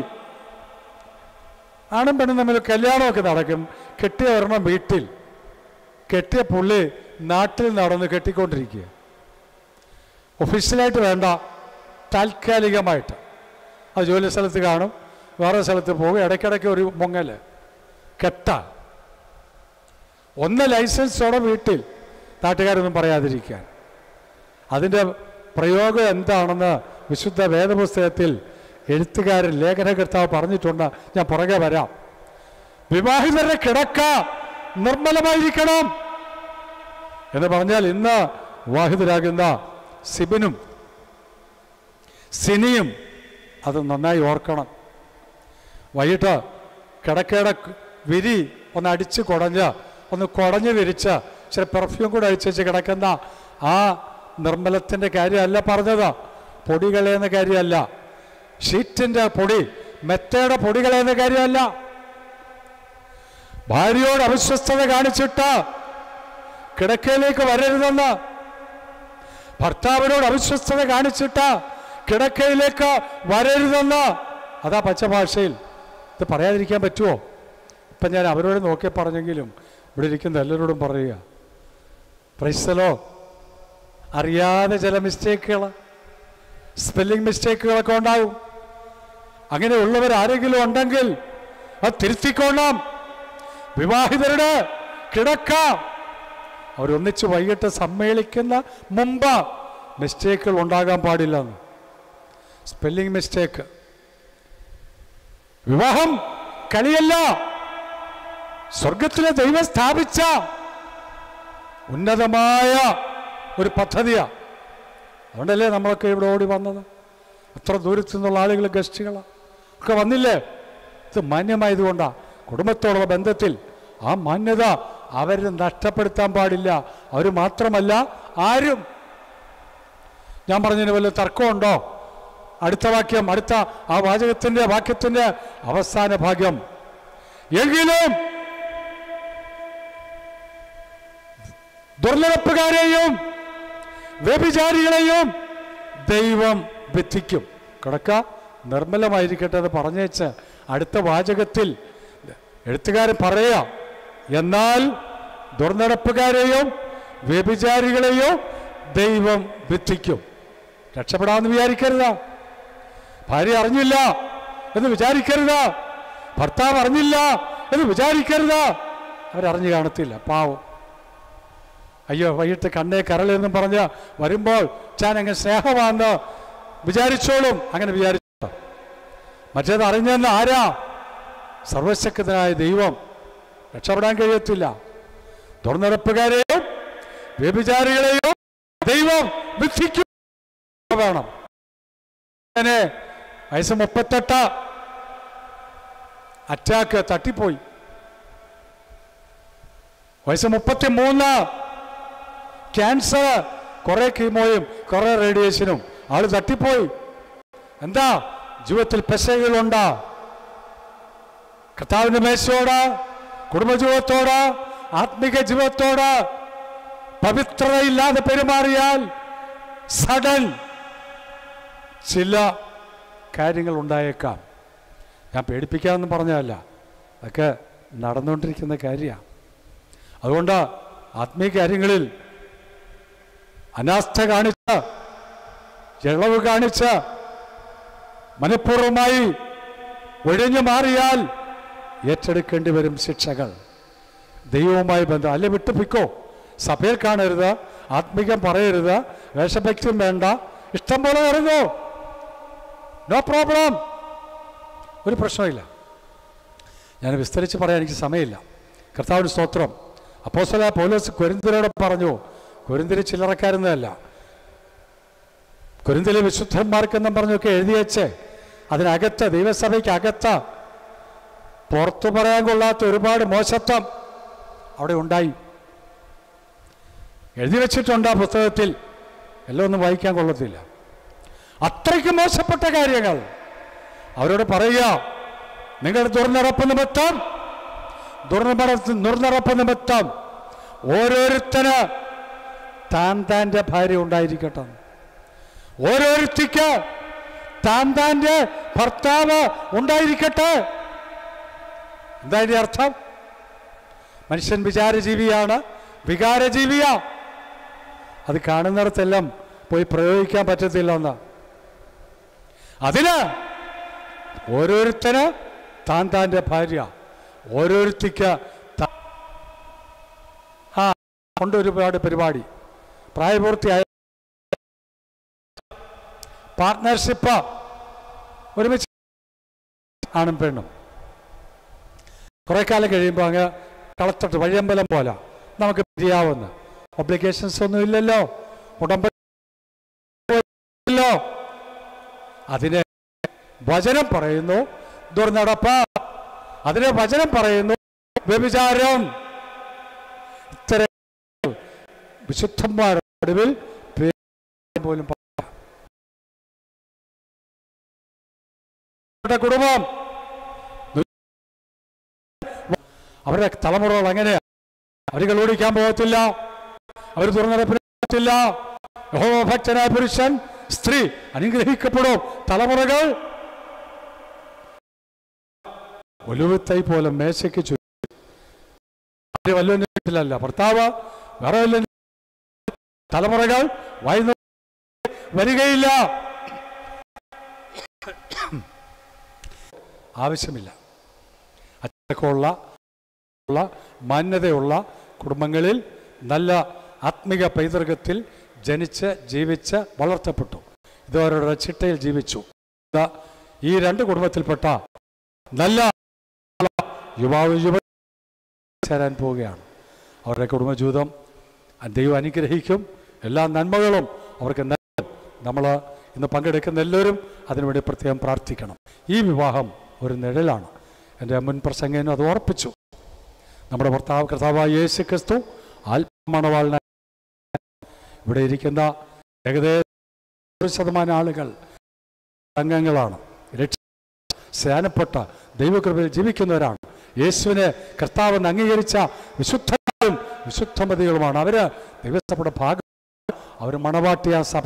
Speaker 9: ആണും പെണ്ണും തമ്മിൽ കല്യാണമൊക്കെ നടക്കും കെട്ടിയ ഒരെണ്ണം വീട്ടിൽ കെട്ടിയ പുള്ളി നാട്ടിൽ നടന്ന് കെട്ടിക്കൊണ്ടിരിക്കുക ഒഫീഷ്യലായിട്ട് വേണ്ട താൽക്കാലികമായിട്ട് അത് ജോലി സ്ഥലത്ത് കാണും വേറെ സ്ഥലത്ത് പോകും ഇടയ്ക്കിടയ്ക്ക് ഒരു മുങ്ങല് കെട്ട ഒന്ന് ലൈസൻസോടെ വീട്ടിൽ നാട്ടുകാരൊന്നും പറയാതിരിക്കാൻ അതിൻ്റെ പ്രയോഗം എന്താണെന്ന് വിശുദ്ധ വേദപുസ്തകത്തിൽ എഴുത്തുകാരൻ ലേഖനകർത്താവ് പറഞ്ഞിട്ടുണ്ട് ഞാൻ പുറകെ വരാം വിവാഹിതരുടെ കിടക്ക നിർമ്മലമായിരിക്കണം എന്ന് പറഞ്ഞാൽ ഇന്ന് വിവാഹിതരാകുന്ന സിബിനും സിനിയും അത് നന്നായി ഓർക്കണം വൈകിട്ട് കിടക്കയുടെ വിരി ഒന്ന് അടിച്ച് കുടഞ്ഞ് ഒന്ന് കുടഞ്ഞ് വിരിച്ച് ചില പെർഫ്യൂം കൂടെ അടിച്ച് വെച്ച് കിടക്കുന്ന ആ നിർമ്മലത്തിൻ്റെ കാര്യമല്ല പറഞ്ഞത് പൊടി കളയുന്ന കാര്യമല്ല ഷീറ്റിൻ്റെ പൊടി മെത്തയുടെ പൊടി കളയുന്ന കാര്യമല്ല ഭാര്യയോട് അവിശ്വസ്തത കാണിച്ചിട്ട് കിടക്കയിലേക്ക് വരരുതെന്ന് ഭർത്താവിനോട് അവിശ്വസ്തത കാണിച്ചിട്ട് കിടക്കയിലേക്ക് വരരുതെന്ന് അതാ പച്ചഭാഷയിൽ ഇത് പറയാതിരിക്കാൻ പറ്റുമോ ഇപ്പം ഞാൻ അവരോട് നോക്കി പറഞ്ഞെങ്കിലും ഇവിടെ ഇരിക്കുന്ന എല്ലാവരോടും പറയുക പ്രൈസലോ അറിയാതെ ചില മിസ്റ്റേക്കുകൾ സ്പെല്ലിംഗ് മിസ്റ്റേക്കുകളൊക്കെ ഉണ്ടാവും അങ്ങനെയുള്ളവർ ആരെങ്കിലും ഉണ്ടെങ്കിൽ അത് തിരുത്തിക്കൊള്ളാം വിവാഹിതരുടെ കിടക്ക അവരൊന്നിച്ച് വൈകിട്ട് സമ്മേളിക്കുന്ന മുമ്പ് മിസ്റ്റേക്കുകൾ ഉണ്ടാകാൻ പാടില്ലെന്ന് സ്പെല്ലിംഗ് മിസ്റ്റേക്ക് വിവാഹം കളിയല്ല സ്വർഗത്തിലെ ദൈവം സ്ഥാപിച്ച ഉന്നതമായ ഒരു പദ്ധതിയാ അതുകൊണ്ടല്ലേ നമ്മളൊക്കെ ഇവിടെ ഓടി വന്നത് അത്ര ദൂരത്തു നിന്നുള്ള ആളുകൾ ഗസ്റ്റുകൾ ഒക്കെ വന്നില്ലേ ഇത് മാന്യമായതുകൊണ്ടാണ് കുടുംബത്തോടുള്ള ബന്ധത്തിൽ ആ മാന്യത അവർ നഷ്ടപ്പെടുത്താൻ പാടില്ല അവർ മാത്രമല്ല ആരും ഞാൻ പറഞ്ഞതിന് വല്ല തർക്കമുണ്ടോ അടുത്ത വാക്യം അടുത്ത ആ വാചകത്തിന്റെ വാക്യത്തിന്റെ അവസാന ഭാഗ്യം എങ്കിലും ദുർനടപ്പുകാരെയും വ്യഭിചാരികളെയും ദൈവം വിധിക്കും കിടക്ക നിർമ്മലമായിരിക്കട്ടെ എന്ന് പറഞ്ഞേച്ച് അടുത്ത വാചകത്തിൽ എഴുത്തുകാരൻ പറയാം എന്നാൽ ദുർനടപ്പുകാരെയും വ്യഭിചാരികളെയും ദൈവം വിധിക്കും രക്ഷപ്പെടാമെന്ന് വിചാരിക്കരുത് ഭാര്യ അറിഞ്ഞില്ല എന്ന് വിചാരിക്കരുത് ഭർത്താവ് അറിഞ്ഞില്ല എന്ന് വിചാരിക്കരുത് അവരറിഞ്ഞു കാണത്തില്ല പാവം അയ്യോ വൈകിട്ട് കണ്ണേ കരളെന്നും പറഞ്ഞ് വരുമ്പോൾ ഞാൻ അങ്ങ് സ്നേഹമാണെന്ന് വിചാരിച്ചോളും അങ്ങനെ വിചാരിച്ചു മറ്റേത് അറിഞ്ഞെന്ന് ആരാ സർവശക്തനായ ദൈവം രക്ഷപ്പെടാൻ കഴിയത്തില്ല തുറന്നിറപ്പുകാരെയും വ്യഭിചാരികളെയും ദൈവം വിധിക്കും വേണം അങ്ങനെ വയസ്സ് മുപ്പത്തെട്ട് അറ്റാക്ക് തട്ടിപ്പോയി വയസ്സ് മുപ്പത്തി മൂന്ന് ക്യാൻസർ കുറെ കീമോയും കുറെ റേഡിയേഷനും ആള് തട്ടിപ്പോയി എന്താ ജീവിതത്തിൽ പെശകളുണ്ടോ കർത്താവിൻ്റെ മേശയോട് കുടുംബജീവിതത്തോട് ആത്മീക ജീവിതത്തോട് പവിത്രതയില്ലാതെ പെരുമാറിയാൽ സഡൻ ചില കാര്യങ്ങൾ ഉണ്ടായേക്കാം ഞാൻ പേടിപ്പിക്കാമെന്ന് പറഞ്ഞതല്ല അതൊക്കെ നടന്നുകൊണ്ടിരിക്കുന്ന കാര്യമാണ് അതുകൊണ്ട് ആത്മീയ കാര്യങ്ങളിൽ അനാസ്ഥ കാണിച്ച് ഇളവ് കാണിച്ച് മനഃപൂർവ്വമായി ഒഴിഞ്ഞു മാറിയാൽ ഏറ്റെടുക്കേണ്ടി വരും ശിക്ഷകൾ ദൈവവുമായി ബന്ധം അല്ലെ വിട്ടുപിക്കോ സഭയിൽ കാണരുത് ആത്മീകം പറയരുത് വേഷഭക്തിയും വേണ്ട ഇഷ്ടം പോലെ ഇറങ്ങോ നോ പ്രോബ്ലം ഒരു പ്രശ്നമില്ല ഞാൻ വിസ്തരിച്ച് പറയാൻ എനിക്ക് സമയമില്ല കർത്താവിന് സ്തോത്രം അപ്പോസ്തല പൗലോസ് കൊരിന്തിരോട് പറഞ്ഞു കൊരിന്തിരി ചില്ലറക്കാരൊന്നുമല്ല കൊരിന്തിലെ വിശുദ്ധന്മാർക്കെന്നും പറഞ്ഞൊക്കെ എഴുതി വെച്ച് അതിനകത്ത് ദൈവസഭയ്ക്ക് അകത്ത് പുറത്തു പറയാൻ കൊള്ളാത്ത ഒരുപാട് മോശത്വം അവിടെ ഉണ്ടായി എഴുതി വെച്ചിട്ടുണ്ട് ആ പുസ്തകത്തിൽ എല്ലാം ഒന്നും വായിക്കാൻ കൊള്ളത്തില്ല അത്രയ്ക്ക് മോശപ്പെട്ട കാര്യങ്ങൾ അവരോട് പറയുക നിങ്ങൾ ദുർനടപ്പ് നിമിത്തം ദുർനടപ്പ് ദുർനടപ്പ് നിമിത്തം ഓരോരുത്തന് താൻ താൻ്റെ ഭാര്യ ഉണ്ടായിരിക്കട്ടെ ഓരോരുത്തിക്ക് താൻ താൻ്റെ ഭർത്താവ് ഉണ്ടായിരിക്കട്ടെ എന്താ ഇതിന്റെ അർത്ഥം മനുഷ്യൻ വിചാരജീവിയാണ് വികാരജീവിയാ അത് കാണുന്നിടത്തെല്ലാം പോയി പ്രയോഗിക്കാൻ പറ്റത്തില്ല എന്ന് അതിന് ഓരോരുത്തന് താൻ താൻ്റെ ഭാര്യ ഓരോരുത്തിക്ക് ത- ആ ഉണ്ട് ഒരുപാട് പരിപാടി പ്രായപൂർത്തിയായ പാർട്ട്ണർഷിപ്പ് ഒരുമിച്ച് ആണും പെണ്ണും കുറെ കാലം കഴിയുമ്പോൾ അങ്ങ് കളത്തട്ട് വഴിയമ്പലം പോലെ നമുക്ക് പിരിയാവുന്ന ഒബ്ലിഗേഷൻസ് ഒന്നും ഇല്ലല്ലോ ഉടമ്പല്ലോ അതിന് വചനം പറയുന്നു ദുർനടപ്പ് അതിന് വചനം പറയുന്നു വ്യഭിചാരം ഇത്തരം വിശുദ്ധന്മാരുടെ നടുവിൽ പേര് പോലും പറ- അവരുടെ കുടുംബം അവരുടെ തലമുറകൾ എങ്ങനെയാ അവർ കള്ളുടിക്കാൻ പോകത്തില്ല അവർ തുറന്നടപ്പിന് പോകത്തില്ല യഹോഭക്തനായ പുരുഷൻ സ്ത്രീ അനുഗ്രഹിക്കപ്പെടും തലമുറകൾ ഒലുവത്തൈ പോലെ മേശയ്ക്ക് ചുറ്റും വല്ലവന്റെ വീട്ടിലല്ല ഭർത്താവ് വേറെ വല്ല തലമുറകൾ വായുന്ന വരികയില്ല ആവശ്യമില്ല അച്ചടക്കമുള്ള ഉള്ള മാന്യതയുള്ള കുടുംബങ്ങളിൽ നല്ല ആത്മിക പൈതൃകത്തിൽ ജനിച്ച് ജീവിച്ച് വളർത്തപ്പെട്ടു ഇത് അവരുടെ ചിട്ടയിൽ ജീവിച്ചു ഇത് ഈ രണ്ട് കുടുംബത്തിൽപ്പെട്ട നല്ല യുവാവ് യുവ ചേരാൻ പോവുകയാണ് അവരുടെ കുടുംബജീവിതം ദൈവം അനുഗ്രഹിക്കും എല്ലാ നന്മകളും അവർക്ക് നൽകാൻ നമ്മൾ ഇന്ന് പങ്കെടുക്കുന്ന എല്ലാവരും അതിനുവേണ്ടി പ്രത്യേകം പ്രാർത്ഥിക്കണം ഈ വിവാഹം ഒരു നിഴലാണ് എൻ്റെ മുൻ പ്രസംഗനും അത് ഓർപ്പിച്ചു നമ്മുടെ ഭർത്താവ് കർത്താവായ യേശു ക്രിസ്തു ആത്മണവാളിന ഇവിടെ ഇരിക്കുന്ന ഏകദേശം ഒരു ശതമാനം ആളുകൾ അംഗങ്ങളാണ് രക്ഷ സ്നാനപ്പെട്ട ദൈവകൃപയിൽ ജീവിക്കുന്നവരാണ് യേശുവിനെ കർത്താവെന്ന് അംഗീകരിച്ച വിശുദ്ധരും വിശുദ്ധമതികളുമാണ് അവര് ദൈവസഭയുടെ ഭാഗം അവർ മണവാട്ടിയ സഭ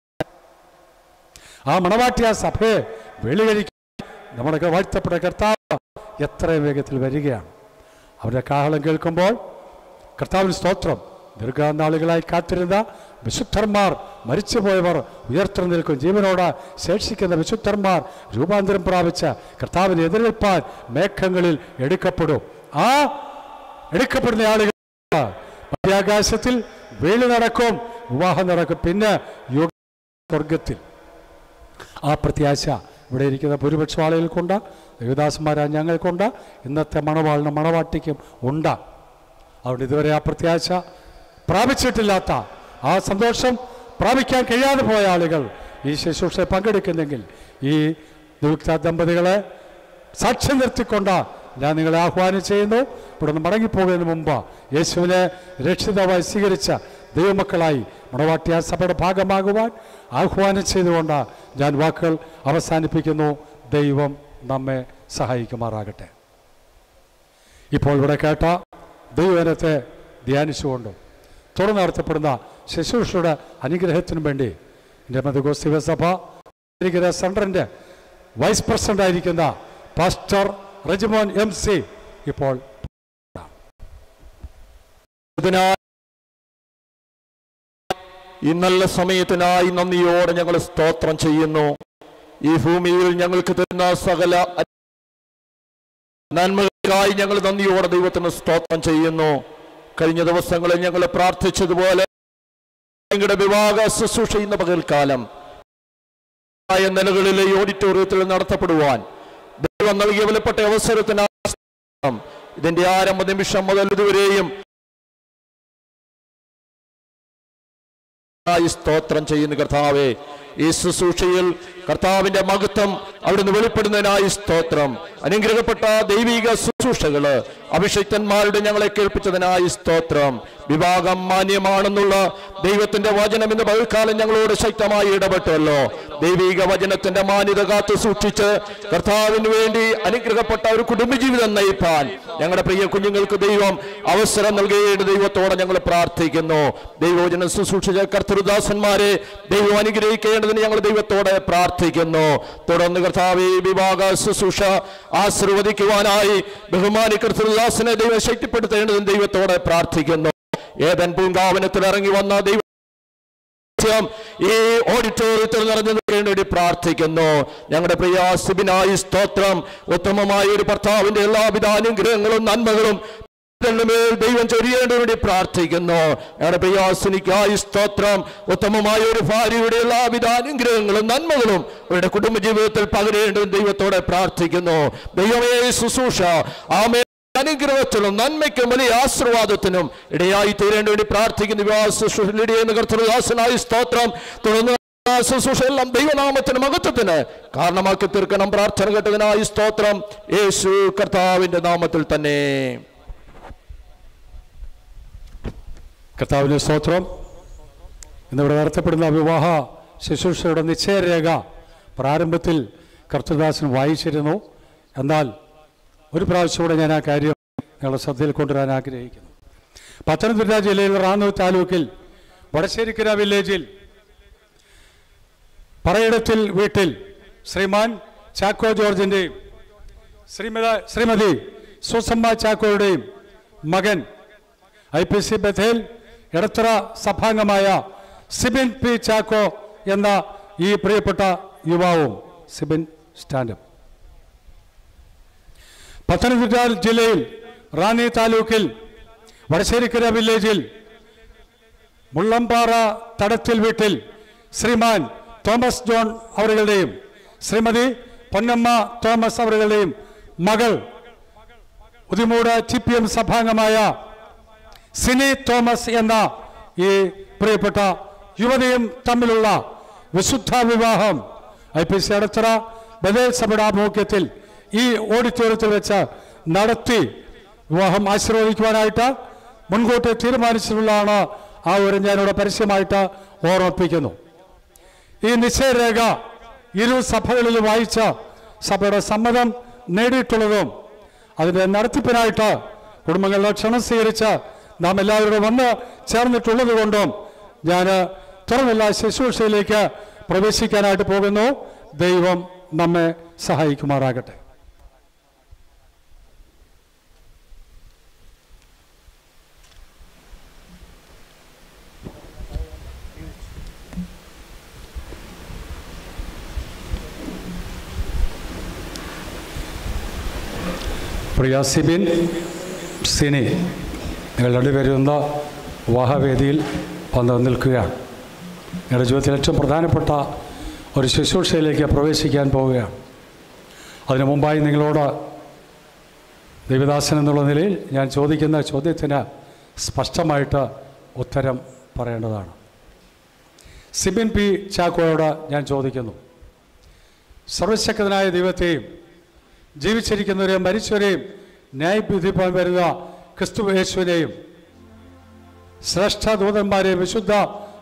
Speaker 9: ആ മണവാട്ടിയ സഭയെ വെളികരിക്കാൻ നമ്മുടെ വാഴ്ത്തപ്പെട്ട കർത്താവ് എത്രയും വേഗത്തിൽ വരികയാണ് അവരുടെ കാഹളം കേൾക്കുമ്പോൾ കർത്താവിന് സ്തോത്രം ദീർഘനാളുകളായി കാത്തിരുന്ന വിശുദ്ധന്മാർ മരിച്ചുപോയവർ ഉയർത്തു നിൽക്കും ജീവനോട് ശേഷിക്കുന്ന വിശുദ്ധന്മാർ രൂപാന്തരം പ്രാപിച്ച കർത്താവിനെ എതിരേൽപ്പാൻ മേഘങ്ങളിൽ എടുക്കപ്പെടും ആ എടുക്കപ്പെടുന്ന ആളുകൾ മധ്യാകാശത്തിൽ വേളി നടക്കും വിവാഹം നടക്കും പിന്നെ യോഗ സ്വർഗത്തിൽ ആ പ്രത്യാശ ഇവിടെ ഇരിക്കുന്ന ഭൂരിപക്ഷം ആളുകൾക്കുണ്ട് ദേവദാസന്മാരായ ഞങ്ങൾക്കുണ്ട് ഇന്നത്തെ മണവാളിനും മണവാട്ടിക്കും ഉണ്ട് അതുകൊണ്ട് ഇതുവരെ ആ പ്രത്യാശ പ്രാപിച്ചിട്ടില്ലാത്ത ആ സന്തോഷം പ്രാപിക്കാൻ കഴിയാതെ പോയ ആളുകൾ ഈ ശുശ്രൂഷയിൽ പങ്കെടുക്കുന്നെങ്കിൽ ഈ നിയുക്ത ദമ്പതികളെ സാക്ഷ്യം നിർത്തിക്കൊണ്ട് ഞാൻ നിങ്ങളെ ആഹ്വാനം ചെയ്യുന്നു ഇവിടെ നിന്ന് മടങ്ങിപ്പോകുന്നതിന് മുമ്പ് യേശുവിനെ രക്ഷിതാവായി സ്വീകരിച്ച ദൈവമക്കളായി മണവാട്ടിയ സഭയുടെ ഭാഗമാകുവാൻ ആഹ്വാനം ചെയ്തുകൊണ്ട് ഞാൻ വാക്കുകൾ അവസാനിപ്പിക്കുന്നു ദൈവം നമ്മെ സഹായിക്കുമാറാകട്ടെ ഇപ്പോൾ ഇവിടെ കേട്ട ദൈവനത്തെ ധ്യാനിച്ചുകൊണ്ടും തുടർന്ന് നടത്തപ്പെടുന്ന ശുശ്രൂഷയുടെ അനുഗ്രഹത്തിനും വേണ്ടി എൻ്റെ മതഗോസ്തിക സഭ അനുഗ്രഹ സെൻറ്ററിൻ്റെ വൈസ് പ്രസിഡന്റ് ആയിരിക്കുന്ന പാസ്റ്റർ റെജിമോൻ എം സി ഇപ്പോൾ
Speaker 5: ഇതിനായി ഈ നല്ല സമയത്തിനായി നന്ദിയോടെ ഞങ്ങൾ സ്തോത്രം ചെയ്യുന്നു ഈ ഭൂമിയിൽ ഞങ്ങൾക്ക് തരുന്ന സകല നന്മകൾക്കായി ഞങ്ങൾ നന്ദിയോടെ ദൈവത്തിന് സ്തോത്രം ചെയ്യുന്നു കഴിഞ്ഞ ദിവസങ്ങളിൽ ഞങ്ങൾ പ്രാർത്ഥിച്ചതുപോലെ ഞങ്ങളുടെ വിവാഹ ശുശ്രൂഷ ഇന്ന പകൽക്കാലം ആയ നിലകളിലെ ഈ ഓഡിറ്റോറിയത്തിൽ നടത്തപ്പെടുവാൻ ദൈവം നൽകിയ വിലപ്പെട്ട അവസരത്തിനായി സ്തോത്രം. ഇതിന്റെ ആരംഭ നിമിഷം മുതൽ ഇതുവരെയും ആയി സ്തോത്രം ചെയ്യുന്ന കർത്താവെ ഈ ശുശ്രൂഷയിൽ കർത്താവിന്റെ മഹത്വം അവിടുന്ന് വെളിപ്പെടുന്നതിനായി സ്തോത്രം അനുഗ്രഹപ്പെട്ട ദൈവിക ശുശ്രൂഷകള് അഭിഷിക്തന്മാരുടെ ഞങ്ങളെ കേൾപ്പിച്ചതിനായി സ്തോത്രം വിഭാഗം മാന്യമാണെന്നുള്ള ദൈവത്തിന്റെ വചനം ഇന്ന് പകൽക്കാലം ഞങ്ങളോട് ശക്തമായി ഇടപെട്ടല്ലോ ദൈവിക വചനത്തിന്റെ മാന്യത കാത്തു സൂക്ഷിച്ച് കർത്താവിന് വേണ്ടി അനുഗ്രഹപ്പെട്ട ഒരു കുടുംബജീവിതം നയിപ്പാൻ ഞങ്ങളുടെ പ്രിയ കുഞ്ഞുങ്ങൾക്ക് ദൈവം അവസരം നൽകിയിട്ട് ദൈവത്തോടെ ഞങ്ങൾ പ്രാർത്ഥിക്കുന്നു ദൈവവചനം ശുശ്രൂഷിച്ച കർത്തൃദാസന്മാരെ ദൈവം അനുഗ്രഹിക്കേണ്ടതിന് ഞങ്ങൾ ദൈവത്തോടെ പ്രാർത്ഥിക്കുന്നു തുടർന്ന് കർത്താവ് ഈ വിഭാഗ ശുശ്രൂഷ ആശീർവദിക്കുവാനായി ബഹുമാനി കർത്തൃദാസനെ ദൈവം ശക്തിപ്പെടുത്തേണ്ടതിന് ദൈവത്തോടെ പ്രാർത്ഥിക്കുന്നു ഏതൻ പൂങ്കാവനത്തിൽ ഇറങ്ങി വന്ന ദൈവം സാക്ഷ്യം ഈ ഓഡിറ്റോറിയത്തിൽ നിറഞ്ഞു നിൽക്കേണ്ട വേണ്ടി പ്രാർത്ഥിക്കുന്നു ഞങ്ങളുടെ പ്രിയ സിബിനായി സ്തോത്രം ഉത്തമമായ ഒരു ഭർത്താവിന്റെ എല്ലാവിധ അനുഗ്രഹങ്ങളും നന്മകളും ഇതിന്റെ മേൽ ദൈവം ചൊരിയേണ്ടതിന് വേണ്ടി പ്രാർത്ഥിക്കുന്നു ഞങ്ങളുടെ പ്രിയാസിനിക്കായി സ്തോത്രം ഉത്തമമായ ഒരു ഭാര്യയുടെ എല്ലാവിധ അനുഗ്രഹങ്ങളും നന്മകളും അവരുടെ കുടുംബജീവിതത്തിൽ പകരേണ്ടതും ദൈവത്തോടെ പ്രാർത്ഥിക്കുന്നു ദൈവമേ ശുശ്രൂഷ ആമേ അനുഗ്രഹത്തിനും നന്മയ്ക്കും വലിയ ആശീർവാദത്തിനും ഇടയായി തീരേണ്ട വേണ്ടി പ്രാർത്ഥിക്കുന്ന വിവാഹ കർത്തൃദാസനായി സ്തോത്രം തുടർന്ന് ആ ശുശ്രൂഷ എല്ലാം ദൈവനാമത്തിന് മഹത്വത്തിന് കാരണമാക്കി തീർക്കണം പ്രാർത്ഥന കേട്ടതിനായി സ്തോത്രം യേശു കർത്താവിന്റെ നാമത്തിൽ തന്നെ
Speaker 9: കർത്താവിൻ്റെ സ്തോത്രം ഇന്നിവിടെ നടത്തപ്പെടുന്ന വിവാഹ ശുശ്രൂഷയുടെ നിശ്ചയരേഖ പ്രാരംഭത്തിൽ കർത്തൃദാസൻ വായിച്ചിരുന്നു എന്നാൽ ഒരു പ്രാവശ്യം കൂടെ ഞാൻ ആ കാര്യം ഞങ്ങളുടെ ശ്രദ്ധയിൽ കൊണ്ടുവരാൻ ആഗ്രഹിക്കുന്നു പത്തനംതിട്ട ജില്ലയിൽ റാന്നൂർ താലൂക്കിൽ വടശ്ശേരിക്കര വില്ലേജിൽ പറയിടത്തിൽ വീട്ടിൽ ശ്രീമാൻ ചാക്കോ ജോർജിൻ്റെയും ശ്രീമത ശ്രീമതി സുസമ്മ ചാക്കോയുടെയും മകൻ I P C Bethel Edathara സഭാംഗമായ സിബിൻ പി ചാക്കോ എന്ന ഈ പ്രിയപ്പെട്ട യുവാവും സിബിൻ സ്റ്റാൻഡപ്പ് പത്തനംതിട്ട ജില്ലയിൽ റാന്നി താലൂക്കിൽ വടശ്ശേരിക്കര വില്ലേജിൽ മുള്ളംപാറ തടത്തിൽ വീട്ടിൽ ശ്രീമാൻ തോമസ് ജോൺ അവരുടെയും ശ്രീമതി പൊന്നമ്മ തോമസ് അവരുടെയും മകൾ ഉദിമൂട് ടി പി എം സഭാംഗമായ സിനി തോമസ് എന്ന ഈ പ്രിയപ്പെട്ട യുവതിയും തമ്മിലുള്ള വിശുദ്ധ വിവാഹം I P C Edathara Bethel സഭയുടെ ആഭിമുഖ്യത്തിൽ ഈ ഓഡിറ്റോറിയത്തിൽ വെച്ച് നടത്തി വിവാഹം ആശീർവദിക്കുവാനായിട്ട് മുൻകൂട്ടി തീരുമാനിച്ചിട്ടുള്ളതാണ് ആ ഒരു ഞാനിവിടെ പരസ്യമായിട്ട് ഓർമ്മിപ്പിക്കുന്നു ഈ നിശ്ചയരേഖ ഇരു സഭകളിലും വായിച്ച സഭയുടെ സമ്മതം നേടിയിട്ടുള്ളതും അതിൻ്റെ നടത്തിപ്പിനായിട്ട് കുടുംബങ്ങളുടെ ക്ഷണം സ്വീകരിച്ച് നാം എല്ലാവരും വന്ന് ചേർന്നിട്ടുള്ളത് കൊണ്ടും ഞാൻ തുറന്നുള്ള ശുശ്രൂഷയിലേക്ക് പ്രവേശിക്കാനായിട്ട് പോകുന്നു ദൈവം നമ്മെ സഹായിക്കുമാറാകട്ടെ പ്രിയ സിബിൻ സിനി നിങ്ങൾ രണ്ടുപേരും ഇന്ന് വിവാഹവേദിയിൽ വന്ന് നിൽക്കുകയാണ് നിങ്ങളുടെ ജീവിതത്തിൽ ഏറ്റവും പ്രധാനപ്പെട്ട ഒരു ശുശ്രൂഷയിലേക്ക് പ്രവേശിക്കാൻ പോവുകയാണ് അതിനു മുമ്പായി നിങ്ങളോട് ദൈവദാസൻ എന്നുള്ള നിലയിൽ ഞാൻ ചോദിക്കുന്ന ചോദ്യത്തിന് സ്പഷ്ടമായിട്ട് ഉത്തരം പറയേണ്ടതാണ് സിബിൻ പി ചാക്കോയോട് ഞാൻ ചോദിക്കുന്നു സർവശക്തനായ ദൈവത്തെയും ജീവിച്ചിരിക്കുന്നവരെയും മരിച്ചവരെയും ന്യായവിധിപ്പാൻ വരുന്ന ക്രിസ്തു യേശുവിനെയും ശ്രേഷ്ഠ ദൂതന്മാരെയും വിശുദ്ധ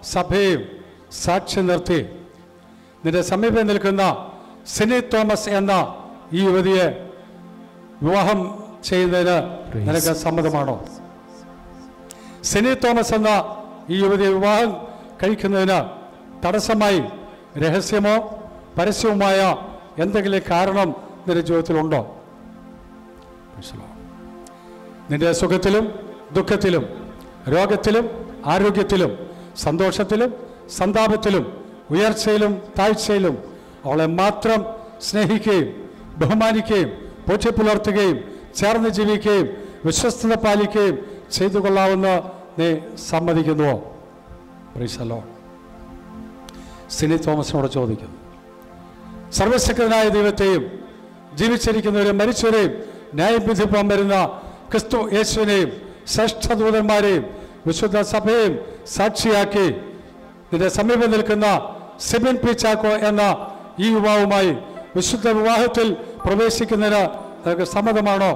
Speaker 9: സഭയും സാക്ഷി നിർത്തി നിന്റെ സമീപം നിൽക്കുന്ന സിനി തോമസ് എന്ന ഈ യുവതിയെ വിവാഹം ചെയ്യുന്നതിന് നിനക്ക് സമ്മതമാണോ സിനി തോമസ് എന്ന ഈ യുവതിയെ വിവാഹം കഴിക്കുന്നതിന് തടസ്സമായി രഹസ്യമോ പരസ്യവുമായ എന്തെങ്കിലും കാരണം നിന്റെ ജീവിതത്തിലുണ്ടോ മനസ്സിലാവും നിന്റെ സുഖത്തിലും ദുഃഖത്തിലും രോഗത്തിലും ആരോഗ്യത്തിലും സന്തോഷത്തിലും സന്താപത്തിലും ഉയർച്ചയിലും താഴ്ചയിലും അവളെ മാത്രം സ്നേഹിക്കുകയും ബഹുമാനിക്കുകയും പോറ്റി പുലർത്തുകയും ചേർന്ന് ജീവിക്കുകയും വിശ്വസ്തത പാലിക്കുകയും ചെയ്തു കൊള്ളാവുന്ന നീ സമ്മതിക്കുന്നുവോ പ്രീസലോ സിനി തോമസിനോട് ചോദിക്കുന്നു സർവശക്തനായ ദൈവത്തെയും ജീവിച്ചിരിക്കുന്നവരെയും മരിച്ചവരെയും ന്യായം വിധിപ്പാൻ വരുന്ന ക്രിസ്തു യേശുവിനെയും ശ്രേഷ്ഠദൂതന്മാരെയും വിശുദ്ധ സഭയെയും സാക്ഷിയാക്കി നിന്റെ സമീപം നിൽക്കുന്ന സിബിൻ പി ചാക്കോ എന്ന ഈ യുവാവുമായി വിശുദ്ധ വിവാഹത്തിൽ പ്രവേശിക്കുന്നതിന് നിനക്ക് സമ്മതമാണോ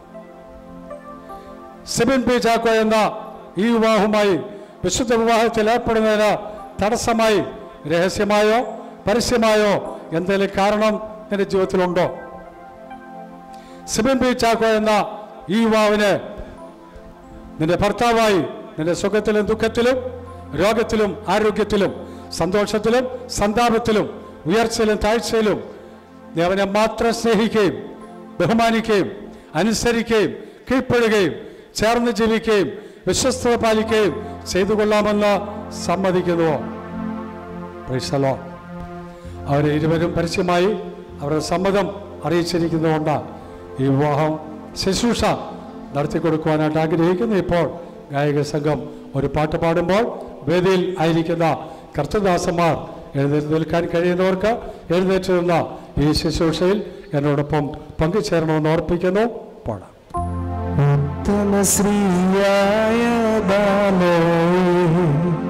Speaker 9: സിബിൻ പി ചാക്കോ എന്ന ഈ വിവാഹവുമായി വിശുദ്ധ വിവാഹത്തിൽ ഏർപ്പെടുന്നതിന് തടസ്സമായി രഹസ്യമായോ പരസ്യമായോ എന്തെങ്കിലും കാരണം നിന്റെ ജീവിതത്തിലുണ്ടോ സിബിൻ പി ചാക്കോ എന്ന ഈ യുവാവിന് നിന്റെ ഭർത്താവായി നിന്റെ സുഖത്തിലും ദുഃഖത്തിലും രോഗത്തിലും ആരോഗ്യത്തിലും സന്തോഷത്തിലും സന്താപത്തിലും ഉയർച്ചയിലും താഴ്ചയിലും നീ അവനെ മാത്രം സ്നേഹിക്കുകയും ബഹുമാനിക്കുകയും അനുസരിക്കുകയും കീഴ്പ്പെടുകയും ചേർന്ന് ജീവിക്കുകയും വിശ്വസ്തത പാലിക്കുകയും ചെയ്തു കൊള്ളാമെന്ന് സമ്മതിക്കുന്നുവോ പ്രൈസലോ അവരെ ഇരുവരും പരസ്യമായി അവരുടെ സമ്മതം അറിയിച്ചിരിക്കുന്നതുകൊണ്ട് ഈ വിവാഹം ശുശ്രൂഷ നടത്തിക്കൊടുക്കുവാനായിട്ട് ആഗ്രഹിക്കുന്നു ഇപ്പോൾ ഗായക സംഘം ഒരു പാട്ട് പാടുമ്പോൾ വേദിയിൽ ആയിരിക്കുന്ന കർത്തദാസന്മാർ എഴുന്നേറ്റ് നിൽക്കാൻ കഴിയുന്നവർക്ക് എഴുന്നേറ്റ് നിന്ന ഈ ശുശ്രൂഷയിൽ എന്നോടൊപ്പം പങ്കുചേരണമെന്ന് ഓർപ്പിക്കുന്നു പാടാം
Speaker 10: ഉത്തമശ്രീയായ ബാലോയെ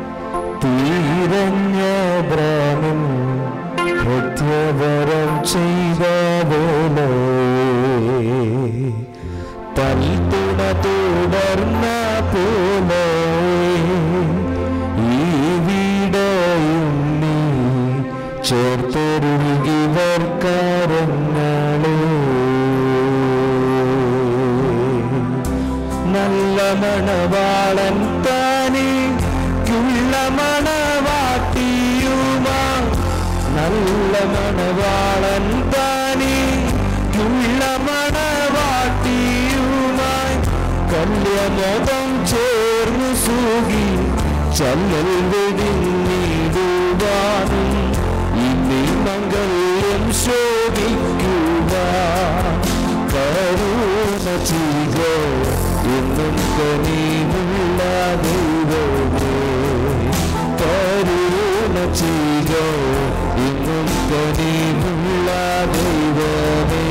Speaker 10: തീരഞ്ഞ ബ്രാഹ്മൻ പ്രത്യവരം ചെയ്ത തൽത്തുണ തുടർന്ന പോലെ ഈ വീടയും നീ ചേർത്തൊരുകിവർക്കാരങ്ങളെ നല്ല മണവാളൻ താനിക്കുള്ള മണവാട്ടിയുമാ നല്ല മണവാളൻ താനിക്കുള്ള മണവാട്ടിയുമായി കല്യമോദം ചേർന്നു സൂകി ചല്ലൽ വെടിഞ്ഞിടുവാനും ഇനി മംഗല്യം ശോഭിക്കുക കരുണ ചെയ്ത എന്നും കനിവുള്ള ദൈവമേ കരുണ ചെയ്ത എന്നും കനിവുള്ള ദൈവമേ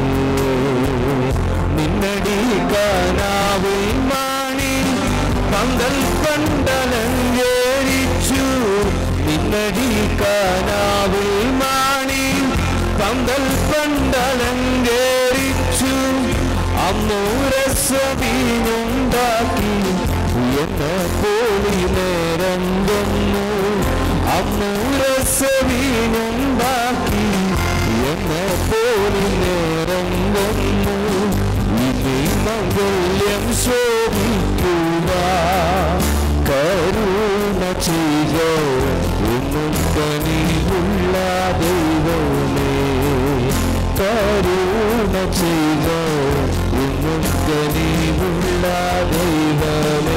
Speaker 10: നിന്നടി കാനാവേ മാണി പന്തൽ പണ്ടലങ്കേരിച്ചു നിന്നടി കാനാവേ മാണി പന്തൽ പണ്ടലങ്കേരിച്ചു അമ്മൂരസമീനുണ്ടാക്കി എന്ന പോളി നേരം വന്നു അമ്മൂരസമീനുണ്ടാക്കി എന്ന പോളി നേരം വന്നു ഇനി മംഗല്യം ശോഭിക്കുക കരുണ ചെയ്ത എന്നും കനിവുള്ള ദൈവമേ കരുണ ചെയ്ത എന്നും കനിവുള്ള ദൈവമേ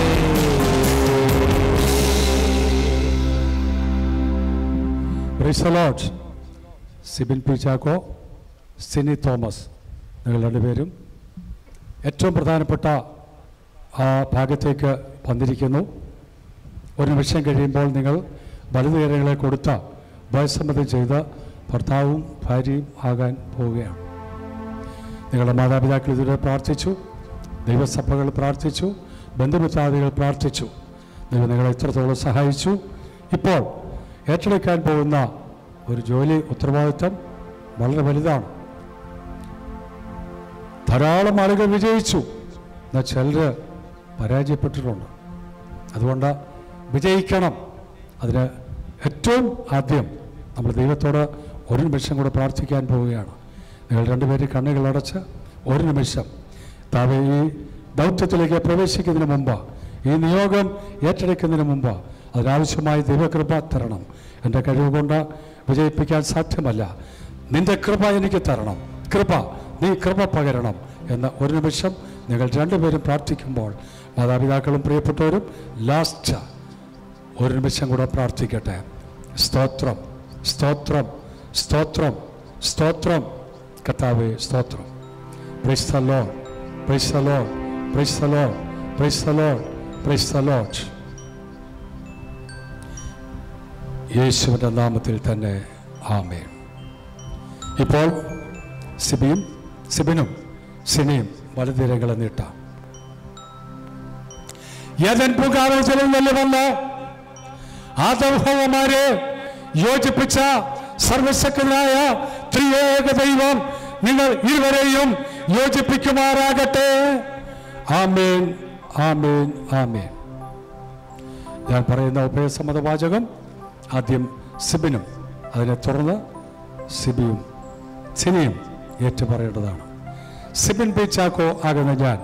Speaker 9: റിസലോട്ട് സിബിൻ പി ചാക്കോ സിനി തോമസ് നിങ്ങൾ രണ്ടുപേരും ഏറ്റവും പ്രധാനപ്പെട്ട ആ ഭാഗത്തേക്ക് വന്നിരിക്കുന്നു ഒരു നിമിഷം കഴിയുമ്പോൾ നിങ്ങൾ വലുതുകരങ്ങളെ കൊടുത്ത വയസ്സമ്മതം ചെയ്ത് ഭർത്താവും ഭാര്യയും ആകാൻ പോവുകയാണ് നിങ്ങളുടെ മാതാപിതാക്കൾ ഇതുവരെ പ്രാർത്ഥിച്ചു ദൈവസഭകൾ പ്രാർത്ഥിച്ചു ബന്ധുമിത്രാദികൾ പ്രാർത്ഥിച്ചു ദൈവം നിങ്ങളെ എത്രത്തോളം സഹായിച്ചു ഇപ്പോൾ ഏറ്റെടുക്കാൻ പോകുന്ന ഒരു ജോലി ഉത്തരവാദിത്വം വളരെ വലുതാണ് ധാരാളം ആളുകൾ വിജയിച്ചു എന്നാൽ ചിലർ പരാജയപ്പെട്ടിട്ടുണ്ട് അതുകൊണ്ട് വിജയിക്കണം അതിന് ഏറ്റവും ആദ്യം നമ്മൾ ദൈവത്തോട് ഒരു നിമിഷം കൂടെ പ്രാർത്ഥിക്കാൻ പോവുകയാണ് നിങ്ങൾ രണ്ടുപേരും കണ്ണുകളടച്ച് ഒരു നിമിഷം താവെ ഈ ദൗത്യത്തിലേക്ക് പ്രവേശിക്കുന്നതിന് മുമ്പ് ഈ നിയോഗം ഏറ്റെടുക്കുന്നതിന് മുമ്പ് അതിനാവശ്യമായ ദൈവകൃപ തരണം എൻ്റെ കഴിവ് കൊണ്ട് വിജയിപ്പിക്കാൻ സാധ്യമല്ല നിന്റെ കൃപ എനിക്ക് തരണം കൃപ നീ കൃപ പകരണം എന്ന് ഒരു നിമിഷം നിങ്ങൾ രണ്ടുപേരും പ്രാർത്ഥിക്കുമ്പോൾ മാതാപിതാക്കളും പ്രിയപ്പെട്ടവരും ലാസ്റ്റ് ഒരു നിമിഷം കൂടെ പ്രാർത്ഥിക്കട്ടെ സ്തോത്രം സ്തോത്രം സ്തോത്രം സ്തോത്രം കർത്താവേ സ്തോത്രം praise the Lord praise the Lord praise the Lord praise the Lord praise the Lord യേശുവിൻ്റെ നാമത്തിൽ തന്നെ ആമേൻ ഇപ്പോൾ സിബിയും സിബിനും സിനിയും വലതിരങ്ങളെ നീട്ടാം യതൻ പൂങ്കാവച്ചലിൽ നിന്ന് വന്ന് ആദർഭവന്മാരെ യോജിപ്പിച്ച സർവശക്തനായ ത്രിയേക ദൈവം നിങ്ങൾ ഇരുവരെയും യോജിപ്പിക്കുമാറാകട്ടെ ആമേൻ ആമേൻ ആമേൻ ഞാൻ പറയുന്ന ഉഭയസമ്മത വാചകം ആദ്യം സിബിനും അതിനെ തുടർന്ന് സിബിയും സിനിയും ഏറ്റുപറയേണ്ടതാണ് സിബിൻ പി ചാക്കോ ആകുന്ന ഞാൻ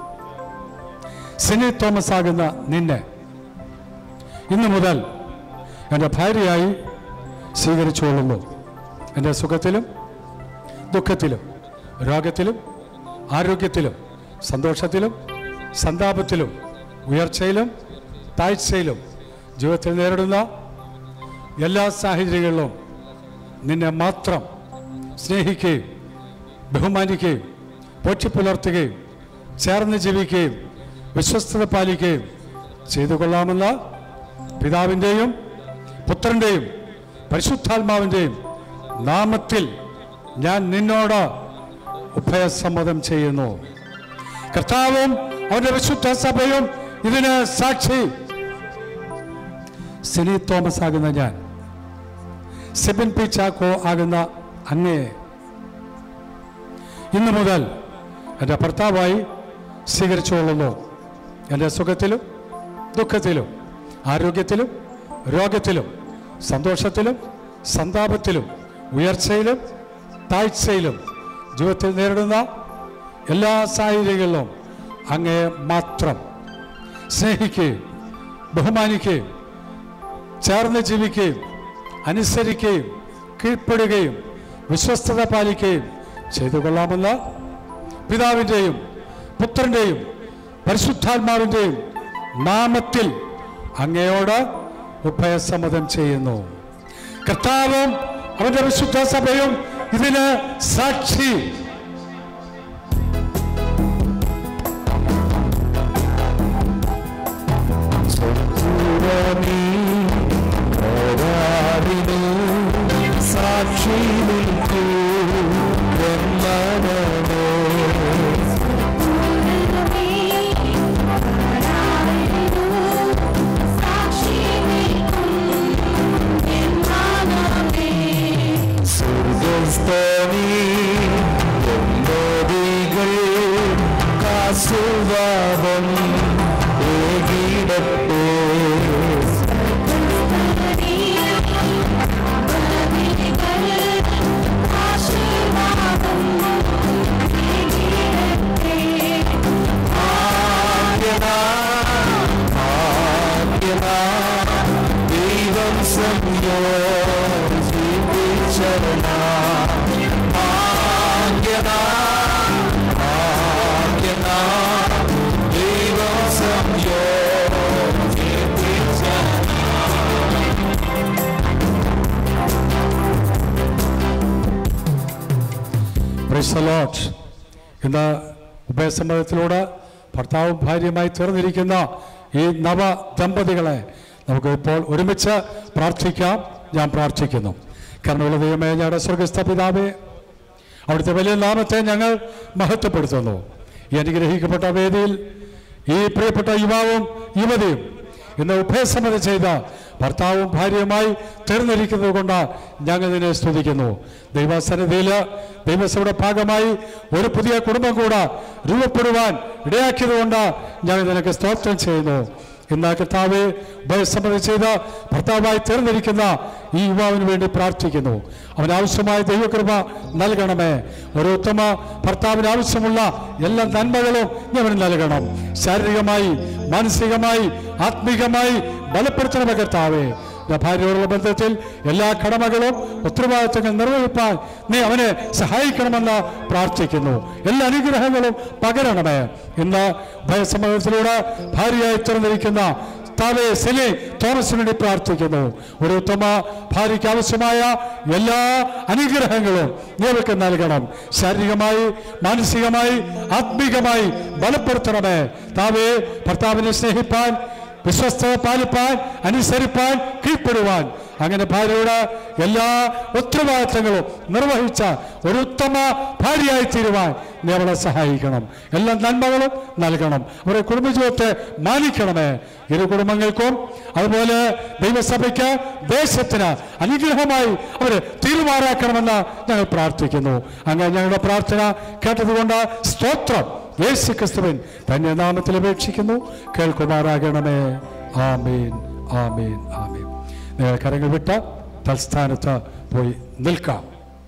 Speaker 9: സിനി തോമസ് ആകുന്ന നിന്നെ ഇന്നു മുതൽ എൻ്റെ ഭാര്യയായി സ്വീകരിച്ചുകൊള്ളുന്നു എൻ്റെ സുഖത്തിലും ദുഃഖത്തിലും രോഗത്തിലും ആരോഗ്യത്തിലും സന്തോഷത്തിലും സന്താപത്തിലും ഉയർച്ചയിലും താഴ്ചയിലും ജീവിതത്തിൽ നേരിടുന്ന എല്ലാ സാഹചര്യങ്ങളിലും നിന്നെ മാത്രം സ്നേഹിക്കുകയും ബഹുമാനിക്കുകയും പോറ്റിപ്പുലർത്തുകയും ചേർന്ന് ജീവിക്കുകയും വിശ്വസ്തത പാലിക്കുകയും ചെയ്തു കൊള്ളാമെന്ന പിതാവിൻ്റെയും പുത്രൻ്റെയും പരിശുദ്ധാത്മാവിൻ്റെയും നാമത്തിൽ ഞാൻ നിന്നോട് ഉഭയസമ്മതം ചെയ്യുന്നു കർത്താവും അവന്റെ വിശുദ്ധ സഭയും ഇതിന് സാക്ഷി സിനി തോമസ് ആകുന്ന ഞാൻ സെബിൻ പി ചാക്കോ ആകുന്ന അങ്ങയെ ഇന്നു മുതൽ എൻ്റെ ഭർത്താവായി സ്വീകരിച്ചുകൊള്ളുന്നു എൻ്റെ സുഖത്തിലും ദുഃഖത്തിലും ആരോഗ്യത്തിലും രോഗത്തിലും സന്തോഷത്തിലും സന്താപത്തിലും ഉയർച്ചയിലും താഴ്ചയിലും ജീവിതത്തിൽ നേരിടുന്ന എല്ലാ സാഹചര്യങ്ങളിലും അങ്ങയെ മാത്രം സ്നേഹിക്കുകയും ബഹുമാനിക്കുകയും ചേർന്ന് ജീവിക്കുകയും അനുസരിക്കുകയും കീഴ്പ്പെടുകയും വിശ്വസ്തത പാലിക്കുകയും ചെയ്തു കൊള്ളാമെന്ന് പിതാവിൻ്റെയും പുത്രൻ്റെയും പരിശുദ്ധാത്മാവിൻ്റെയും നാമത്തിൽ അങ്ങയോട് ഉഭയസമ്മതം ചെയ്യുന്നു കർത്താവും അവന്റെ വിശുദ്ധ സഭയും ഇതിന് സാക്ഷി
Speaker 10: സാക്ഷി നിൽക്കൂ ബ്രഹ്മണമേ സ്വർഗസ്ഥനീ നദികൾ കാസുവാദം ഏകിടത്തേ ദൈവം സംയോജിപ്പിച്ചരണ ഭാഗ്യന ഭാഗ്യന ദൈവം സംയോജിപ്പിച്ചരണ
Speaker 9: Praise the Lord. ഇന്ന് ഉഭയസമ്മതത്തിലൂടെ ഭർത്താവും ഭാര്യയുമായി തീർന്നിരിക്കുന്ന ഈ നവ ദമ്പതികളെ നമുക്ക് ഇപ്പോൾ ഒരുമിച്ച് പ്രാർത്ഥിക്കാം ഞാൻ പ്രാർത്ഥിക്കുന്നു കരുണയുള്ള ദൈവമേ ഞങ്ങളുടെ സ്വർഗസ്ഥ പിതാവേ അവിടുത്തെ വലിയ നാമത്തെ ഞങ്ങൾ മഹത്വപ്പെടുത്തുന്നു ഈ അനുഗ്രഹിക്കപ്പെട്ട വേദിയിൽ ഈ പ്രിയപ്പെട്ട യുവാവും യുവതിയും ഇന്ന് ഉഭയസമ്മതം ചെയ്ത ഭർത്താവും ഭാര്യയുമായി തീർന്നിരിക്കുന്നത് കൊണ്ട് ഞങ്ങൾ ഇതിനെ സ്തുതിക്കുന്നു ദൈവസന്നിധിയിൽ ദൈവസഭയുടെ ഭാഗമായി ഒരു പുതിയ കുടുംബം കൂടെ രൂപപ്പെടുവാൻ ഇടയാക്കിയതുകൊണ്ട് ഞങ്ങൾ നിനക്ക് സ്തോത്രം ചെയ്യുന്നു ഇന്ന് കർത്താവ് ഉപസമ്മതം ചെയ്ത് ഭർത്താവായി തീർന്നിരിക്കുന്ന ഈ യുവാവിന് വേണ്ടി പ്രാർത്ഥിക്കുന്നു അവന് ആവശ്യമായ ദൈവകൃപ നൽകണമേ ഒരു ഉത്തമ ഭർത്താവിന് ആവശ്യമുള്ള എല്ലാ നന്മകളും നീ അവന് നൽകണം ശാരീരികമായി മാനസികമായി ആത്മീകമായി ബലപ്പെടുത്തണമേ കർത്താവേ എൻ്റെ ഭാര്യയോടുള്ള ബന്ധത്തിൽ എല്ലാ കടമകളും ഉത്തരവാദിത്തങ്ങൾ നിർവഹിപ്പാൻ നീ അവനെ സഹായിക്കണമെന്ന് പ്രാർത്ഥിക്കുന്നു എല്ലാ അനുഗ്രഹങ്ങളും പകരണമേ ഇന്ന് ഭയസമ്മതത്തിലൂടെ ഭാര്യയായി തുറന്നിരിക്കുന്ന താവേ സെലി തോമസിന് വേണ്ടി പ്രാർത്ഥിക്കുന്നു ഒരു ഉത്തമ ഭാര്യയ്ക്ക് ആവശ്യമായ എല്ലാ അനുഗ്രഹങ്ങളും നീ അവർക്ക് നൽകണം ശാരീരികമായി മാനസികമായി ആത്മീകമായി ബലപ്പെടുത്തണമേ താവേ ഭർത്താവിനെ സ്നേഹിപ്പാൻ വിശ്വസ്തത പാലിപ്പാൻ അനുസരിപ്പാൻ കീഴ്പ്പെടുവാൻ അങ്ങനെ ഭാര്യയുടെ എല്ലാ ഉത്തരവാദിത്തങ്ങളും നിർവഹിച്ച ഒരു ഉത്തമ ഭാര്യയായി തീരുവാൻ നീ അവളെ സഹായിക്കണം എല്ലാ നന്മകളും നൽകണം അവരുടെ കുടുംബജീവിതത്തെ മാനിക്കണമേ ഇരു കുടുംബങ്ങൾക്കും അതുപോലെ ദൈവസഭയ്ക്ക് ദേശത്തിന് അനുഗ്രഹമായി അവരെ തീരുമാനാക്കണമെന്ന് ഞങ്ങൾ പ്രാർത്ഥിക്കുന്നു അങ്ങനെ ഞങ്ങളുടെ പ്രാർത്ഥന കേട്ടതുകൊണ്ട് സ്തോത്രം യേശു ക്രിസ്തുവിൻ തന്നെ നാമത്തിൽ അപേക്ഷിക്കുന്നു കേൾക്കുമാറാകണമേ ആമീൻ ആമീൻ ആമീൻ നിങ്ങൾ കരങ്ങൾ വിട്ട് തൽസ്ഥാനത്ത് പോയി നിൽക്കാം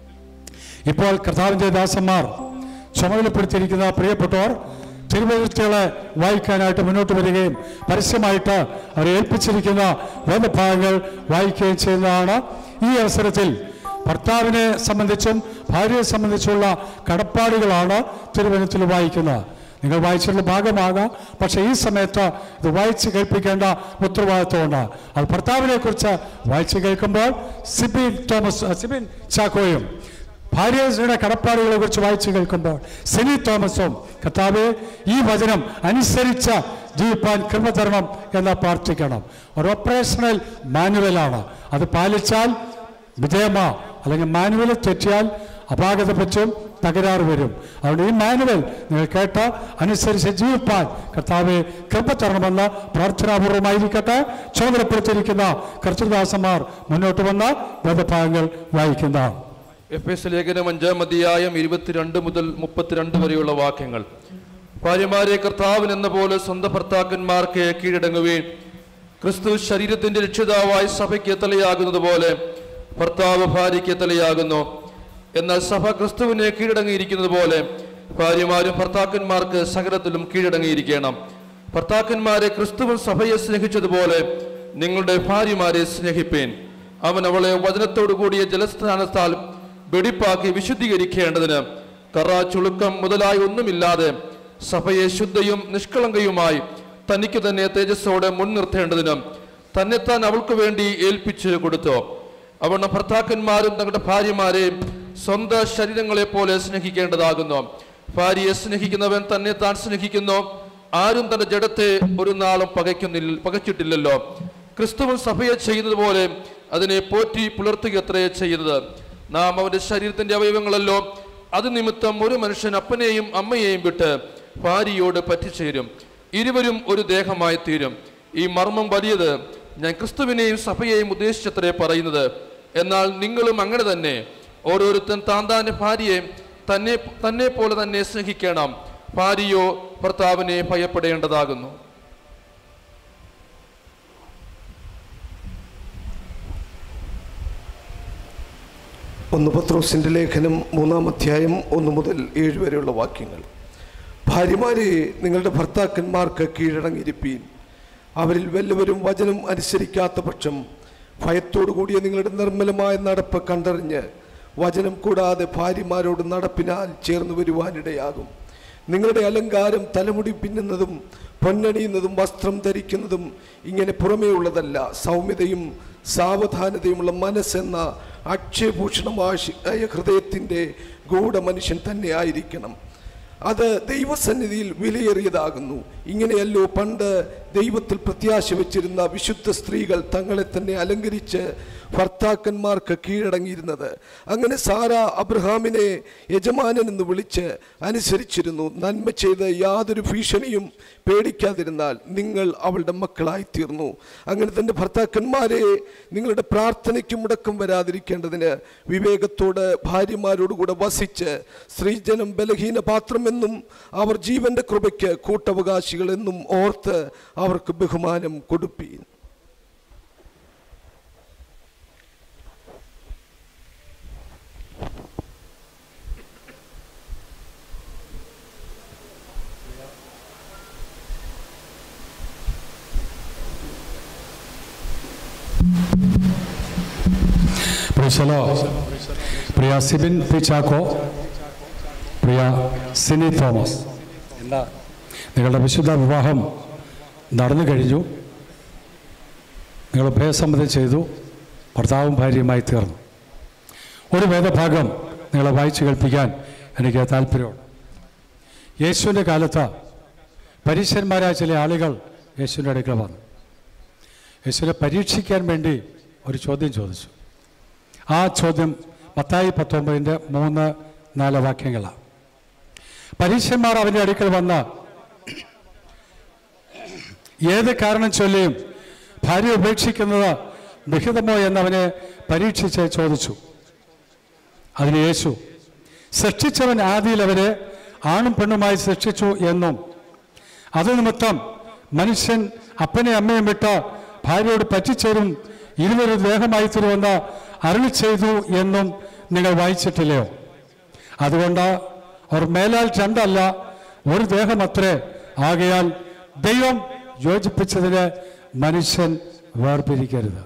Speaker 9: ഇപ്പോൾ കർത്താവിൻ്റെ ദാസന്മാർ ചുമതലപ്പെടുത്തിയിരിക്കുന്ന പ്രിയപ്പെട്ടവർ തിരുവഴുത്തുകളെ വായിക്കാനായിട്ട് മുന്നോട്ട് വരികയും പരസ്യമായിട്ട് അവരെ ഏൽപ്പിച്ചിരിക്കുന്ന വേദഭാഗങ്ങൾ വായിക്കുകയും ചെയ്യുന്നതാണ് ഈ അവസരത്തിൽ ഭർത്താവിനെ സംബന്ധിച്ചും ഭാര്യയെ സംബന്ധിച്ചുള്ള കടപ്പാടുകളാണ് തിരുവനന്തപുരത്തിൽ വായിക്കുന്നത് നിങ്ങൾ വായിച്ചിട്ടുള്ള ഭാഗമാകാം പക്ഷേ ഈ സമയത്ത് ഇത് വായിച്ച് കേൾപ്പിക്കേണ്ട ഉത്തരവാദിത്വമുണ്ട് അത് ഭർത്താവിനെ കുറിച്ച് വായിച്ച് കേൾക്കുമ്പോൾ സിബിൻ തോമസ് സിബിൻ ചാക്കോയും ഭാര്യയുടെ കടപ്പാടുകളെ കുറിച്ച് വായിച്ചു കേൾക്കുമ്പോൾ സെനി തോമസും കർത്താവെ ഈ വചനം അനുസരിച്ച ജീവിപ്പാൻ കൃപ തരണം എന്ന് പ്രാർത്ഥിക്കണം ഒരു ഓപ്പറേഷണൽ മാനുവലാണ് അത് പാലിച്ചാൽ വിജയമാ അല്ലെങ്കിൽ മാനുവൽ തെറ്റിയാൽ അപാകത പറ്റും തകരാറ് വരും അതുകൊണ്ട് ഈ മാനുവൽ നിങ്ങൾ കേട്ട് അനുസരിച്ച് ജീവിപ്പാൻ കർത്താവെ കൃപ തരണമെന്ന് പ്രാർത്ഥനാപൂർവമായിരിക്കട്ടെ ചുമതലപ്പെടുത്തിയിരിക്കുന്ന കർത്തൃദാസന്മാർ മുന്നോട്ട് വന്ന് വേദഭാഗങ്ങൾ വായിക്കുന്ന
Speaker 3: എഫ് എസ് ലേഖനം അഞ്ചാം അധ്യായം ഇരുപത്തിരണ്ട് മുതൽ മുപ്പത്തിരണ്ട് വരെയുള്ള വാക്യങ്ങൾ ഭാര്യമാരെ കർത്താവിൻ എന്ന പോലെ സ്വന്തം ഭർത്താക്കന്മാർക്ക് കീഴടങ്ങുകയും ക്രിസ്തു ശരീരത്തിന്റെ രക്ഷിതാവായി സഭയ്ക്ക് തലയാകുന്നത് പോലെ ഭർത്താവ് ഭാര്യയ്ക്ക് തലയാകുന്നു എന്നാൽ സഭ ക്രിസ്തുവിനെ കീഴടങ്ങിയിരിക്കുന്നത് പോലെ ഭാര്യമാരും ഭർത്താക്കന്മാർക്ക് സകലത്തിലും കീഴടങ്ങിയിരിക്കണം ഭർത്താക്കന്മാരെ ക്രിസ്തുവിൻ സഭയെ സ്നേഹിച്ചതുപോലെ നിങ്ങളുടെ ഭാര്യമാരെ സ്നേഹിപ്പേൻ അവൻ അവളെ വചനത്തോടു കൂടിയ ജലസ്ഥാനത്താൽ വെടിപ്പാക്കി വിശുദ്ധീകരിക്കേണ്ടതിന് കറ ചുളുക്കം മുതലായി ഒന്നുമില്ലാതെ സഭയെ ശുദ്ധയും നിഷ്കളങ്കയുമായി തനിക്ക് തന്നെ തേജസ്സോടെ മുൻനിർത്തേണ്ടതിന് തന്നെത്താൻ അവൾക്ക് വേണ്ടി ഏൽപ്പിച്ച് കൊടുത്തു അവണ ഭർത്താക്കന്മാരും തങ്ങളുടെ ഭാര്യമാരെ സ്വന്തം ശരീരങ്ങളെ പോലെ സ്നേഹിക്കേണ്ടതാകുന്നു ഭാര്യയെ സ്നേഹിക്കുന്നവൻ തന്നെ താൻ സ്നേഹിക്കുന്നു ആരും തന്റെ ജഡത്തെ ഒരു നാളും പകയ്ക്കുന്നില്ല പകച്ചിട്ടില്ലല്ലോ ക്രിസ്തുവൻ സഭയെ ചെയ്യുന്നത് പോലെ അതിനെ പോറ്റി പുലർത്തുകയത്രേ ചെയ്യുന്നത് നാം അവന്റെ ശരീരത്തിന്റെ അവയവങ്ങളല്ലോ അത് നിമിത്തം ഒരു മനുഷ്യൻ അപ്പനെയും അമ്മയെയും വിട്ട് ഭാര്യയോട് പറ്റിച്ചേരും ഇരുവരും ഒരു ദേഹമായി തീരും ഈ മർമ്മം വലിയത് ഞാൻ ക്രിസ്തുവിനെയും സഭയെയും ഉദ്ദേശിച്ചത്രേ പറയുന്നത് എന്നാൽ നിങ്ങളും അങ്ങനെ തന്നെ ഓരോരുത്തൻ താൻ താൻ്റെ ഭാര്യയെ തന്നെ തന്നെ പോലെ തന്നെ സ്നേഹിക്കണം ഭാര്യയോ ഭർത്താവിനെ ഭയപ്പെടേണ്ടതാകുന്നു
Speaker 11: ഒന്ന് പത്രോസിൻ്റെ ലേഖനം മൂന്നാം അധ്യായം ഒന്ന് മുതൽ ഏഴ് വരെയുള്ള വാക്യങ്ങൾ ഭാര്യമാരെ നിങ്ങളുടെ ഭർത്താക്കന്മാർക്ക് കീഴടങ്ങിയിരിപ്പീൻ അവരിൽ വല്ലവരും വചനം അനുസരിക്കാത്ത പക്ഷം ഭയത്തോടു കൂടിയ നിങ്ങളുടെ നിർമ്മലമായ നടപ്പ് കണ്ടറിഞ്ഞ് വചനം കൂടാതെ ഭാര്യമാരോട് നടപ്പിനാൽ ചേർന്ന് വരുവാനിടയാകും നിങ്ങളുടെ അലങ്കാരം തലമുടി പിന്നുന്നതും പൊന്നണിയുന്നതും വസ്ത്രം ധരിക്കുന്നതും ഇങ്ങനെ പുറമേയുള്ളതല്ല സൗമ്യതയും സാവധാനതയുമുള്ള മനസ്സെന്ന അക്ഷയഭൂഷണമായ ഹൃദയത്തിൻ്റെ ഗൂഢമനുഷ്യൻ തന്നെ ആയിരിക്കണം അത് ദൈവസന്നിധിയിൽ വിലയേറിയതാകുന്നു ഇങ്ങനെയല്ലോ പണ്ട് ദൈവത്തിൽ പ്രത്യാശ വെച്ചിരുന്ന വിശുദ്ധ സ്ത്രീകൾ തങ്ങളെ തന്നെ അലങ്കരിച്ച് ഭർത്താക്കന്മാർക്ക് കീഴടങ്ങിയിരുന്നത് അങ്ങനെ സാര അബ്രഹാമിനെ യജമാനൻ എന്ന് വിളിച്ച് അനുസരിച്ചിരുന്നു നന്മ ചെയ്ത് യാതൊരു ഭീഷണിയും പേടിക്കാതിരുന്നാൽ നിങ്ങൾ അവളുടെ മക്കളായി തീർന്നു അങ്ങനെ തൻ്റെ ഭർത്താക്കന്മാരെ നിങ്ങളുടെ പ്രാർത്ഥനയ്ക്ക് മുടക്കം വരാതിരിക്കേണ്ടതിന് വിവേകത്തോട് ഭാര്യമാരോടുകൂടെ വസിച്ച് സ്ത്രീജനം ബലഹീന പാത്രമെന്നും അവർ ജീവന്റെ കൃപയ്ക്ക് കൂട്ടവകാശികൾ രക്തസാക്ഷികൾ എന്നും ഓർത്ത് അവർക്ക് ബഹുമാനം കൊടുപ്പീൻ
Speaker 9: പ്രിയശലോ പ്രിയ സിബിൻ പി ചാക്കോ പ്രിയ സിനി തോമസ് എന്താ നിങ്ങളുടെ വിശുദ്ധ വിവാഹം നടന്നു കഴിഞ്ഞു നിങ്ങൾ ഭയസമ്മതം ചെയ്തു ഭർത്താവും ഭാര്യയുമായി തീർന്നു ഒരു വേദഭാഗം നിങ്ങളെ വായിച്ചു കേൾപ്പിക്കാൻ എനിക്ക് താല്പര്യമുണ്ട് യേശുവിൻ്റെ കാലത്ത് പരീക്ഷന്മാരായ ചില ആളുകൾ യേശുവിൻ്റെ അടുക്കൽ വന്നു യേശുവിനെ പരീക്ഷിക്കാൻ വേണ്ടി ഒരു ചോദ്യം ചോദിച്ചു ആ ചോദ്യം മത്തായി പത്തൊമ്പതിൻ്റെ മൂന്ന് നാല് വാക്യങ്ങളാണ് പരീക്ഷന്മാർ അവൻ്റെ അടുക്കൽ വന്ന ഏത് കാരണം ചൊല്ലിയും ഭാര്യ ഉപേക്ഷിക്കുന്നത് വിഹിതമോ എന്നവനെ പരീക്ഷിച്ച് ചോദിച്ചു അതിന് യേശു സൃഷ്ടിച്ചവൻ ആദിയിൽ അവരെ ആണും പെണ്ണുമായി സൃഷ്ടിച്ചു എന്നും അത് നിമിത്തം മനുഷ്യൻ അപ്പനെ അമ്മയും വിട്ട് ഭാര്യയോട് പറ്റിച്ചേരും ഇരുവരും ദേഹമായി തരുമെന്ന് അരുളി ചെയ്തു എന്നും നിങ്ങൾ വായിച്ചിട്ടില്ലയോ അതുകൊണ്ട് അവർ മേലാൽ രണ്ടല്ല ഒരു ദേഹമത്രേ ആകയാൽ ദൈവം യോജിപ്പിച്ചതിന് മനുഷ്യൻ വേർപിരിക്കരുത്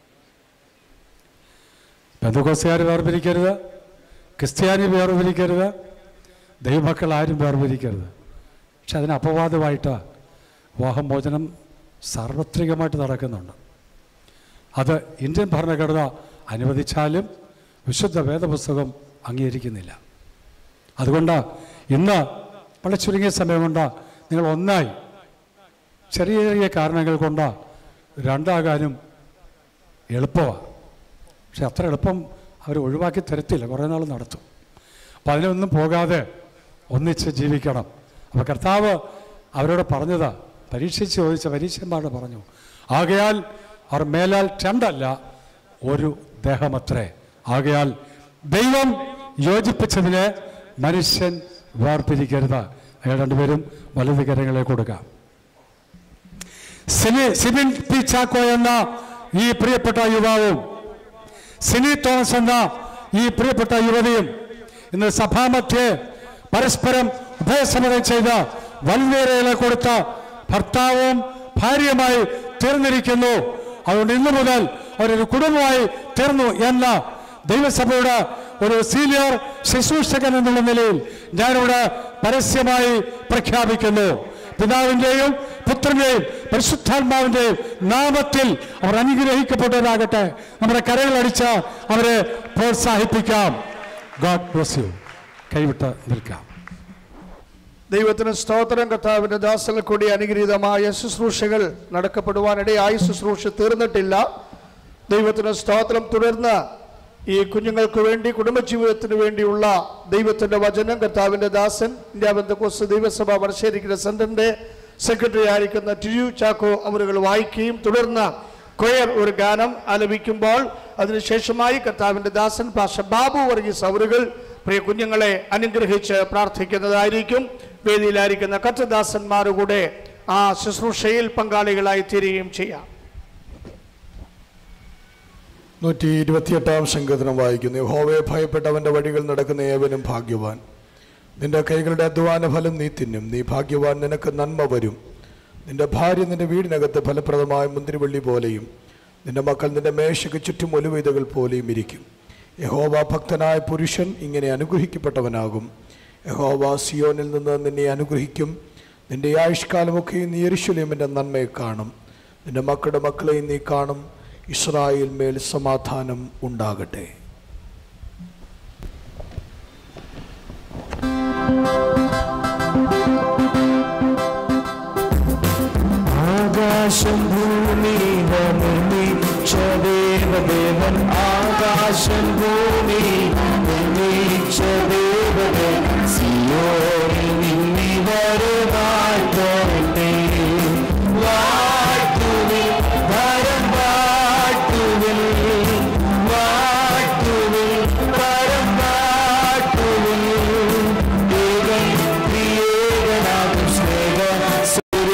Speaker 9: ബന്ധുക്കോസുകാർ വേർപിരിക്കരുത് ക്രിസ്ത്യാനി വേർപിരിക്കരുത് ദൈവമക്കൾ ആരും വേർപിരിക്കരുത് പക്ഷെ അതിന് അപവാദമായിട്ട് വിവാഹമോചനം സാർവത്രികമായിട്ട് നടക്കുന്നുണ്ട് അത് ഇന്ത്യൻ ഭരണഘടന അനുവദിച്ചാലും വിശുദ്ധ വേദപുസ്തകം അംഗീകരിക്കുന്നില്ല അതുകൊണ്ട് ഇന്ന് വളരെ ചുരുങ്ങിയ സമയം കൊണ്ട് നിങ്ങൾ ഒന്നായി ചെറിയ ചെറിയ കാരണങ്ങൾ കൊണ്ട് രണ്ടാകാനും എളുപ്പമാണ് പക്ഷെ അത്ര എളുപ്പം അവർ ഒഴിവാക്കി തരത്തില്ല കുറേ നാൾ നടത്തും അപ്പം അതിനൊന്നും പോകാതെ ഒന്നിച്ച് ജീവിക്കണം അപ്പോൾ കർത്താവ് അവരോട് പറഞ്ഞത് പരീക്ഷിച്ച് ചോദിച്ച പരീക്ഷന്മാരോട് പറഞ്ഞു ആകയാൽ അവർ മേലാൽ രണ്ടല്ല ഒരു ദേഹമത്രേ ആകയാൽ ദൈവം യോജിപ്പിച്ചതിനെ മനുഷ്യൻ വേർപിരിക്കരുത് അയാൾ രണ്ടുപേരും വലത് കരങ്ങളെ കൊടുക്കാം സിനി സിബിൻ പി ചാക്കോ എന്ന ഈ പ്രിയപ്പെട്ട യുവാവും സിനി തോമസ് എന്ന ഈ പ്രിയപ്പെട്ട യുവതിയും ഇന്ന് സഭാമധ്യേ പരസ്പരം ഉഭയസമ്മതം ചെയ്ത് വൻവേരകളെ കൊടുത്ത ഭർത്താവും ഭാര്യയുമായി തീർന്നിരിക്കുന്നു അതുകൊണ്ട് ഇന്നു മുതൽ അവരൊരു കുടുംബമായി തീർന്നു എന്ന ദൈവസഭയുടെ ഒരു സീനിയർ ശുശ്രൂഷകൻ എന്നുള്ള നിലയിൽ ഞാനിവിടെ പരസ്യമായി പ്രഖ്യാപിക്കുന്നു പിതാവിൻ്റെയും പുത്രൻ്റെയും പരിശുദ്ധാത്മാവിൻ്റെയും നാമത്തിൽ അവർ അനുഗ്രഹിക്കപ്പെട്ടവരാകട്ടെ നമ്മുടെ കരകളടിച്ച് അവരെ പ്രോത്സാഹിപ്പിക്കാം ഗോഡ് ബ്ലസ് യു കൈവിട്ട് നിൽക്കാം
Speaker 1: ദൈവത്തിന് സ്തോത്രം കർത്താവിൻ്റെ ദാസങ്ങൾ കൂടി അനുഗ്രഹീതമായ ശുശ്രൂഷകൾ നടക്കപ്പെടുവാനിടയായി ശുശ്രൂഷ തീർന്നിട്ടില്ല ദൈവത്തിന് സ്തോത്രം തുടർന്ന് ഈ കുഞ്ഞുങ്ങൾക്ക് വേണ്ടി കുടുംബജീവിതത്തിന് വേണ്ടിയുള്ള ദൈവത്തിൻ്റെ വചനം കർത്താവിൻ്റെ ദാസൻ ഇന്ത്യ ബന്ധക്കോസ് ദൈവസഭ വർഷേരിക്കുന്ന സെൻറ്ററിൻ്റെ സെക്രട്ടറി ആയിരിക്കുന്ന ടിയു ചാക്കോ അവരുകൾ വായിക്കുകയും തുടർന്ന് കൊയർ ഒരു ഗാനം ആലപിക്കുമ്പോൾ അതിനുശേഷമായി കർത്താവിൻ്റെ ദാസൻ പാഷ ബാബു വർഗീസ് അവരുകൾ പ്രിയ കുഞ്ഞുങ്ങളെ അനുഗ്രഹിച്ച് പ്രാർത്ഥിക്കുന്നതായിരിക്കും വേദിയിലായിരിക്കുന്ന കർത്തദാസന്മാരുകൂടെ ആ ശുശ്രൂഷയിൽ പങ്കാളികളായി തീരുകയും ചെയ്യാം
Speaker 6: നൂറ്റി ഇരുപത്തിയെട്ടാം സങ്കീർത്തനം വായിക്കുന്നു യഹോവയെ ഭയപ്പെട്ടവന്റെ വഴികൾ നടക്കുന്ന ഏവനും ഭാഗ്യവാൻ നിന്റെ കൈകളുടെ അധ്വാന ഫലം നീ തിന്നും നീ ഭാഗ്യവാൻ നിനക്ക് നന്മ വരും നിന്റെ ഭാര്യ നിന്റെ വീടിനകത്ത് ഫലപ്രദമായ മുന്തിരിവള്ളി പോലെയും നിന്റെ മക്കൾ നിന്റെ മേശയ്ക്ക് ചുറ്റും ഒലുവീതകൾ പോലെയും ഇരിക്കും യഹോവ ഭക്തനായ പുരുഷൻ ഇങ്ങനെ അനുഗ്രഹിക്കപ്പെട്ടവനാകും യഹോവ സിയോനിൽ നിന്ന് നിന്നെ അനുഗ്രഹിക്കും നിന്റെ ആയുഷ്കാലമൊക്കെയും നീ യെരൂശലേമിന്റെ നന്മയെ കാണും നിന്റെ മക്കളുടെ മക്കളെയും നീ കാണും ഇസ്രായേൽ മേൽ സമാധാനം ഉണ്ടാകട്ടെ
Speaker 10: ആകാശം ഭൂമി നിർമ്മിച്ച ദേവദേവൻ ആകാശം ഭൂമി നിർമ്മിച്ച ദേവദേവൻ സിയോനിൽ നിന്നിവരെ വാഴ്ത്തട്ടെ വാഴ്ത്തുവിൽ ഭരം വാഴ്ത്തുവിൽ വാഴ്ത്തുവിൽ ഭരം വാഴ്ത്തുവിൽ ഏകൻ പ്രിയേകനാകും സ്നേഹ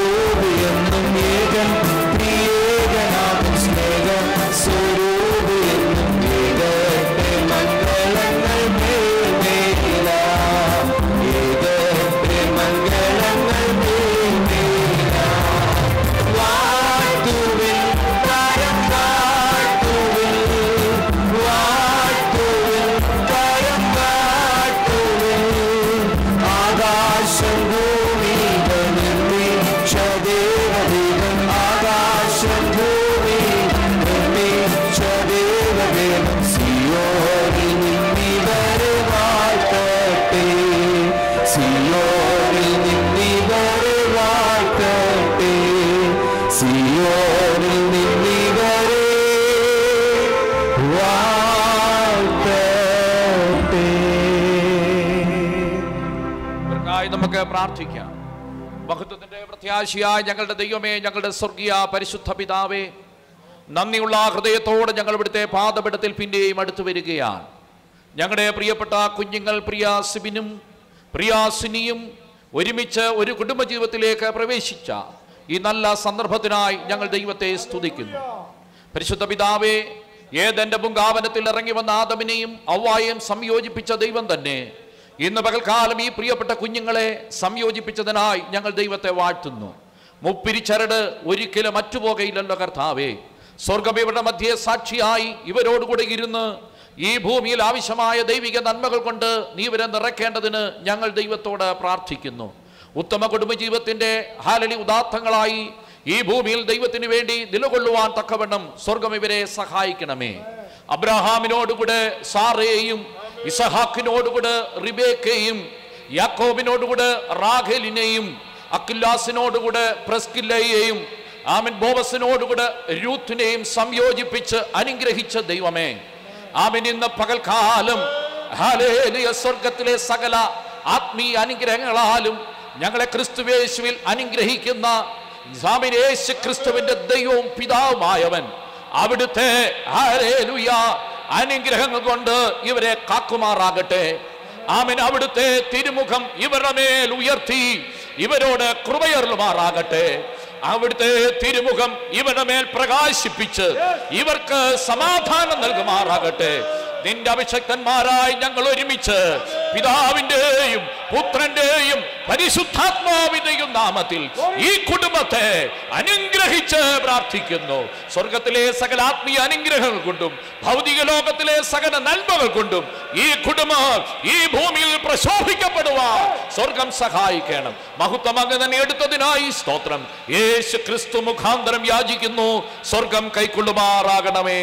Speaker 3: നമുക്കായി നമുക്ക് പ്രാർത്ഥിക്കാം മഹത്വത്തിന്റെ പ്രത്യാശയായ ഞങ്ങളുടെ ദൈവമേ ഞങ്ങളുടെ സ്വർഗീയ പരിശുദ്ധ പിതാവേ നന്ദിയുള്ള ഹൃദയത്തോടെ ഞങ്ങൾ ഇവിടുത്തെ പാദപീഠത്തിൽ പിന്നെയും അടുത്തു വരികയാണ് ഞങ്ങളുടെ പ്രിയപ്പെട്ട കുഞ്ഞുങ്ങൾ പ്രിയ സിബിനും പ്രിയ സിനിയും ഒരുമിച്ച് ഒരു കുടുംബജീവിതത്തിലേക്ക് പ്രവേശിച്ച ഈ നല്ല സന്ദർഭത്തിനായി ഞങ്ങൾ ദൈവത്തെ സ്തുതിക്കുന്നു പരിശുദ്ധ പിതാവേ ഏതെന്റെ പൂങ്കാവനത്തിൽ ഇറങ്ങി വന്ന ആദമിനെയും ഔവായെയും സംയോജിപ്പിച്ച ദൈവം തന്നെ ഇന്ന് പകൽക്കാലം ഈ പ്രിയപ്പെട്ട കുഞ്ഞുങ്ങളെ സംയോജിപ്പിച്ചതിനായി ഞങ്ങൾ ദൈവത്തെ വാഴ്ത്തുന്നു മുപ്പിരിച്ചരട് ഒരിക്കലും മറ്റുപോകയില്ലല്ലോ കർത്താവേ സ്വർഗം ഇവരുടെ മധ്യേ സാക്ഷിയായി ഇവരോടുകൂടെ ഇരുന്ന് ഈ ഭൂമിയിൽ ആവശ്യമായ ദൈവിക നന്മകൾ കൊണ്ട് നീ ഇവരെ നിറയ്ക്കേണ്ടതിന് ഞങ്ങൾ ദൈവത്തോട് പ്രാർത്ഥിക്കുന്നു ഉത്തമ കുടുംബജീവിതത്തിന്റെ ഹാലലി ഉദാത്തങ്ങളായി ഈ ഭൂമിയിൽ ദൈവത്തിന് വേണ്ടി നിലകൊള്ളുവാൻ തക്കവണ്ണം സ്വർഗം ഇവരെ സഹായിക്കണമേ അബ്രഹാമിനോടുകൂടെ സാറയെയും ഇസഹാക്കിനോടുകൂടെ റിബേക്കയും യാക്കോബിനോടുകൂടെ റാഖേലിനെയും അക്കില്ലാസിനോടുകൂടെ പ്രസ്കില്ലയെയും ആമിൻ ബോവസിനോടുകൂടെ രൂത്തിനെയും സംയോജിപ്പിച്ച് അനുഗ്രഹിച്ച ദൈവമേ ആമിൻ ഇന്ന് പകൽക്കാലം ഹാലേലിയ സ്വർഗത്തിലെ സകല ആത്മീയ അനുഗ്രഹങ്ങളാലും ഞങ്ങളെ ക്രിസ്തുവേശുവിൽ അനുഗ്രഹിക്കുന്ന സ്വാമി യേശു ക്രിസ്തുവിന്റെ ദൈവവും പിതാവുമായവൻ അവിടുത്തെ ഹാലേലുയ അനുഗ്രഹങ്ങൾ കൊണ്ട് ഇവരെ കാക്കുമാറാകട്ടെ ആമൻ അവിടുത്തെ തിരുമുഖം ഇവരുടെ മേൽ ഉയർത്തി ഇവരോട് കൃപയറുമാറാകട്ടെ അവിടുത്തെ തിരുമുഖം ഇവരുടെ മേൽ പ്രകാശിപ്പിച്ച് ഇവർക്ക് സമാധാനം നൽകുമാറാകട്ടെ നിന്റെ അഭിഷക്തന്മാരായി ഞങ്ങൾ ഒരുമിച്ച് പിതാവിന്റെയും പുത്രന്റെയും പരിശുദ്ധാത്മാവിന്റെയും നാമത്തിൽ ഈ കുടുംബത്തെ അനുഗ്രഹിച്ച് പ്രാർത്ഥിക്കുന്നു സ്വർഗത്തിലെ സകല ആത്മീയ അനുഗ്രഹങ്ങൾ കൊണ്ടും ഭൗതിക ലോകത്തിലെ സകല നന്മകൾ കൊണ്ടും ഈ കുടുംബം ഈ ഭൂമിയിൽ പ്രശോഭിക്കപ്പെടുവാൻ സ്വർഗം സഹായിക്കണം മഹത്വം അങ്ങ് തന്നെ എടുത്തതിനായി സ്തോത്രം യേശു ക്രിസ്തു മുഖാന്തരം യാചിക്കുന്നു സ്വർഗം കൈക്കൊള്ളുമാറാകണമേ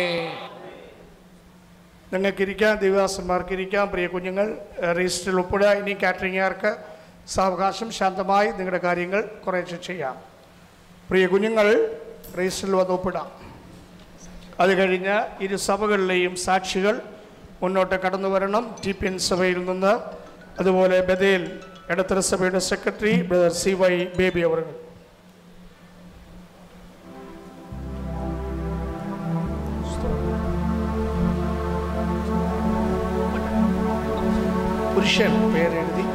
Speaker 1: നിങ്ങൾക്കിരിക്കാം ദിവദാസന്മാർക്കിരിക്കാം പ്രിയ കുഞ്ഞുങ്ങൾ രജിസ്റ്ററിൽ ഒപ്പിടുക ഇനി കാറ്ററിംഗുകാർക്ക് സാവകാശം ശാന്തമായി നിങ്ങളുടെ കാര്യങ്ങൾ കുറേശ്ശെ ചെയ്യാം പ്രിയ കുഞ്ഞുങ്ങൾ രജിസ്റ്ററിൽ വന്ന് ഒപ്പിടാം അത് കഴിഞ്ഞ് ഇരു സഭകളിലെയും സാക്ഷികൾ മുന്നോട്ട് കടന്നു വരണം ടി പി എൻ സഭയിൽ നിന്ന് അതുപോലെ ബദേൽ ഇടത്തര സഭയുടെ secretary brother C Y Baby അവർ പുരുഷൻ പേരെഴുതി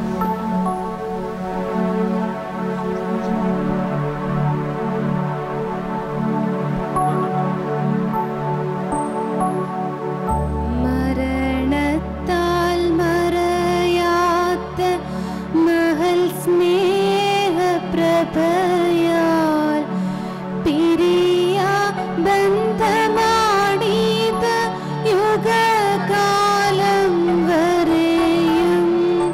Speaker 12: മരണത്താൽ മറയാത്ത മഹൽ സ്നേഹപ്രഭയാൽ പിരിയ ബന്ധമാടിയത് യുഗകാലം വരെയും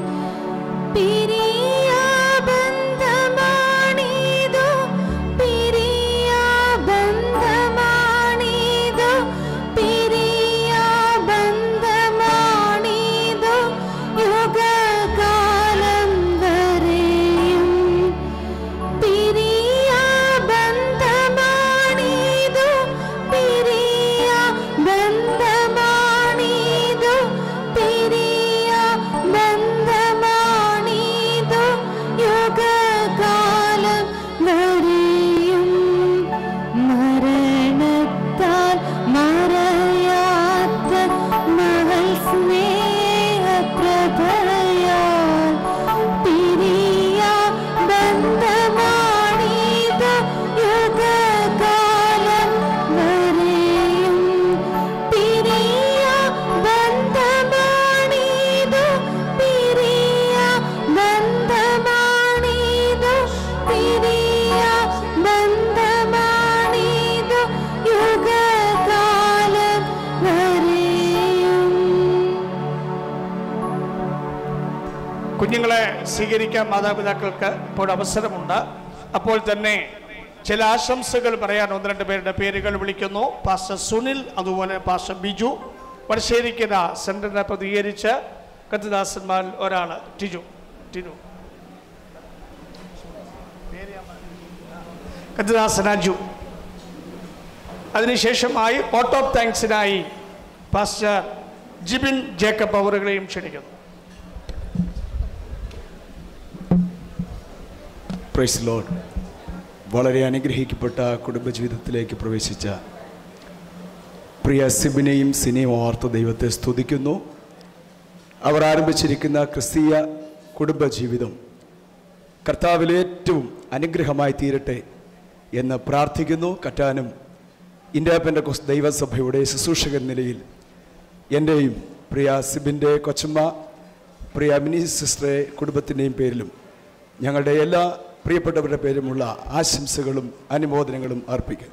Speaker 12: പിരിയ ബന്ധമാണിതു പിരിയ ബന്ധമാണിതു പിരിയ ബന്ധമാണിതു യുഗകാലം വരെയും പിരിയ ബന്ധമാണിതു പിരിയ ബന്ധമാണിതു പിരിയ ബന്ധമാണിതു യുഗകാലം വരെയും മരണത്താൽ മറയാത്ത മഹൽ സ്നേഹപ്രഭയാൽ പിരിയ ബന്ധമാണിത് യുഗകാലം വരെയും പിരിയ ബന്ധമാണിത് പിരിയ ബന്ധമാണിത് പിരിയ ബന്ധമാണിത് യുഗകാലം വരെയും
Speaker 1: കുഞ്ഞുങ്ങളെ സ്വീകരിക്കാൻ മാതാപിതാക്കൾക്ക് ഇപ്പോൾ അവസരമുണ്ട് അപ്പോൾ തന്നെ ചില ആശംസകൾ പറയാൻ ഒന്ന് രണ്ട് പേരുടെ പേരുകൾ വിളിക്കുന്നു പാസ്റ്റർ സുനിൽ അതുപോലെ പാസ്റ്റർ ബിജു വടശ്ശേരിക്കര സെന്ററിനെ പ്രതികരിച്ച് കത്തിദാസന്മാരിൽ ഒരാൾ ടിജു ടിജു കത്തിദാസൻ അജു അതിനുശേഷമായി വോട്ട് ഓഫ് താങ്ക്സിനായി പാസ്റ്റർ ജിബിൻ ജേക്കബ് അവറുകളെയും ക്ഷണിക്കുന്നു
Speaker 13: പ്രൈസ് ലോഡ് വളരെ അനുഗ്രഹിക്കപ്പെട്ട കുടുംബജീവിതത്തിലേക്ക് പ്രവേശിച്ച പ്രിയ സിബിനെയും സിനെയും ഓർത്ത് ദൈവത്തെ സ്തുതിക്കുന്നു അവർ ആരംഭിച്ചിരിക്കുന്ന ക്രിസ്തീയ കുടുംബജീവിതം കർത്താവിൽ ഏറ്റവും അനുഗ്രഹമായി തീരട്ടെ എന്ന് പ്രാർത്ഥിക്കുന്നു കറ്റാനും ഇന്ത്യ പെൻഡക്കോസ് ദൈവസഭയുടെ ശുശ്രൂഷകൻ നിലയിൽ എൻ്റെയും പ്രിയ സിബിൻ്റെ കൊച്ചമ്മ പ്രിയ മിനി സിസ്റ്ററെ കുടുംബത്തിൻ്റെയും പേരിലും ഞങ്ങളുടെ എല്ലാ പ്രിയപ്പെട്ടവരുടെ പേരുമുള്ള ആശംസകളും അനുമോദനങ്ങളും അർപ്പിക്കുന്നു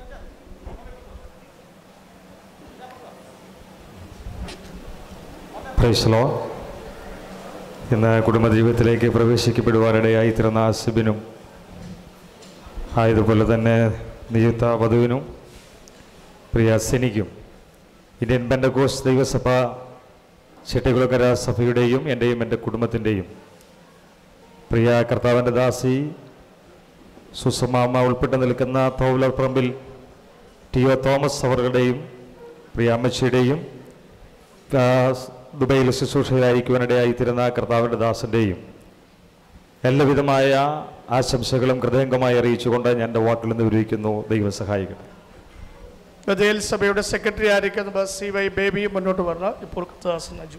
Speaker 14: പ്രൈസ്ലോ ഇന്ന് കുടുംബജീവിതത്തിലേക്ക് പ്രവേശിക്കപ്പെടുവാനിടയായി തീർന്ന ആസിബിനും ആയതുപോലെ തന്നെ നിയുക്ത വധുവിനും പ്രിയ സെനിക്കും ഇന്ത്യൻ ബെൻഡകോസ് ദൈവസഭ ചെട്ടികുളക്കര സഭയുടെയും എൻ്റെയും എൻ്റെ കുടുംബത്തിൻ്റെയും പ്രിയ കർത്താവിൻ്റെ ദാസി സുസമാമ ഉൾപ്പെട്ട് നിൽക്കുന്ന തോവലർ പറമ്പിൽ ടി ഒ തോമസ് അവരുടെയും പ്രിയ അമ്മച്ചിയുടെയും ആ, ദുബൈയിൽ ശുശ്രൂഷയായിരിക്കുവാനിടയായി തീരുന്ന കർത്താവിൻ്റെ ദാസൻ്റെയും എല്ലാവിധമായ ആശംസകളും ഹൃദയംഗമായി അറിയിച്ചുകൊണ്ട് ഞാൻ എൻ്റെ വാക്കിൽ നിന്ന് വിരമിക്കുന്നു ദൈവം സഹായിക്കട്ടെ
Speaker 1: ബദേൽ സഭയുടെ സെക്രട്ടറി ആയിരിക്കുന്ന സി വൈ ബേബി മുന്നോട്ട് വരണം ഇപ്പോൾ കൃത്യദാസൻ അജു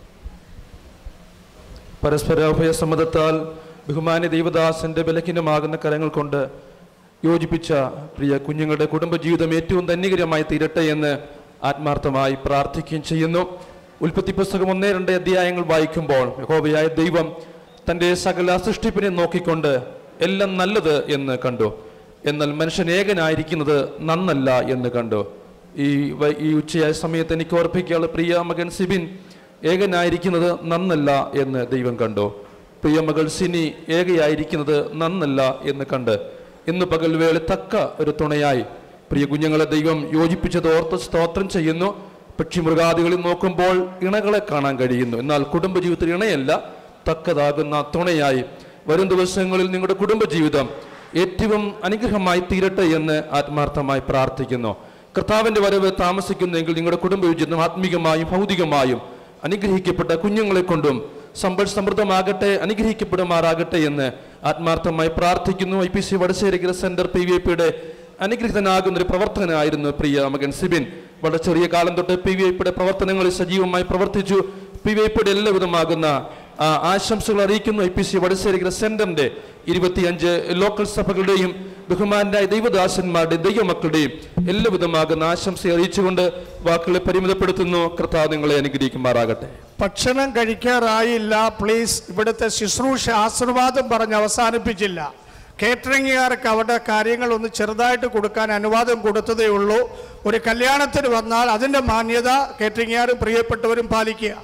Speaker 15: പരസ്പര ഉഭയസമ്മതത്താൽ ബഹുമാന്യ ദൈവദാസന്റെ ബലഹീനമാകുന്ന കരങ്ങൾ കൊണ്ട് യോജിപ്പിച്ച പ്രിയ കുഞ്ഞുങ്ങളുടെ കുടുംബജീവിതം ഏറ്റവും ധന്യകരമായി തീരട്ടെ എന്ന് ആത്മാർത്ഥമായി പ്രാർത്ഥിക്കുകയും ചെയ്യുന്നു ഉൽപ്പത്തി പുസ്തകം ഒന്നേ രണ്ട് അധ്യായങ്ങൾ വായിക്കുമ്പോൾ യഹോവയായ ദൈവം തൻ്റെ സകല സൃഷ്ടിപ്പിനെ നോക്കിക്കൊണ്ട് എല്ലാം നല്ലത് എന്ന് കണ്ടു എന്നാൽ മനുഷ്യൻ ഏകനായിരിക്കുന്നത് നന്നല്ല എന്ന് കണ്ടു ഈ വൈ- ഈ ഉച്ചയായ സമയത്ത് എനിക്ക് ഓർപ്പിക്കാനുള്ള പ്രിയ മകൻ സിബിൻ ഏകനായിരിക്കുന്നത് നന്നല്ല എന്ന് ദൈവം കണ്ടു പ്രിയ മകൾ സിനി ഏകയായിരിക്കുന്നത് നന്നല്ല എന്ന് കണ്ട് ഇന്ന് പകൽ വേള തക്ക ഒരു തുണയായി പ്രിയ കുഞ്ഞുങ്ങളെ ദൈവം യോജിപ്പിച്ചത് ഓർത്ത് സ്തോത്രം ചെയ്യുന്നു പക്ഷിമൃഗാദികളിൽ നോക്കുമ്പോൾ ഇണകളെ കാണാൻ കഴിയുന്നു എന്നാൽ കുടുംബജീവിതത്തിൽ ഇണയല്ല തക്കതാകുന്ന തുണയായി വരും ദിവസങ്ങളിൽ നിങ്ങളുടെ കുടുംബജീവിതം ഏറ്റവും അനുഗ്രഹമായി തീരട്ടെ എന്ന് ആത്മാർത്ഥമായി പ്രാർത്ഥിക്കുന്നു കർത്താവിന്റെ വരവ് താമസിക്കുന്നെങ്കിൽ നിങ്ങളുടെ കുടുംബ ജീവിതം ആത്മീകമായും ഭൗതികമായും അനുഗ്രഹിക്കപ്പെട്ട കുഞ്ഞുങ്ങളെ കൊണ്ടും സമ്പൽ സമൃദ്ധമാകട്ടെ അനുഗ്രഹിക്കപ്പെടുമാറാകട്ടെ എന്ന് ആത്മാർത്ഥമായി പ്രാർത്ഥിക്കുന്നു I P C Vadasserikkara centre P V പിയുടെ അനുഗ്രഹിതനാകുന്ന ഒരു പ്രവർത്തകനായിരുന്നു പ്രിയ മകൻ സിബിൻ വളരെ ചെറിയ കാലം തൊട്ട് പി വി ഐപ്പിയുടെ പ്രവർത്തനങ്ങളിൽ സജീവമായി പ്രവർത്തിച്ചു പി വി ഐപ്പിയുടെ എല്ലാവിധമാകുന്ന ആ, ആശംസകൾ അറിയിക്കുന്നു ഐ പി സി വടശ്ശേരിക്കര സെന്ററിന്റെ ഇരുപത്തിയഞ്ച് ലോക്കൽ സഭകളുടെയും ബഹുമാനായ ദൈവദാസന്മാരുടെ ദൈവമക്കളുടെയും എല്ലാവിധമാകുന്ന ആശംസ അറിയിച്ചുകൊണ്ട് വാക്കുകളെ പരിമിതപ്പെടുത്തുന്നു കർത്താവ് നിങ്ങളെ അനുഗ്രഹിക്കുമാറാകട്ടെ
Speaker 1: ഭക്ഷണം കഴിക്കാറായില്ല പ്ലീസ് ഇവിടുത്തെ ശുശ്രൂഷ ആശീർവാദം പറഞ്ഞ് അവസാനിപ്പിച്ചില്ല കേറ്ററിംഗുകാർക്ക് അവരുടെ കാര്യങ്ങൾ ഒന്ന് ചെറുതായിട്ട് കൊടുക്കാൻ അനുവാദം കൊടുത്തതേ ഉള്ളൂ ഒരു കല്യാണത്തിന് വന്നാൽ അതിൻ്റെ മാന്യത കേറ്ററിംഗുകാരും പ്രിയപ്പെട്ടവരും പാലിക്കുക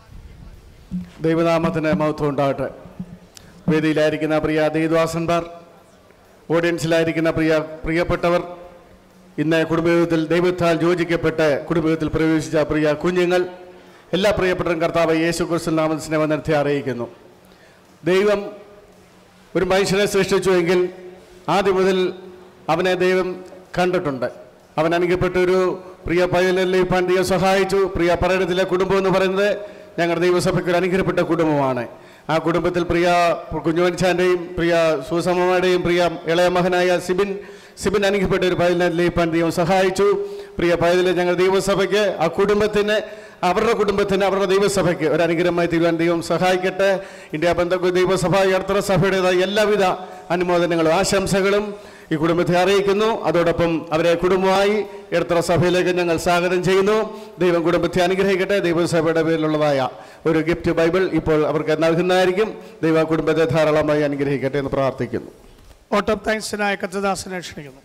Speaker 16: ദൈവനാമത്തിന് മഹത്വം ഉണ്ടാകട്ടെ വേദിയിലായിരിക്കുന്ന പ്രിയ ദൈവദാസന്മാർ ഓഡിയൻസിലായിരിക്കുന്ന പ്രിയ പ്രിയപ്പെട്ടവർ ഇന്ന് കുടുംബജീവിതത്തിൽ ദൈവത്താൽ യോജിക്കപ്പെട്ട് കുടുംബജീവിതത്തിൽ പ്രവേശിച്ച പ്രിയ കുഞ്ഞുങ്ങൾ എല്ലാ പ്രിയപ്പെട്ടവരും കർത്താവ് യേശു ക്രിസ്തു നാമത്തിൽ സ്നേഹനിർത്തി അറിയിക്കുന്നു ദൈവം ഒരു മനുഷ്യനെ സൃഷ്ടിച്ചുവെങ്കിൽ ആദ്യം മുതൽ അവനെ ദൈവം കണ്ടിട്ടുണ്ട് അവൻ അനുഗ്രഹപ്പെട്ട ഒരു പ്രിയ പൈതലിൽ ദൈവം സഹായിച്ചു പ്രിയ പറയണത്തിലെ കുടുംബം എന്ന് പറയുന്നത് ഞങ്ങളുടെ ദൈവസഭയ്ക്ക് ഒരു അനുഗ്രഹപ്പെട്ട കുടുംബമാണ് ആ കുടുംബത്തിൽ പ്രിയ കുഞ്ഞുവൻചാൻ്റെയും പ്രിയ സുസമ്മയുടെയും പ്രിയ ഇളയ മകനായ സിബിൻ സിബിൻ അനുഗ്രഹപ്പെട്ട ഒരു പൈതലിനെ ലയിപ്പാൻ ദൈവം സഹായിച്ചു പ്രിയ പൈതലെ ഞങ്ങളുടെ ദൈവസഭയ്ക്ക് ആ കുടുംബത്തിന് അവരുടെ കുടുംബത്തിന് അവരുടെ ദൈവസഭയ്ക്ക് ഒരു അനുഗ്രഹമായി തീരുവാൻ ദൈവം സഹായിക്കട്ടെ ഇന്ത്യ ബന്ധു ദൈവസഭ യർത്ര സഭയുടേതായ എല്ലാവിധ അനുമോദനങ്ങളും ആശംസകളും ഈ കുടുംബത്തെ അറിയിക്കുന്നു അതോടൊപ്പം അവരെ കുടുംബമായി എത്ര സഭയിലേക്ക് ഞങ്ങൾ സ്വാഗതം ചെയ്യുന്നു ദൈവം കുടുംബത്തെ അനുഗ്രഹിക്കട്ടെ ദൈവസഭയുടെ പേരിലുള്ളതായ ഒരു ഗിഫ്റ്റ് ബൈബിൾ ഇപ്പോൾ അവർക്ക് നൽകുന്നതായിരിക്കും ദൈവ കുടുംബത്തെ ധാരാളമായി അനുഗ്രഹിക്കട്ടെ എന്ന് പ്രാർത്ഥിക്കുന്നു
Speaker 1: വോട്ട് ഓഫ് താങ്ക്സിനായ കത്തദാസനെ ക്ഷണിക്കുന്നു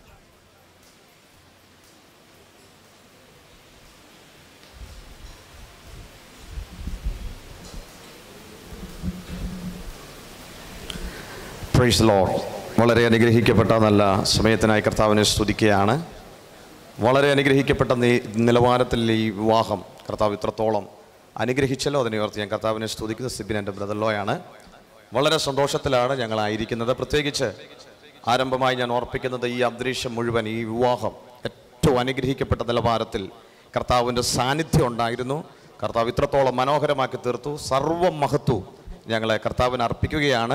Speaker 17: പ്രൈസ് ലോഡ് വളരെ അനുഗ്രഹിക്കപ്പെട്ട നല്ല സമയത്തിനായി കർത്താവിനെ സ്തുതിക്കുകയാണ് വളരെ അനുഗ്രഹിക്കപ്പെട്ട നീ- നിലവാരത്തിൽ ഈ വിവാഹം കർത്താവ് ഇത്രത്തോളം അനുഗ്രഹിച്ചല്ലോ അതിനെ ഓർത്ത് ഞാൻ കർത്താവിനെ സ്തുതിക്കുന്ന സിബിൻ എൻ്റെ ബ്രദർലോയാണ് വളരെ സന്തോഷത്തിലാണ് ഞങ്ങളായിരിക്കുന്നത് പ്രത്യേകിച്ച് ആരംഭമായി ഞാൻ ഓർപ്പിക്കുന്നത് ഈ അന്തരീക്ഷം മുഴുവൻ ഈ വിവാഹം ഏറ്റവും അനുഗ്രഹിക്കപ്പെട്ട നിലവാരത്തിൽ കർത്താവിൻ്റെ സാന്നിധ്യം ഉണ്ടായിരുന്നു കർത്താവ് ഇത്രത്തോളം മനോഹരമാക്കി തീർത്തു സർവ്വ മഹത്വവും ഞങ്ങളെ കർത്താവിന് അർപ്പിക്കുകയാണ്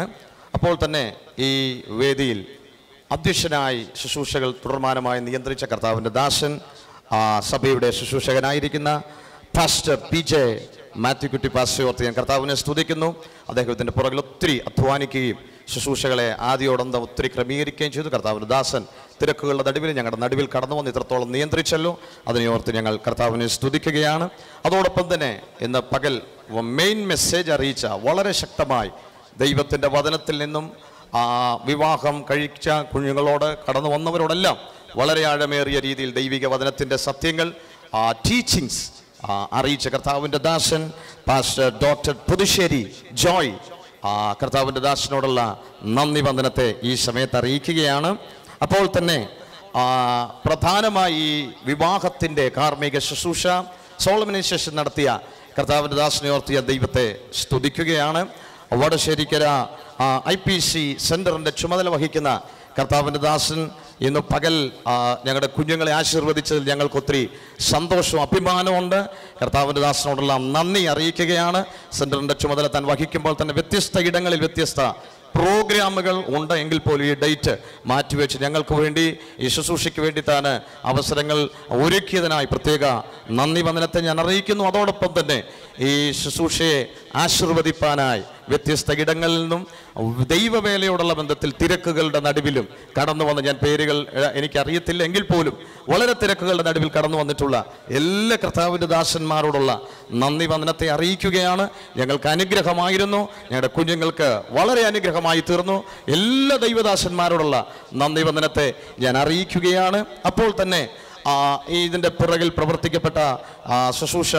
Speaker 17: അപ്പോൾ തന്നെ ഈ വേദിയിൽ അധ്യക്ഷനായി ശുശ്രൂഷകൾ തുടർമാനമായി നിയന്ത്രിച്ച കർത്താവിൻ്റെ ദാസൻ ആ, സഭയുടെ ശുശ്രൂഷകനായിരിക്കുന്ന pastor P J Mathew Kutty pastor ഓർത്ത് ഞാൻ കർത്താവിനെ സ്തുതിക്കുന്നു അദ്ദേഹത്തിൻ്റെ പുറകിൽ ഒത്തിരി അധ്വാനിക്കുകയും ശുശ്രൂഷകളെ ആദ്യോടന്തം ഒത്തിരി ക്രമീകരിക്കുകയും ചെയ്തു കർത്താവിൻ്റെ ദാസൻ തിരക്കുകളുടെ നടുവിൽ ഞങ്ങളുടെ നടുവിൽ കടന്നു വന്ന് ഇത്രത്തോളം നിയന്ത്രിച്ചല്ലോ അതിനെ ഓർത്ത് ഞങ്ങൾ കർത്താവിനെ സ്തുതിക്കുകയാണ് അതോടൊപ്പം തന്നെ ഇന്ന് പകൽ മെയിൻ മെസ്സേജ് അറിയിച്ച വളരെ ശക്തമായി ദൈവത്തിൻ്റെ വചനത്തിൽ നിന്നും ആ വിവാഹം കഴിച്ച കുഞ്ഞുങ്ങളോട് കടന്നു വന്നവരോടെല്ലാം വളരെ ആഴമേറിയ രീതിയിൽ ദൈവിക വചനത്തിൻ്റെ സത്യങ്ങൾ ആ ടീച്ചിങ്സ് അറിയിച്ച കർത്താവിൻ്റെ ദാസൻ പാസ്റ്റർ ഡോക്ടർ പുതുശ്ശേരി ജോയ് ആ കർത്താവിൻ്റെ ദാസനോടുള്ള നന്ദി വന്ദനത്തെ ഈ സമയത്ത് അറിയിക്കുകയാണ് അപ്പോൾ തന്നെ ആ, പ്രധാനമായി ഈ വിവാഹത്തിൻ്റെ കാർമ്മിക ശുശ്രൂഷ സോളമിനൈസേഷൻ നടത്തിയ കർത്താവിൻ്റെ ദാസനെ ഓർത്തിയ ദൈവത്തെ സ്തുതിക്കുകയാണ് വടശ്ശേരിക്കര ഐ പി സി സെൻറ്ററിൻ്റെ ചുമതല വഹിക്കുന്ന കർത്താവിൻ്റെ ദാസൻ ഇന്ന് പകൽ ആ, ഞങ്ങളുടെ കുഞ്ഞുങ്ങളെ ആശീർവദിച്ചതിൽ ഞങ്ങൾക്ക് ഒത്തിരി സന്തോഷവും അഭിമാനമുണ്ട് കർത്താവിൻ്റെ ദാസനോടുള്ള നന്ദി അറിയിക്കുകയാണ് സെൻറ്ററിൻ്റെ ചുമതല താൻ വഹിക്കുമ്പോൾ തന്നെ വ്യത്യസ്ത ഇടങ്ങളിൽ വ്യത്യസ്ത പ്രോഗ്രാമുകൾ ഉണ്ട് എങ്കിൽ പോലും ഈ ഡേറ്റ് മാറ്റിവെച്ച് ഞങ്ങൾക്ക് വേണ്ടി ഈ ശുശ്രൂഷയ്ക്ക് വേണ്ടി താൻ അവസരങ്ങൾ ഒരുക്കിയതിനായി പ്രത്യേക നന്ദി വന്ദനത്തെ ഞാൻ അറിയിക്കുന്നു അതോടൊപ്പം തന്നെ ഈ ശുശ്രൂഷയെ ആശീർവദിപ്പാനായി വ്യത്യസ്ത ഇടങ്ങളിൽ നിന്നും ദൈവവേലയോടുള്ള ബന്ധത്തിൽ തിരക്കുകളുടെ നടുവിലും കടന്നു വന്ന് ഞാൻ പേരുകൾ ഏഹ്, എനിക്കറിയത്തില്ല എങ്കിൽ പോലും വളരെ തിരക്കുകളുടെ നടുവിൽ കടന്നു വന്നിട്ടുള്ള എല്ലാ കർത്താവിൻ്റെ ദാസന്മാരോടുള്ള നന്ദി വന്ദനത്തെ അറിയിക്കുകയാണ് ഞങ്ങൾക്ക് അനുഗ്രഹമായിരുന്നു ഞങ്ങളുടെ കുഞ്ഞുങ്ങൾക്ക് വളരെ അനുഗ്രഹമായി തീർന്നു എല്ലാ ദൈവദാസന്മാരോടുള്ള നന്ദി വന്ദനത്തെ ഞാൻ അറിയിക്കുകയാണ് അപ്പോൾ തന്നെ ആ, ഈ ഇതിൻ്റെ പുറകിൽ പ്രവർത്തിക്കപ്പെട്ട ആ, ശുശ്രൂഷ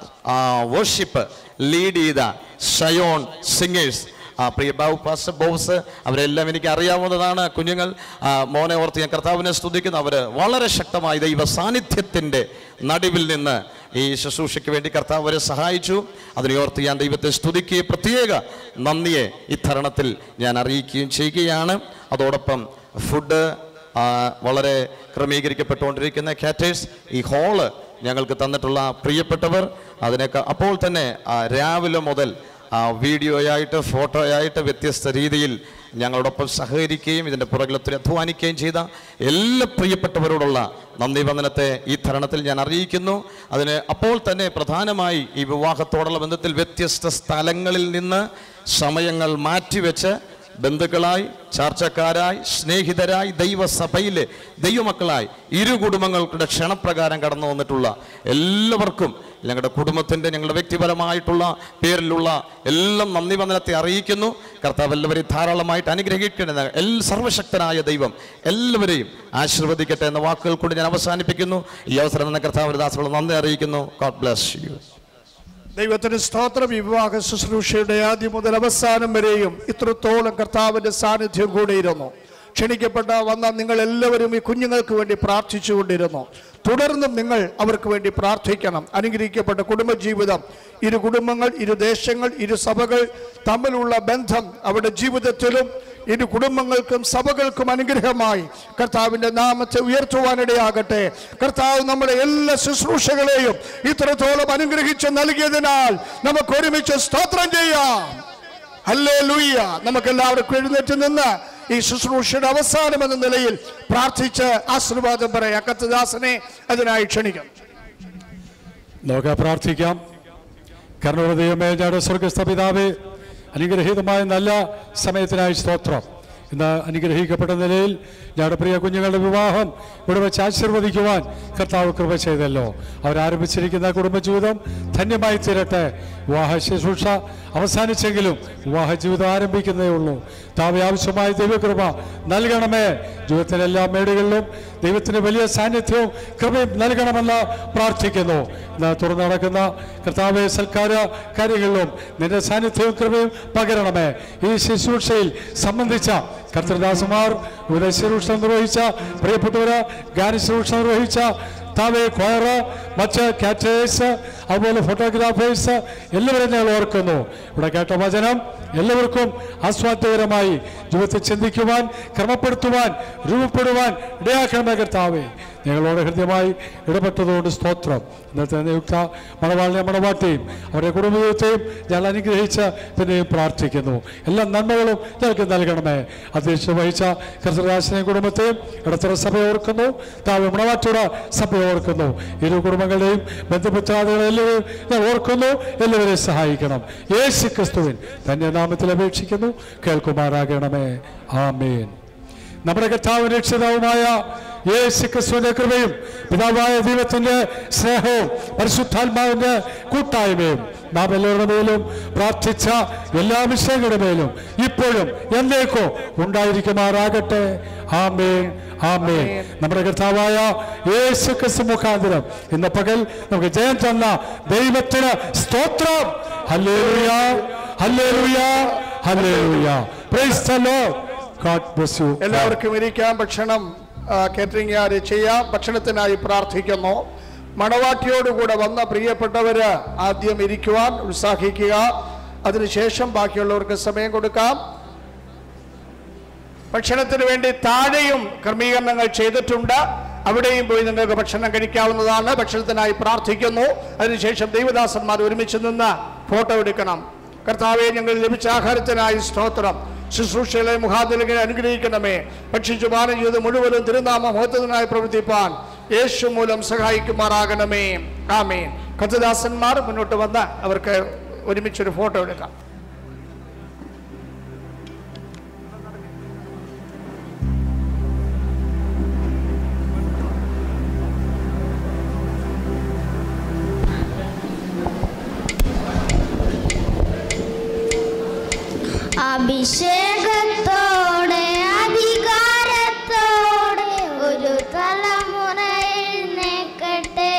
Speaker 17: വർഷിപ്പ് ലീഡ് ചെയ്ത ഷയോൺ സിംഗേഴ്സ് ആ പ്രിയ ബാബു പാസ്റ്റർ ബോസ് അവരെല്ലാം എനിക്ക് അറിയാവുന്നതാണ് കുഞ്ഞുങ്ങൾ ആ, മോനെ ഓർത്ത് ഞാൻ കർത്താവിനെ സ്തുതിക്കുന്നു അവർ വളരെ ശക്തമായി ദൈവ സാന്നിധ്യത്തിൻ്റെ നടുവിൽ നിന്ന് ഈ ശുശ്രൂഷയ്ക്ക് വേണ്ടി കർത്താവ് അവരെ സഹായിച്ചു അതിനെ ഓർത്ത് ഞാൻ ദൈവത്തെ സ്തുതിക്കുകയും പ്രത്യേക നന്ദിയെ ഈ തരുണത്തിൽ ഞാൻ അറിയിക്കുകയും ചെയ്യുകയാണ് അതോടൊപ്പം ഫുഡ് ആ, വളരെ ക്രമീകരിക്കപ്പെട്ടുകൊണ്ടിരിക്കുന്ന കാറ്റേഴ്സ് ഈ ഹോള് ഞങ്ങൾക്ക് തന്നിട്ടുള്ള പ്രിയപ്പെട്ടവർ അതിനൊക്കെ അപ്പോൾ തന്നെ ആ, രാവിലെ മുതൽ ആ, വീഡിയോയായിട്ട് ഫോട്ടോയായിട്ട് വ്യത്യസ്ത രീതിയിൽ ഞങ്ങളോടൊപ്പം സഹകരിക്കുകയും ഇതിൻ്റെ പുറകിൽ ഒത്തിരി അധ്വാനിക്കുകയും ചെയ്ത എല്ലാ പ്രിയപ്പെട്ടവരോടുള്ള നന്ദി വന്ദനത്തെ ഈ തരുണത്തിൽ ഞാൻ അറിയിക്കുന്നു അതിന് അപ്പോൾ തന്നെ പ്രധാനമായി ഈ വിവാഹത്തോടുള്ള ബന്ധത്തിൽ വ്യത്യസ്ത സ്ഥലങ്ങളിൽ നിന്ന് സമയങ്ങൾ മാറ്റിവെച്ച് ബന്ധുക്കളായി ചാർച്ചക്കാരായി സ്നേഹിതരായി ദൈവസഭയിലെ ദൈവമക്കളായി ഇരു കുടുംബങ്ങളുടെ ക്ഷണപ്രകാരം കടന്നു വന്നിട്ടുള്ള എല്ലാവർക്കും ഞങ്ങളുടെ കുടുംബത്തിൻ്റെ ഞങ്ങളുടെ വ്യക്തിപരമായിട്ടുള്ള പേരിലുള്ള എല്ലാം നന്ദി വന്ദനത്തെ അറിയിക്കുന്നു കർത്താവ് എല്ലാവരെയും ധാരാളമായിട്ട് അനുഗ്രഹിക്കണമെന്ന് എല്ലാ സർവശക്തനായ ദൈവം എല്ലാവരെയും ആശീർവദിക്കട്ടെ എന്ന വാക്കുകൾ കൊണ്ട് ഞാൻ അവസാനിപ്പിക്കുന്നു ഈ അവസരം എന്ന കർത്താവ് ദാസമുള്ള നന്ദി അറിയിക്കുന്നു ഗോഡ് ബ്ലസ് യു
Speaker 1: ദൈവത്തിന് സ്തോത്രം ഈ വിവാഹ ശുശ്രൂഷയുടെ ആദ്യം മുതൽ അവസാനം വരെയും ഇത്രത്തോളം കർത്താവിന്റെ സാന്നിധ്യം കൂടിയിരുന്നു ക്ഷണിക്കപ്പെട്ട വന്ന നിങ്ങൾ എല്ലാവരും ഈ കുഞ്ഞുങ്ങൾക്ക് വേണ്ടി പ്രാർത്ഥിച്ചുകൊണ്ടിരുന്നു തുടർന്നും നിങ്ങൾ അവർക്ക് വേണ്ടി പ്രാർത്ഥിക്കണം അനുഗ്രഹിക്കപ്പെട്ട കുടുംബജീവിതം ഇരു കുടുംബങ്ങൾ ഇരു ദേശങ്ങൾ ഇരു സഭകൾ തമ്മിലുള്ള ബന്ധം അവരുടെ ജീവിതത്തിലും ഇരു കുടുംബങ്ങൾക്കും സഭകൾക്കും അനുഗ്രഹമായി കർത്താവിന്റെ നാമത്തെ ഉയർത്തുവാനിടയാകട്ടെ കർത്താവ് നമ്മുടെ എല്ലാ ശുശ്രൂഷകളെയും ഇത്രത്തോളം അനുഗ്രഹിച്ച് നൽകിയതിനാൽ നമുക്ക് ഒരുമിച്ച് സ്തോത്രം ചെയ്യാം അല്ലേ ലൂയ്യ നമുക്ക് എല്ലാവർക്കും എഴുന്നേറ്റ് നിന്ന് ഈ ശുശ്രൂഷയുടെ അവസാനം എന്ന നിലയിൽ പ്രാർത്ഥിച്ച് ആശീർവാദം പറയാം കത്തദാസനെ അതിനായി ക്ഷണിക്കാം
Speaker 9: നമുക്ക് പ്രാർത്ഥിക്കാം കർണൂർ ദൈവമേ ഞങ്ങളുടെ സ്വർഗസ്ഥ പിതാവേ അനുഗ്രഹീതമായ നല്ല സമയത്തിനായി സ്തോത്രം ഇന്ന് അനുഗ്രഹിക്കപ്പെട്ട നിലയിൽ ഞങ്ങളുടെ പ്രിയ കുഞ്ഞുങ്ങളുടെ വിവാഹം ഇവിടെ വെച്ച് ആശീർവദിക്കുവാൻ കർത്താവ് കൃപ ചെയ്തല്ലോ അവരാരംഭിച്ചിരിക്കുന്ന കുടുംബജീവിതം ധന്യമായി തീരട്ടെ വിവാഹ ശുശ്രൂഷ അവസാനിച്ചെങ്കിലും വിവാഹ ജീവിതം ആരംഭിക്കുന്നേ ഉള്ളൂ താവെ ആവശ്യമായ ദൈവകൃപ നൽകണമേ ജീവിതത്തിലെ എല്ലാ മേടുകളിലും ദൈവത്തിന് വലിയ സാന്നിധ്യവും കൃപയും നൽകണമെന്ന് പ്രാർത്ഥിക്കുന്നു ഇന്ന് തുറന്നു നടക്കുന്ന കർത്താവെ സൽക്കാര കാര്യങ്ങളിലും നിന്റെ സാന്നിധ്യവും കൃപയും പകരണമേ ഈ ശുശ്രൂഷയിൽ സംബന്ധിച്ച കർത്തൃദാസന്മാർ ഇവിടെ ശുശ്രൂഷ നിർവഹിച്ച പ്രിയപ്പെട്ടവര് ഗാന ശുശ്രൂഷ നിർവഹിച്ച താവെ ക്വയറ് മറ്റ് കാറ്റേഴ്സ് അതുപോലെ ഫോട്ടോഗ്രാഫേഴ്സ് എല്ലാവരും ഞങ്ങൾ ഓർക്കുന്നു ഇവിടെ കേട്ട വചനം എല്ലാവർക്കും ആസ്വാദ്യകരമായി ജീവിതത്തിൽ ചിന്തിക്കുവാൻ ക്രമപ്പെടുത്തുവാൻ രൂപപ്പെടുവാൻ ഇടയാക്കണമേ കർത്താവേ ഞങ്ങളോട് ഹൃദ്യമായി ഇടപെട്ടതുകൊണ്ട് സ്തോത്രം ഇന്നത്തെ നിയുക്ത മണവാളിനെ മണവാട്ടിയും അവരുടെ കുടുംബത്തെയും ഞങ്ങൾ അനുഗ്രഹിച്ച് പിന്നെയും പ്രാർത്ഥിക്കുന്നു എല്ലാ നന്മകളും ഞങ്ങൾക്ക് നൽകണമേ അധ്യക്ഷത വഹിച്ച കർത്തരാശനെ കുടുംബത്തെയും ഇടത്തറ സഭ ഓർക്കുന്നു താഴെ മണവാറ്റൂട സഭ ഓർക്കുന്നു ഇരു കുടുംബങ്ങളുടെയും ബന്ധുപുത്രാദികളെ എല്ലാവരും ഞാൻ ഓർക്കുന്നു എല്ലാവരെയും സഹായിക്കണം യേശു ക്രിസ്തുവിൻ തന്നെ നാമത്തിൽ അപേക്ഷിക്കുന്നു കേൾക്കുമാറാകണമേ ആമേൻ നമ്മുടെ കർത്താവ് രക്ഷിതാവുമായ യേശു ക്രിസ്തുവിന്റെ കൃപയും പിതാവായ ദൈവത്തിന്റെ സ്നേഹവും പരിശുദ്ധാത്മാവിന്റെ കൂട്ടായ്മയും നാം എല്ലാവരുടെ മേലും പ്രാർത്ഥിച്ച എല്ലാ വിഷയങ്ങളുടെ മേലും ഇപ്പോഴും എന്നേക്കോ ഉണ്ടായിരിക്കുമാറാകട്ടെ ആമേൻ ആമേൻ നമ്മുടെ കർത്താവായ യേശു ക്രിസ്തു മുഖാന്തരം ഇന്ന് പകൽ നമുക്ക് ജയം തന്ന ദൈവത്തിന് സ്തോത്രം hallelujah hallelujah hallelujah praise the Lord God bless you
Speaker 1: എല്ലാവർക്കും ഇരിക്കാം ഭക്ഷണം കേറ്ററിംഗ് ആര് ചെയ്യാം ഭക്ഷണത്തിനായി പ്രാർത്ഥിക്കുന്നു മണവാട്ടിയോടുകൂടെ വന്ന പ്രിയപ്പെട്ടവര് ആദ്യം ഇരിക്കുവാൻ ഉത്സാഹിക്കുക അതിനുശേഷം ബാക്കിയുള്ളവർക്ക് സമയം കൊടുക്കാം ഭക്ഷണത്തിന് വേണ്ടി താഴെയും ക്രമീകരണങ്ങൾ ചെയ്തിട്ടുണ്ട് അവിടെയും പോയി നിങ്ങൾക്ക് ഭക്ഷണം കഴിക്കാവുന്നതാണ് ഭക്ഷണത്തിനായി പ്രാർത്ഥിക്കുന്നു അതിനുശേഷം ദൈവദാസന്മാർ ഒരുമിച്ച് നിന്ന് ഫോട്ടോ എടുക്കണം കർത്താവെ ഞങ്ങൾ ലഭിച്ച ആഹാരത്തിനായി സ്തോത്രം ശുശ്രൂഷകളെ മുഖാന്തരങ്ങളെ അനുഗ്രഹിക്കണമേ ഭക്ഷിച്ചു പാനം ചെയ്ത് മുഴുവനും തിരുനാമ മഹത്വത്തിനായി പ്രവർത്തിപ്പാൻ യേശു മൂലം സഹായിക്കുമാറാകണമേ ആമേൻ കഥദാസന്മാർ മുന്നോട്ട് വന്ന് അവർക്ക് ഒരുമിച്ചൊരു ഫോട്ടോ എടുക്കാം
Speaker 12: അഭിഷേകത്തോടെ അധികാരത്തോടെ ഒരു തലമുറ എഴുന്നേക്കട്ടെ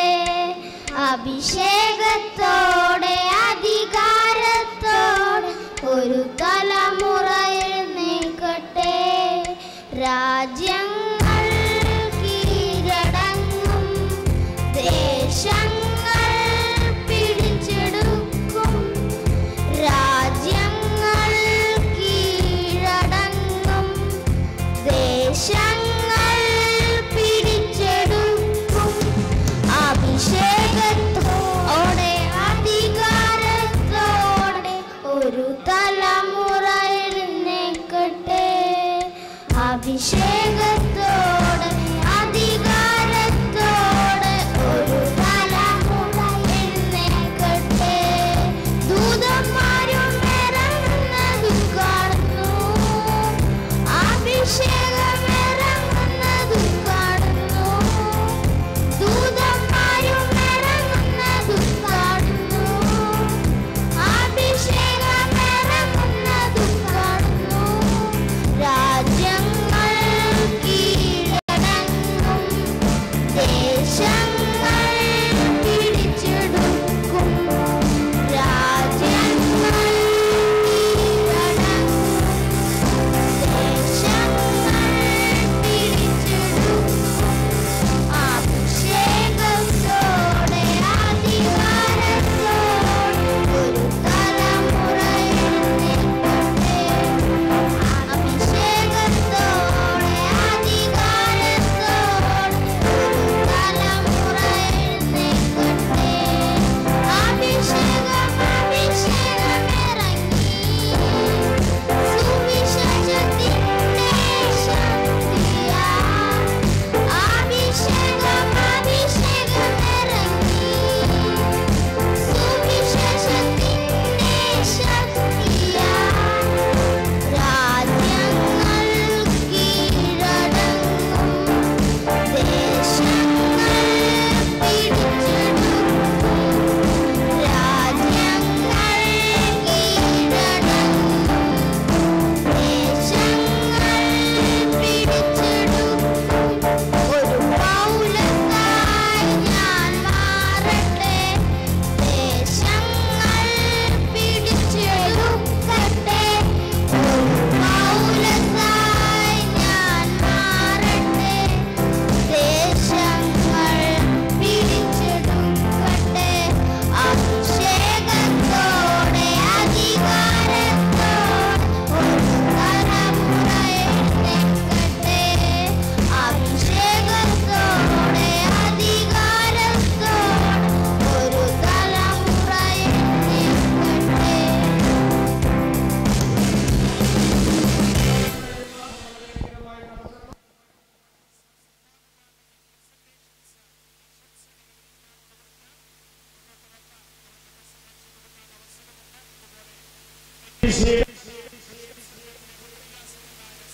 Speaker 12: അഭിഷേകത്തോടെ അധികാരത്തോടെ ഒരു തലമുറ എഴുന്നേക്കട്ടെ രാജ്യങ്ങൾ കീഴടങ്ങും ദേശങ്ങൾ പിടിച്ചെടുക്കും രാജ്യങ്ങൾ കീഴടങ്ങും ദേശങ്ങൾ പിടിച്ചെടുക്കും അഭിഷേകത്തോടെ അധികാരത്തോടെ ഒരു തലമുറ എഴുന്നേക്കട്ടെ അഭിഷേകത്തോടെ അധികാരത്തോടെ ഒരു തലമുറ എഴുന്നേക്കട്ടെ ദൂതന്മാരും ഇറങ്ങുന്നതും കാണുന്നു അഭിഷേകം ഇറങ്ങുന്നതും കാണുന്നു ദൂതന്മാരും ഇറങ്ങുന്നതും കാണുന്നു അഭിഷേകം ഇറങ്ങുന്നതും കാണുന്നു രാജ്യങ്ങൾ കീഴടങ്ങും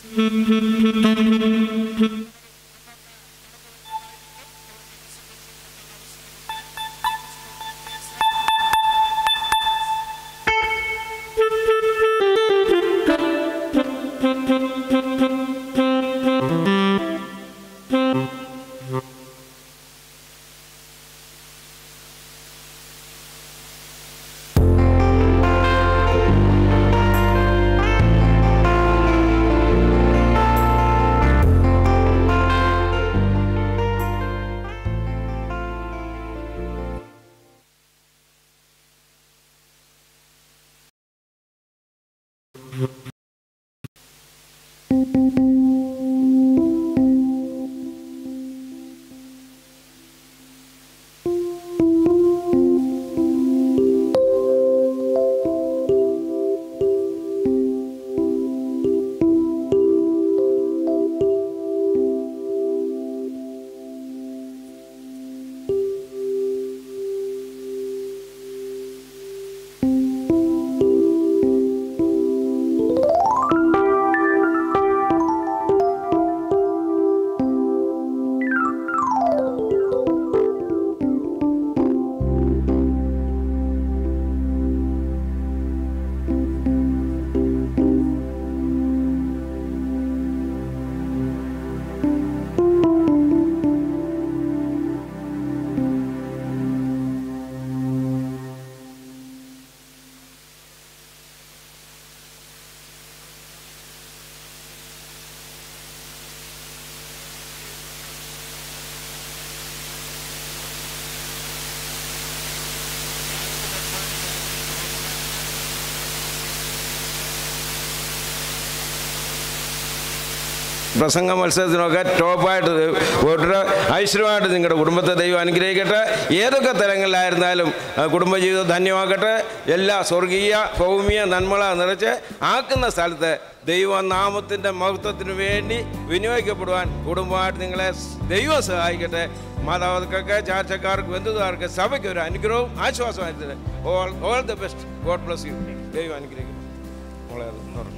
Speaker 18: പ്രസംഗ മത്സരത്തിനൊക്കെ ടോപ്പായിട്ട് ഒരു ഐശ്വര്യമായിട്ട് നിങ്ങളുടെ കുടുംബത്തെ ദൈവം അനുഗ്രഹിക്കട്ടെ ഏതൊക്കെ തലങ്ങളിലായിരുന്നാലും ആ, കുടുംബജീവിതം ധന്യമാക്കട്ടെ എല്ലാ സ്വർഗീയ ഭൗമിക നന്മള നിറച്ച് ആക്കുന്ന സ്ഥലത്ത് ദൈവനാമത്തിൻ്റെ മഹത്വത്തിന് വേണ്ടി വിനിയോഗിക്കപ്പെടുവാൻ കുടുംബമായിട്ട് നിങ്ങളെ സ് ദൈവം സഹായിക്കട്ടെ മാതാപിതാക്കൾക്ക് ചാർച്ചക്കാർക്ക് ബന്ധുക്കാർക്ക് സഭയ്ക്ക് ഒരു അനുഗ്രഹവും ആശ്വാസമായിട്ട് all all the best God bless you ദൈവം അനുഗ്രഹിക്കും മോളെ അത് തുറന്നു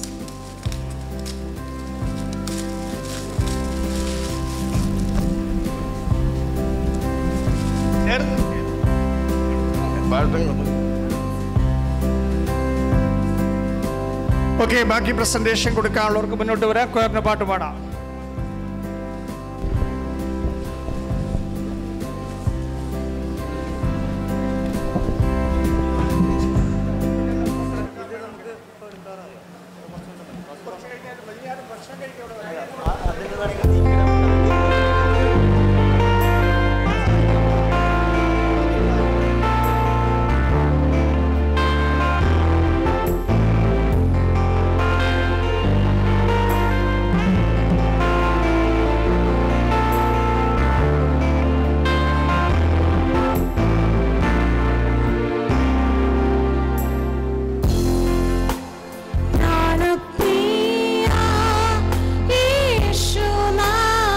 Speaker 1: ഓക്കെ ബാക്കി പ്രസന്റേഷൻ കൊടുക്കാനുള്ളവർക്ക് മുന്നോട്ട് വരാം കോയറിന് പാട്ട് പാടാം
Speaker 12: പ്രാണപ്രിയ യേശുനാഥ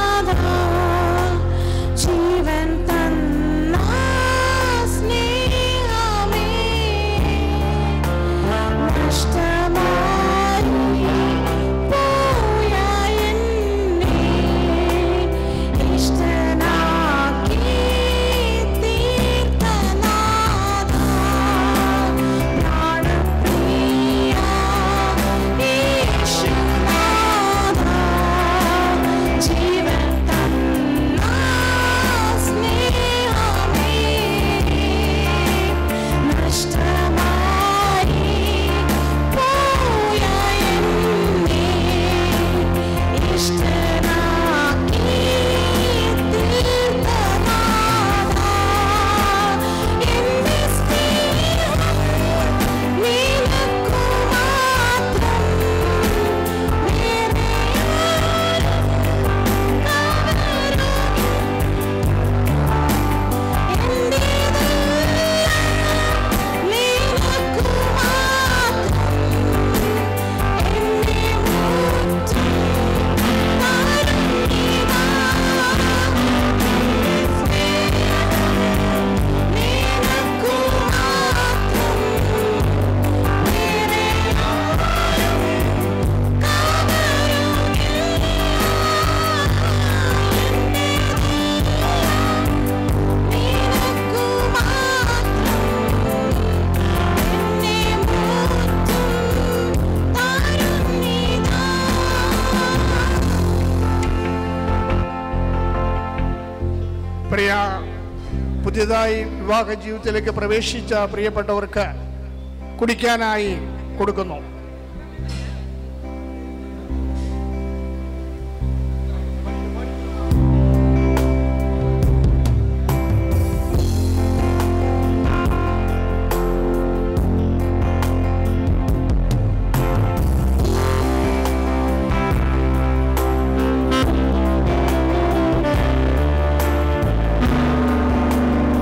Speaker 1: പ്രിയ പുതിയതായി വിവാഹ ജീവിതത്തിലേക്ക് പ്രവേശിച്ച പ്രിയപ്പെട്ടവർക്ക് കുടിക്കാനായി കൊടുക്കുന്നു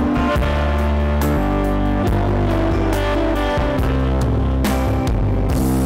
Speaker 12: ും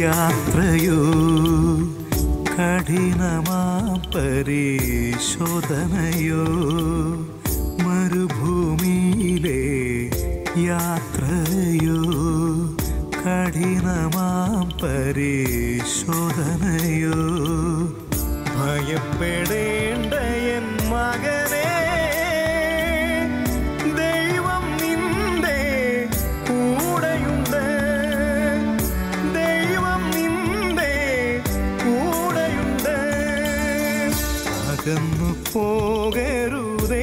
Speaker 10: യാത്രയോ കഠിനമാ പരിശോധനയോ മരുഭൂമിയിലെ യാത്രയോ കഠിനമാം പരിശോധനയോ ഭയപ്പെടേണ്ട എൻ മകനെ ദൈവം നിന്റെ കൂടെയുണ്ട് ദൈവം നിന്റെ കൂടെയുണ്ട് അകന്നു പോകരുതേ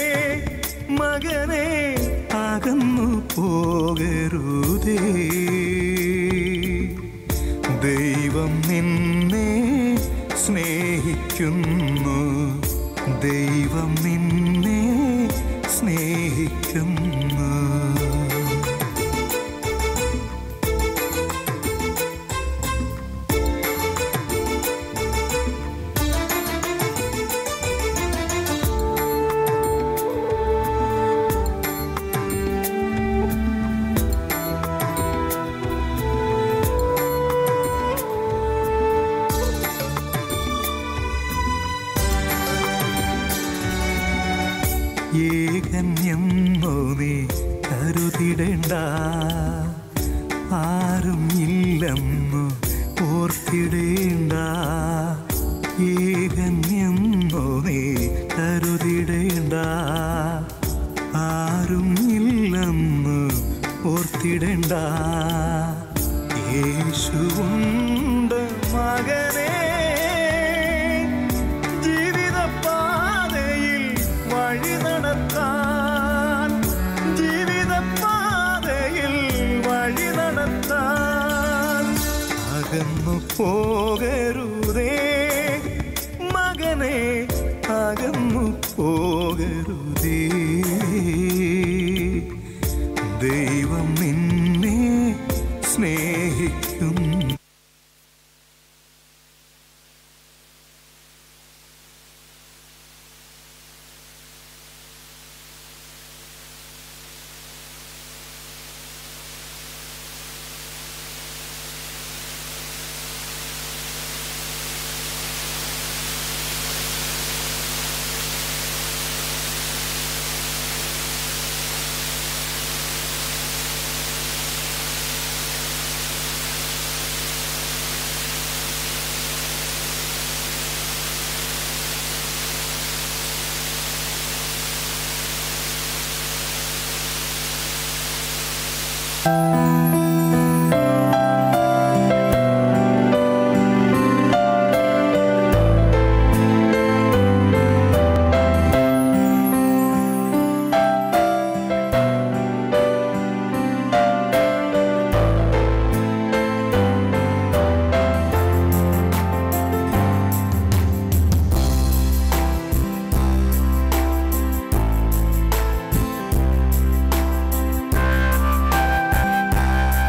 Speaker 10: മകനെ അകന്നു പോകരുതേ ദൈവം നിന്നെ സ്നേഹിക്കുന്നു ദൈവം നിന്നെ സ്നേഹിക്കുന്നു ഏകന്യെന്നോ നീ കരുതിടേണ്ട ആരും ഇല്ലെന്നു ഓർത്തിടേണ്ട ഏകന്യെന്നോ നീ കരുതിടേണ്ട ആരും ഇല്ലെന്ന് ഓർത്തിടേണ്ട യേശുവുണ്ട് മകനേ ജീവിതപാതയിൽ വഴി നടത്താൻ ജീവിതപാതയിൽ വഴി നടത്താൻ അകന്നു പോകരുതേ മകനെ അകന്നു പോകരുതേ ദൈവം നിന്നെ സ്നേഹിക്കുന്നു യേശുവേ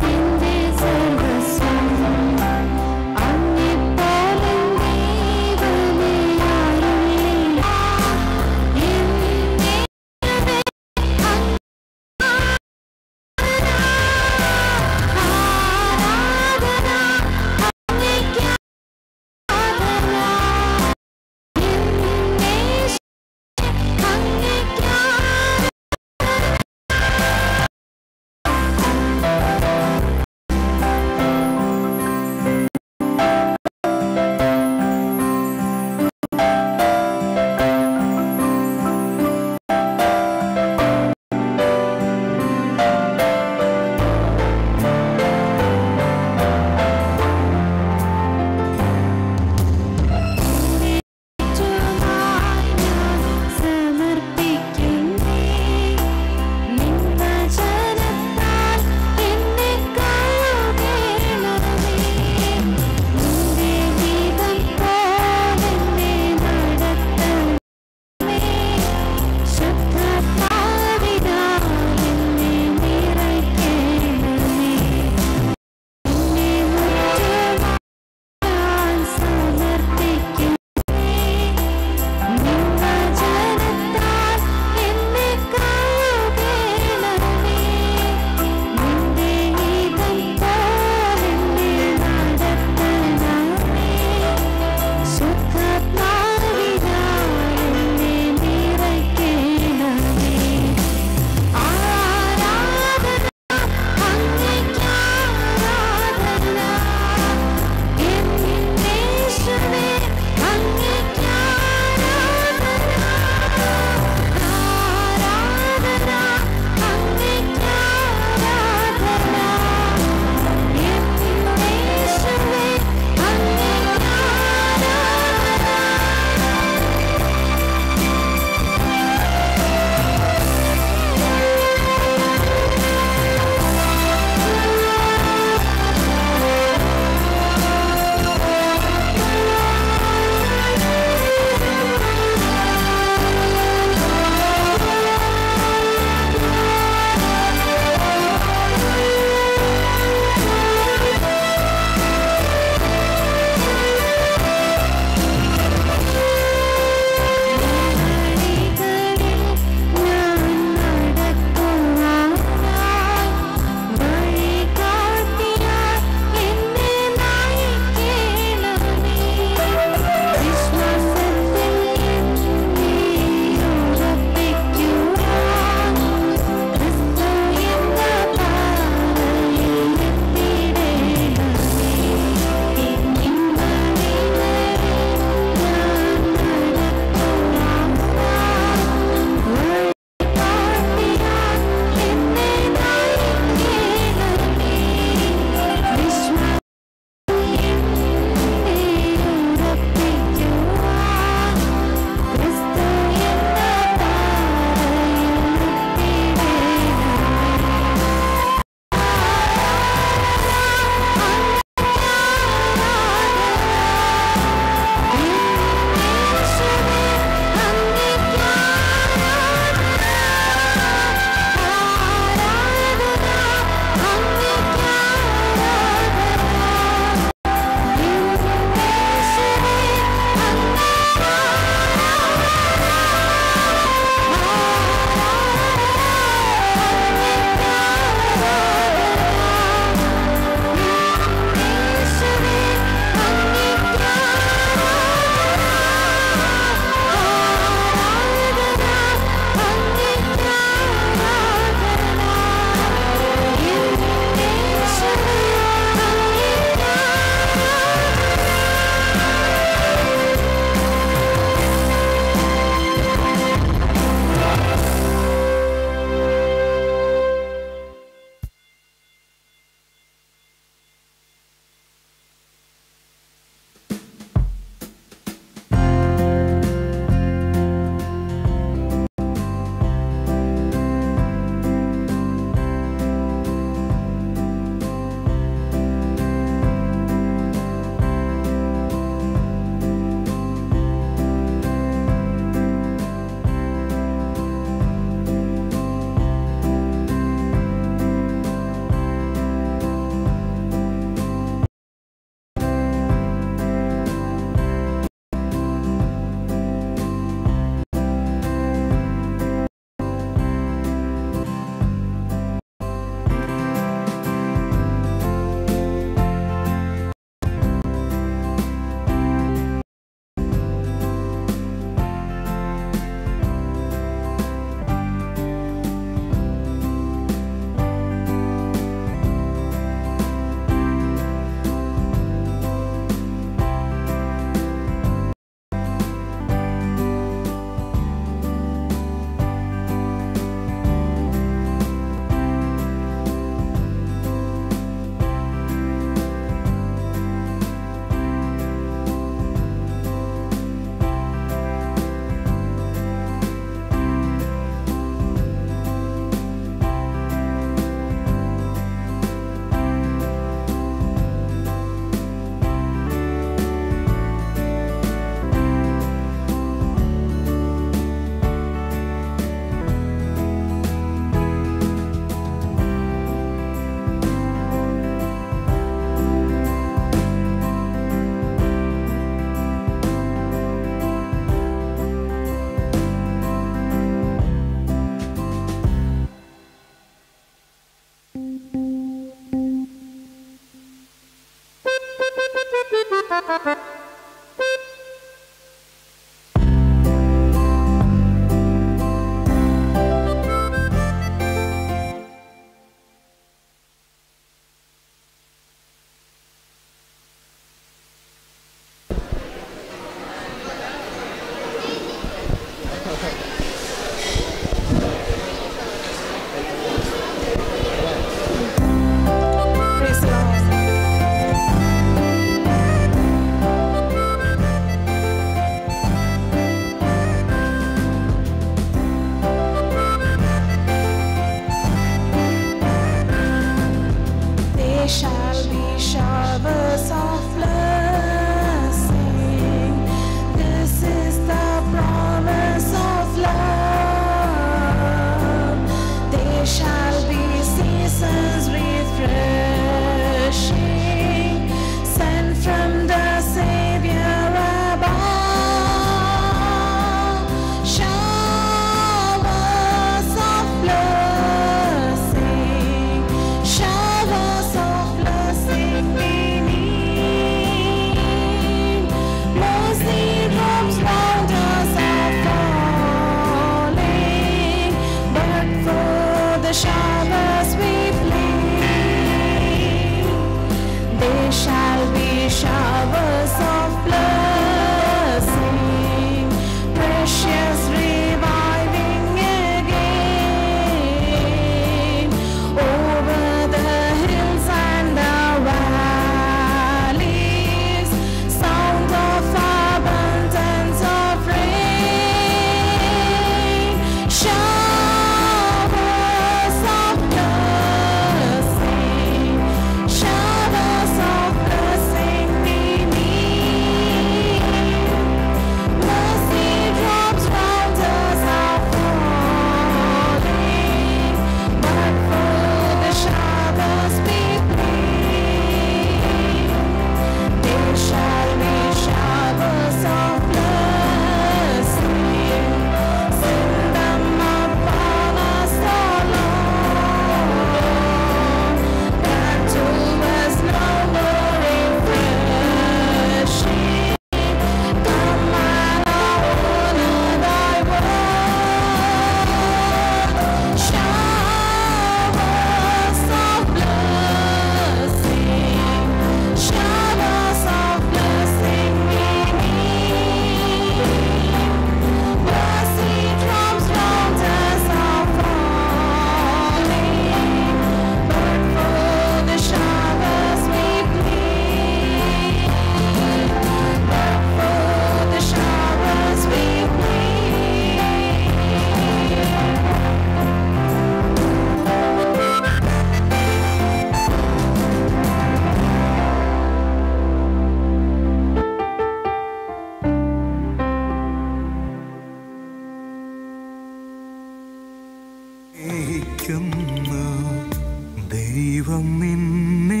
Speaker 10: സ്നേഹിക്കുന്നു ദൈവം നിന്നെ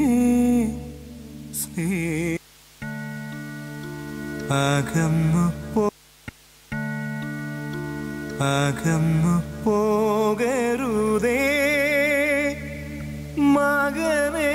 Speaker 10: സ്നേ അകന്നു പോ അകന്നു പോകരുതേ മകനേ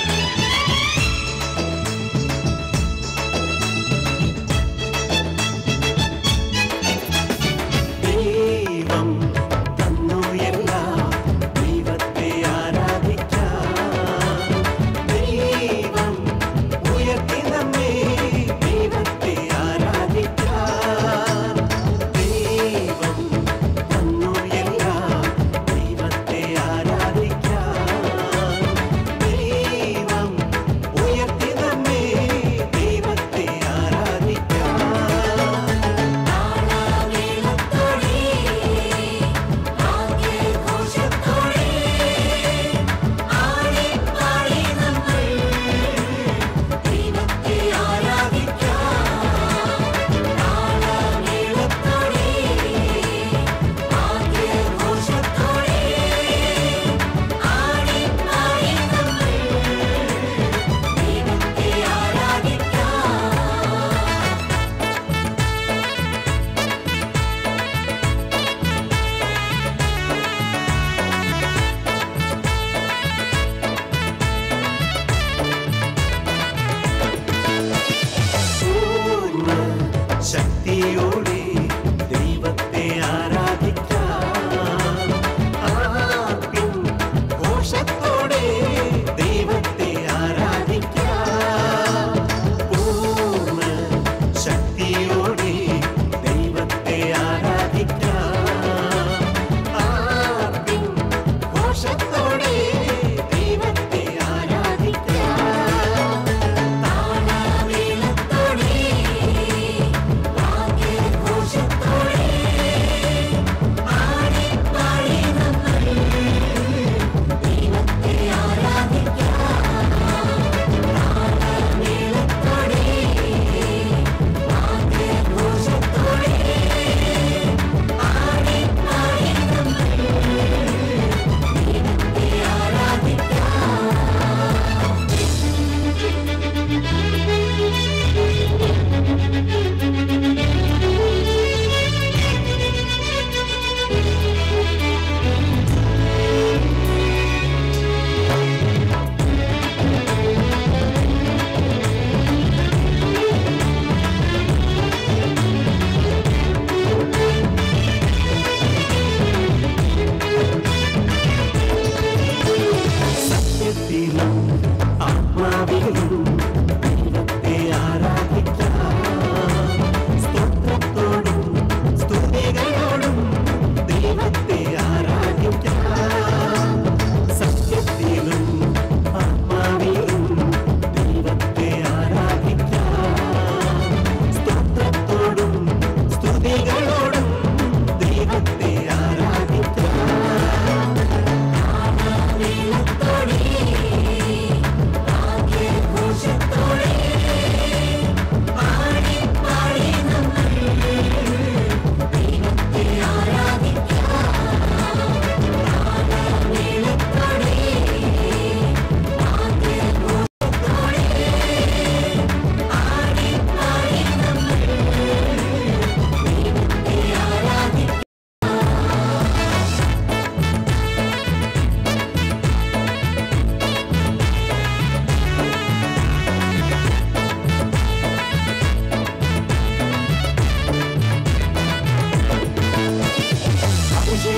Speaker 12: യേശുവേ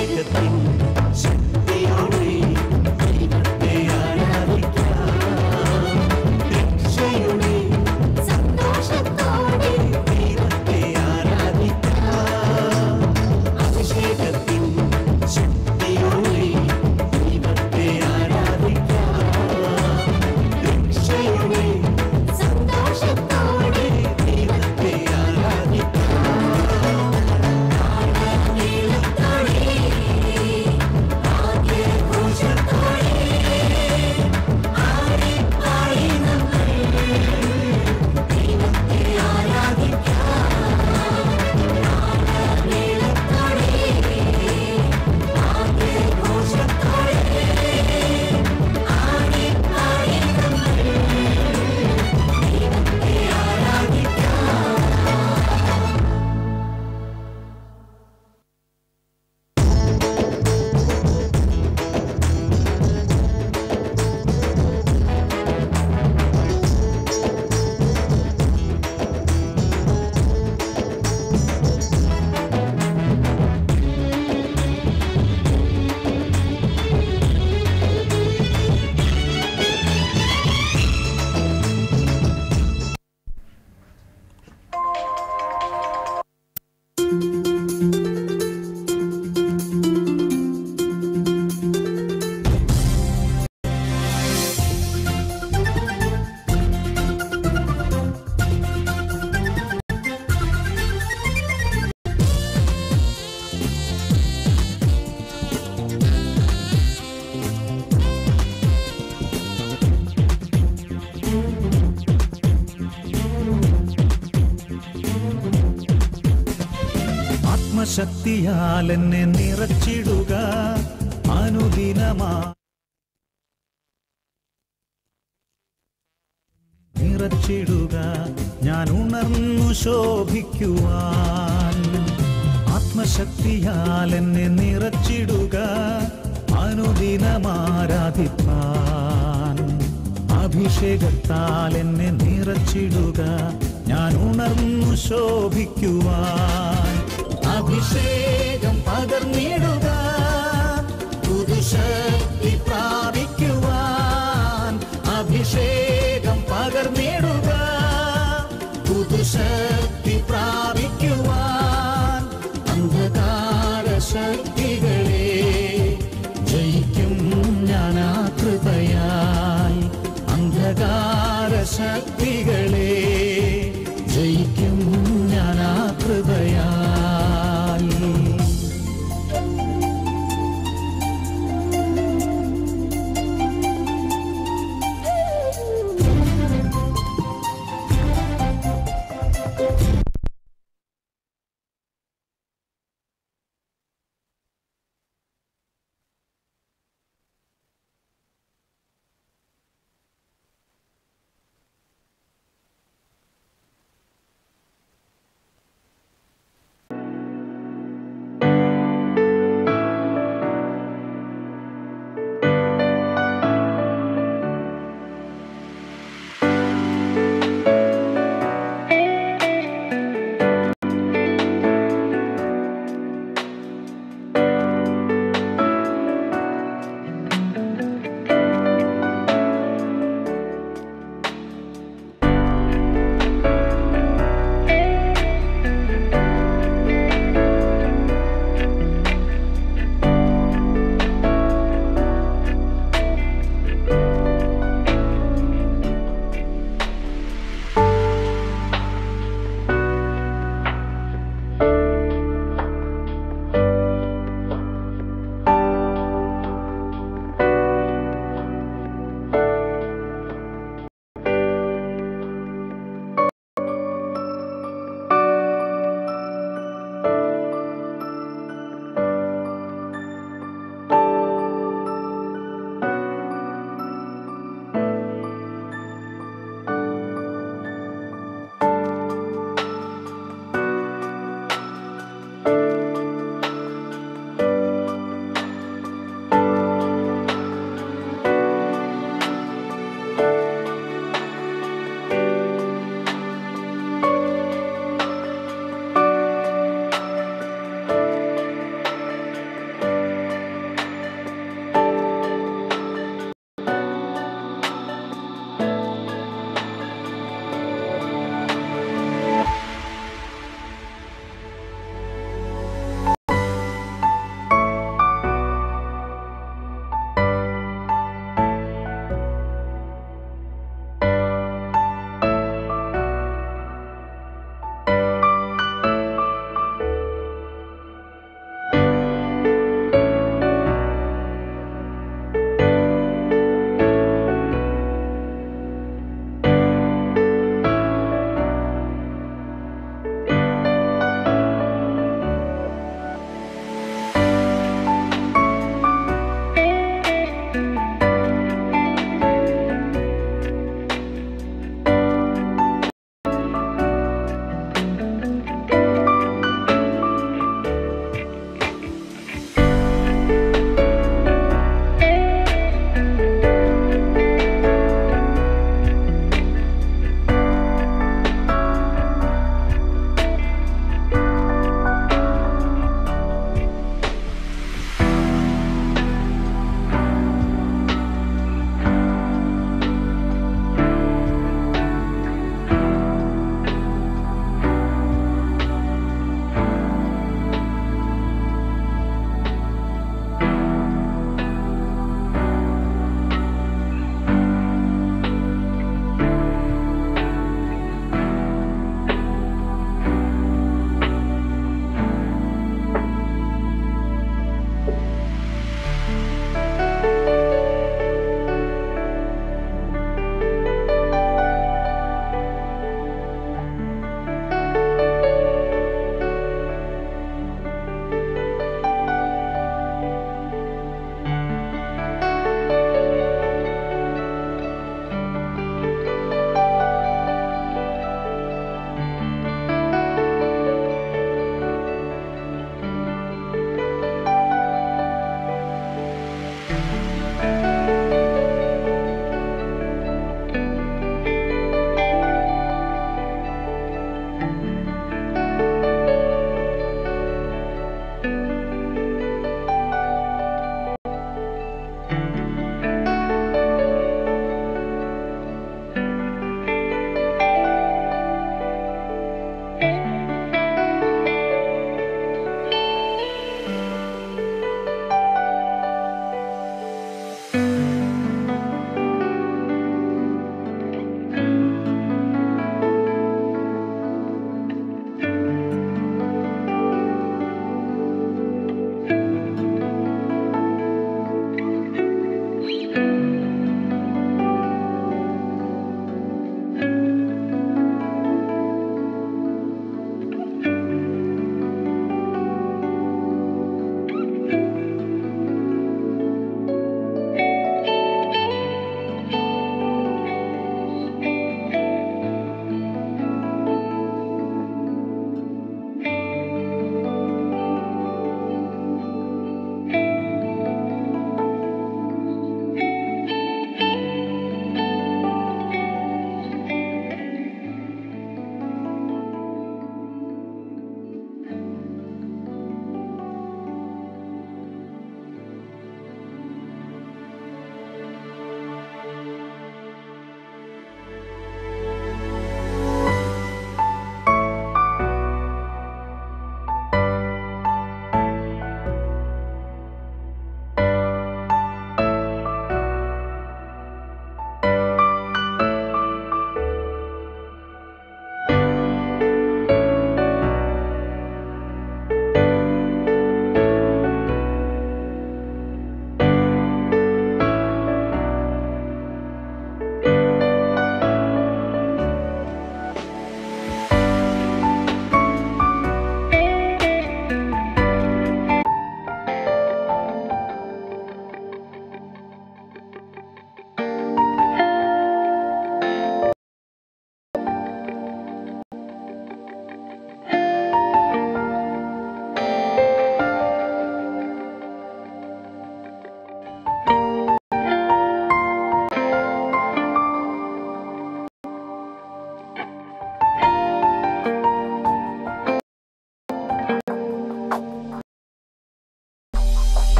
Speaker 10: അഭിഷേകത്തിൻ ശക്തിയോടെ ദൈവത്തെ ആരാധിക്കാം രക്ഷയുടെ സന്തോഷത്തോടെ ദൈവത്തെ ആരാധിക്കാം അഭിഷേകത്തിൻ ശക്തിയോടെ ദൈവത്തെ ആരാധിക്കാം രക്ഷയുടെ സന്തോഷത്തോടെ ദൈവത്തെ ആരാധിക്കാം
Speaker 19: ആത്മശക്തിയാൽ എന്നെ നിറച്ചിടുക അനുദിനമാ നിറച്ചിടുക ഞാൻ ഉണർന്നു ശോഭിക്കുവാൻ ആത്മശക്തിയാൽ എന്നെ നിറച്ചിടുക അനുദിനമാരാധിപ്പാൻ അഭിഷേകത്താൽ എന്നെ നിറച്ചിടുക ഞാൻ ഉണർന്നു ശോഭിക്കുവാൻ അഭിഷേകം പകർന്നിടുക പുതുശക്തി പ്രാപിക്കുവാൻ അഭിഷേകം പകർന്നിടുക പുതുശക്തി പ്രാപിക്കുവാൻ അന്ധകാര ശക്തികളെ ജയിക്കും ഞാൻ ആ കൃപയാൽ അന്ധകാര ശക്തികളെ ജയിക്കും ഞാൻ ആ കൃപയാൽ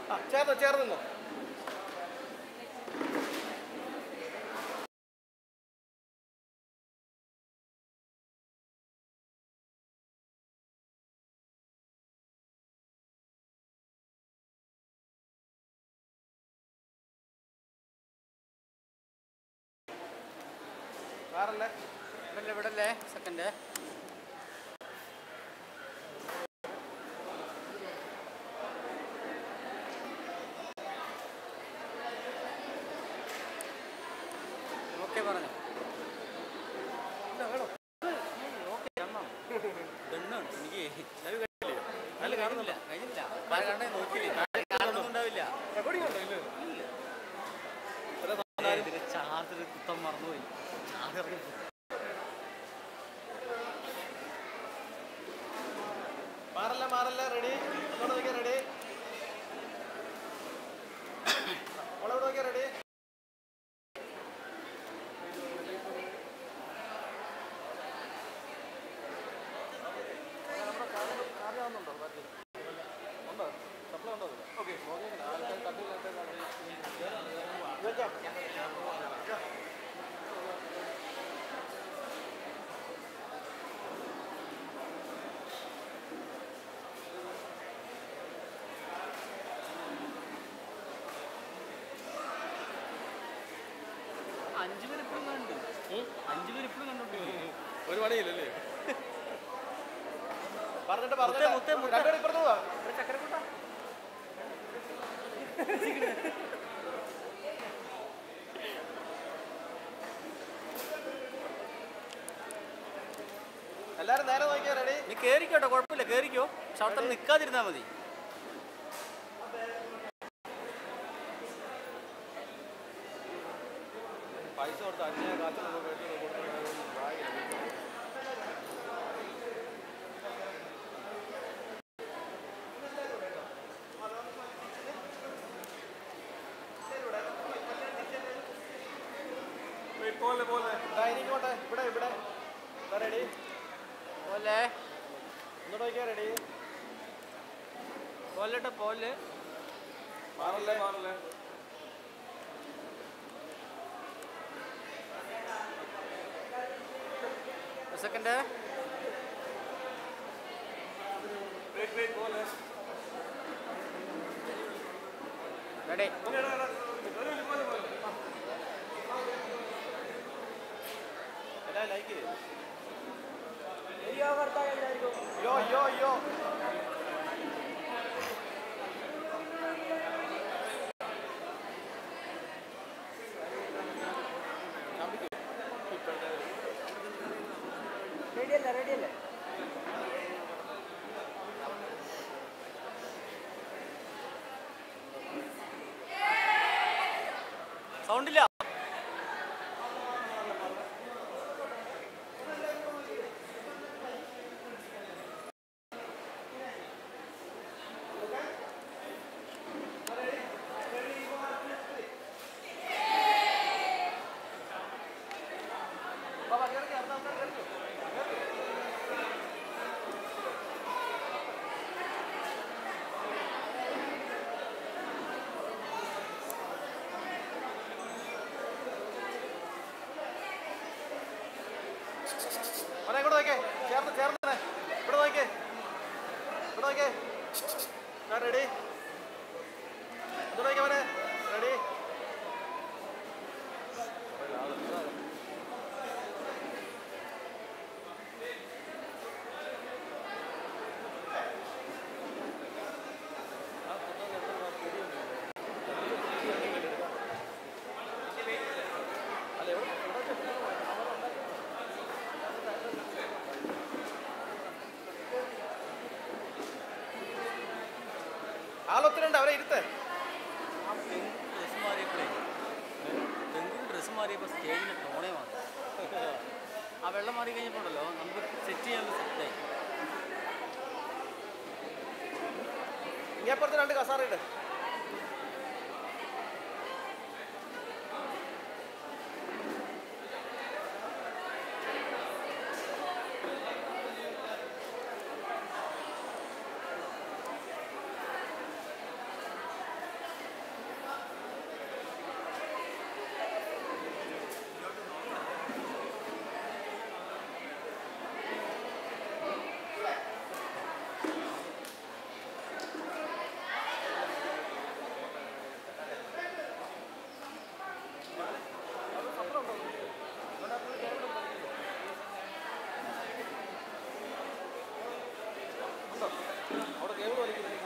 Speaker 20: ചേർന്ന് ചേർന്നോ വേറല്ലേ
Speaker 21: ഇവിടെ ഇവിടല്ലേ സെക്കൻഡ് ഓക്കെ പറഞ്ഞു ഓക്കെ കണ്ണോ ഗണ്ണാണ് എനിക്ക് ലവ് കഴിഞ്ഞില്ലേ അല്ല കാണുന്നില്ല കഴിഞ്ഞില്ല പല കണ്ണേ നോക്കിയില്ല കാണുന്നുണ്ടാവില്ല ഇതിന്റെ ചാർജർ കുത്തം മറന്നുപോയി ചാർജർ
Speaker 20: മാറല്ല മാറല്ല റെഡി അങ്ങോട്ട് നോക്കിയാ റെഡി അവളോട് നോക്കിയാ റെഡി
Speaker 21: അഞ്ചു പേര് ഇപ്പോഴും കണ്ടു അഞ്ചു പേര് ഇപ്പോഴും കണ്ടോണ്ടിരിക്കുന്നു
Speaker 20: ഒരു പണിയില്ലല്ലേ പറഞ്ഞിട്ട്
Speaker 21: മുത്തേ, മുത്തേ,
Speaker 20: പറഞ്ഞിട്ട്
Speaker 21: മുത്തേ.
Speaker 20: രണ്ടുപേരും ഇപ്പുറത്ത് പോവാ
Speaker 21: ചക്കരക്കൂട്ട
Speaker 20: എല്ലാരും നേരെ നോക്കിയാ റെഡി
Speaker 21: നീ കേറിക്കോട്ടെ കുഴപ്പമില്ല കേറിക്കോ പക്ഷെ അവിടെ തന്നെ നിൽക്കാതിരുന്നാ മതി
Speaker 20: പൈസ കൊടുത്ത് അന്യായ കാശ് നമ്മൾ മേടിച്ച് കൊടുക്കുന്നത് ഭാഗ്യം. പോലെ പോലെ എനിക്ക് പോട്ടെ ഇവിടെ ഇവിടെ റെഡി
Speaker 21: പോലെ
Speaker 20: ഒന്നുകൂടെ നോക്കിയാ റെഡി
Speaker 21: പോലെട്ടോ പോലെ
Speaker 20: മാറല്ലേ മാറല്ലേ
Speaker 21: സെക്കൻഡ്
Speaker 20: വെയിറ്റ് വെയിറ്റ് പോലെ
Speaker 21: റെഡി
Speaker 20: എല്ലാ ലൈക്ക് യോ യോ യോ
Speaker 21: റെഡിയല്ലേ റെഡിയല്ലേ സൗണ്ടില്ല
Speaker 20: മോനെ ഇങ്ങോട്ട് നോക്കേ ചേർന്ന് ചേർന്ന് ഇവിടെ നോക്കേ ഇവിടെ നോക്കേ ഞാൻ റെഡി ഇവിടെ നോക്കേ മോനെ റെഡി ആളൊത്തിനുണ്ട് അവരെ ഇരുത്ത്
Speaker 21: ഡ്രസ് മാറിയപ്പോഴേ പെൺകുട്ടി ഡ്രസ് മാറിയപ്പോൾ സ്റ്റേജിൻ്റെ ടോണേ മാറി ആ വെള്ളം മാറി കഴിഞ്ഞപ്പോൾ ഉണ്ടല്ലോ നമുക്ക് സെറ്റ് ചെയ്യാൻ സെറ്റായി
Speaker 20: ഇങ്ങേപ്പുറത്ത് രണ്ട് കസാറയുണ്ട് അവിടെ കേബിൾ വലിക്കുന്നില്ല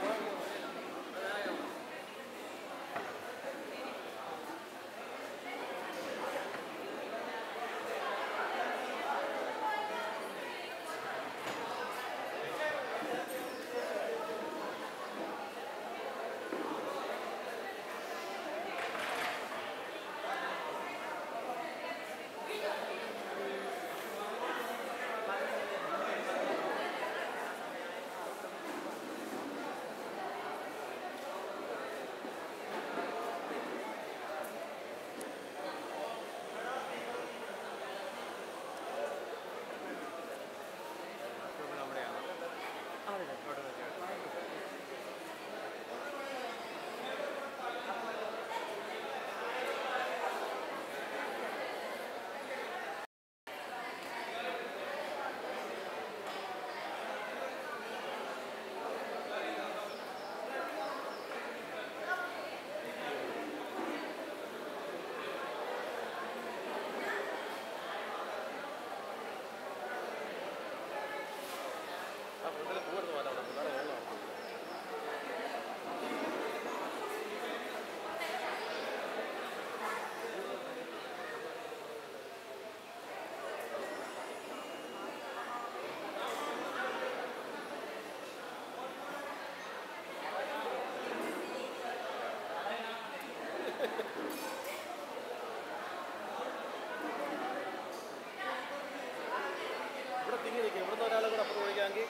Speaker 20: ഇവിടെ തിങ്ങി നിൽക്കും ഇവിടുന്ന് ഒരാളെ കൂടെ അപ്പുറത്ത് വിളിക്കാമെങ്കിൽ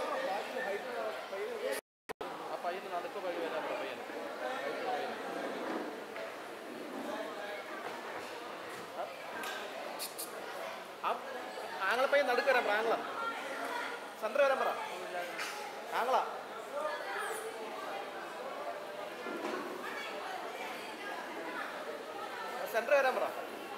Speaker 20: ആ പയ്യന് നടുക്ക് വഴി വരാൻ പറ പയ്യന് ഹൈറ്റുള്ള പയ്യന്. ആ ആങ്ങളെ പയ്യൻ നടുക്ക് വരാൻ പറ ആങ്ങള സെൻറ്റർ വരാൻ പറ ആങ്ങള സെൻറ്റർ വരാൻ പറ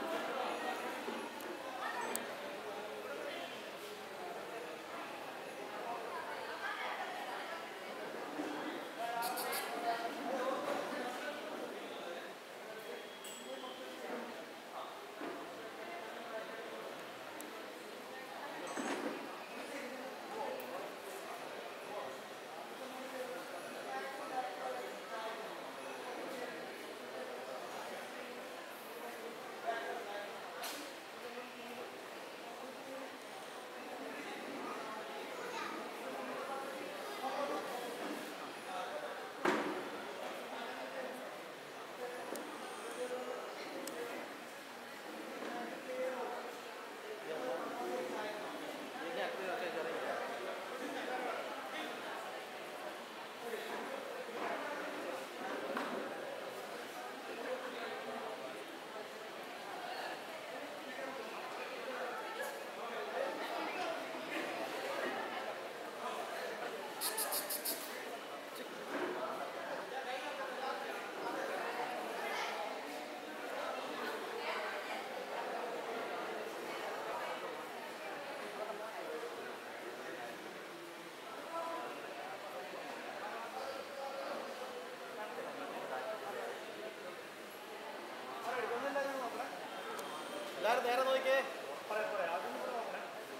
Speaker 20: എല്ലാവരും നേരെ നോക്കിയേ പറയാം പറയാം ആദ്യം ഇവിടെ നോക്കണേ.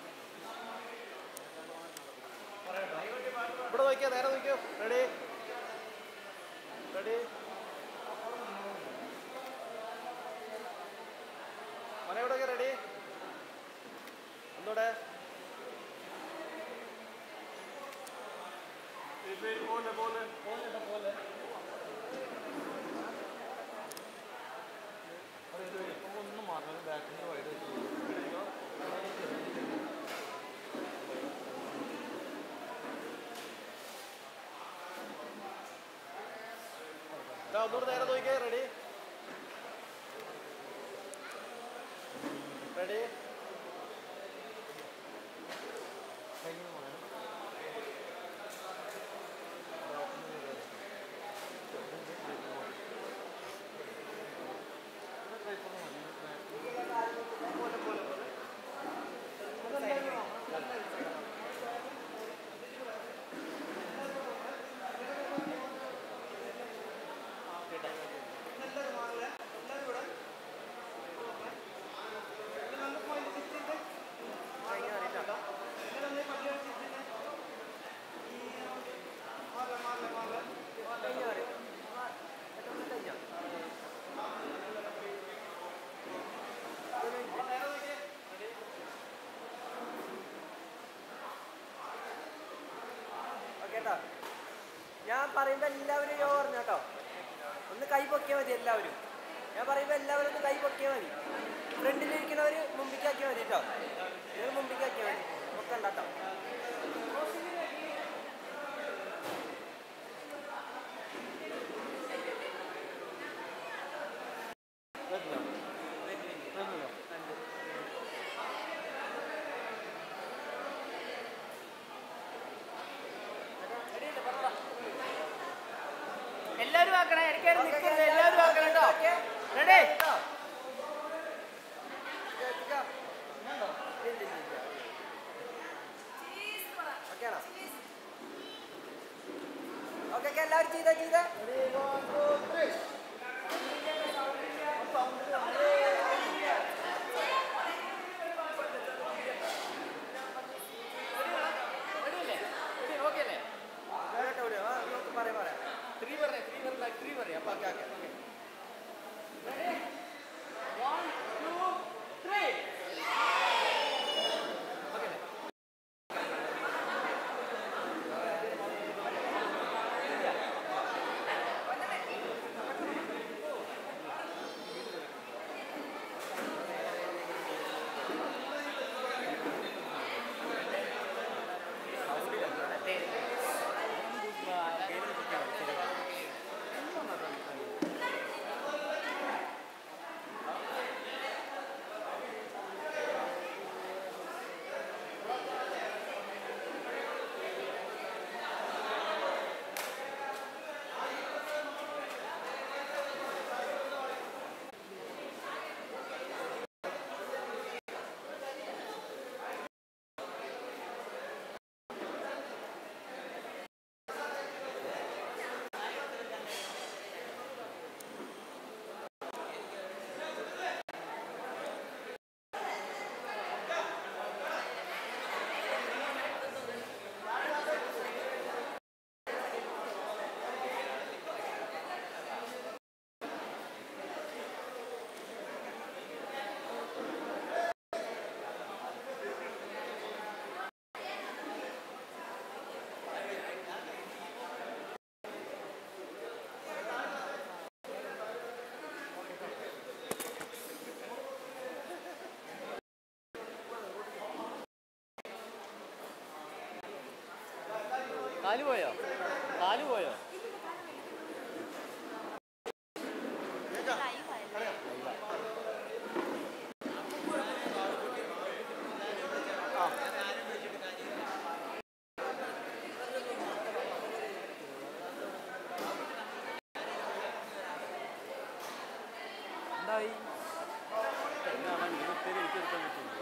Speaker 20: പറയട്ടെ. ഇവിടെ നോക്കിയാ നേരെ നോക്കിയോ റെഡി റെഡി മനയുടെ റെഡി ഒന്നൂടെ പോലെ പോലെ പോലെ പോലെ ഒന്നും മാറണം ബാക്കിൻ്റെ വൈഡ് ഒന്നുകൂടെ നേരെ നോക്കിയേ റെഡി റെഡി
Speaker 4: കേട്ടോ ഞാൻ പറയുമ്പോൾ എല്ലാവരും യോ പറഞ്ഞു കേട്ടോ ഒന്ന് കൈ പൊക്കിയാൽ മതി എല്ലാവരും ഞാൻ പറയുമ്പോൾ എല്ലാവരും ഒന്ന് കൈ പൊക്കിയാൽ മതി ഫ്രണ്ടിലിരിക്കുന്നവർ മുമ്പിക്കാക്കിയാൽ മതി കേട്ടോ നിങ്ങൾ മുമ്പിക്കാക്കിയാൽ മതി പൊക്കണ്ട കേട്ടോ
Speaker 21: എല്ലാവരും ആക്കണേ ഇടയ്ക്കാരും നിൽക്കരുത് എല്ലാവരും ആക്കണം കേട്ടോ റെഡി
Speaker 4: ഓക്കെയാണോ ഓക്കെ ഓക്കെ എല്ലാവരും ചെയ്തേ ചെയ്തേ
Speaker 21: ഓക്കെ അല്ലേ
Speaker 4: പറയാം പറയാം
Speaker 21: ത്രീ പറയാം ത്രീ പറയാം ത്രീ പറയാം അപ്പൊ okay okay okay one two three കാല് പോയോ കാല് പോയോ എന്തായി എന്നാണ് ഇരുപത്തേഴ് എനിക്ക് എടുക്കാൻ പറ്റും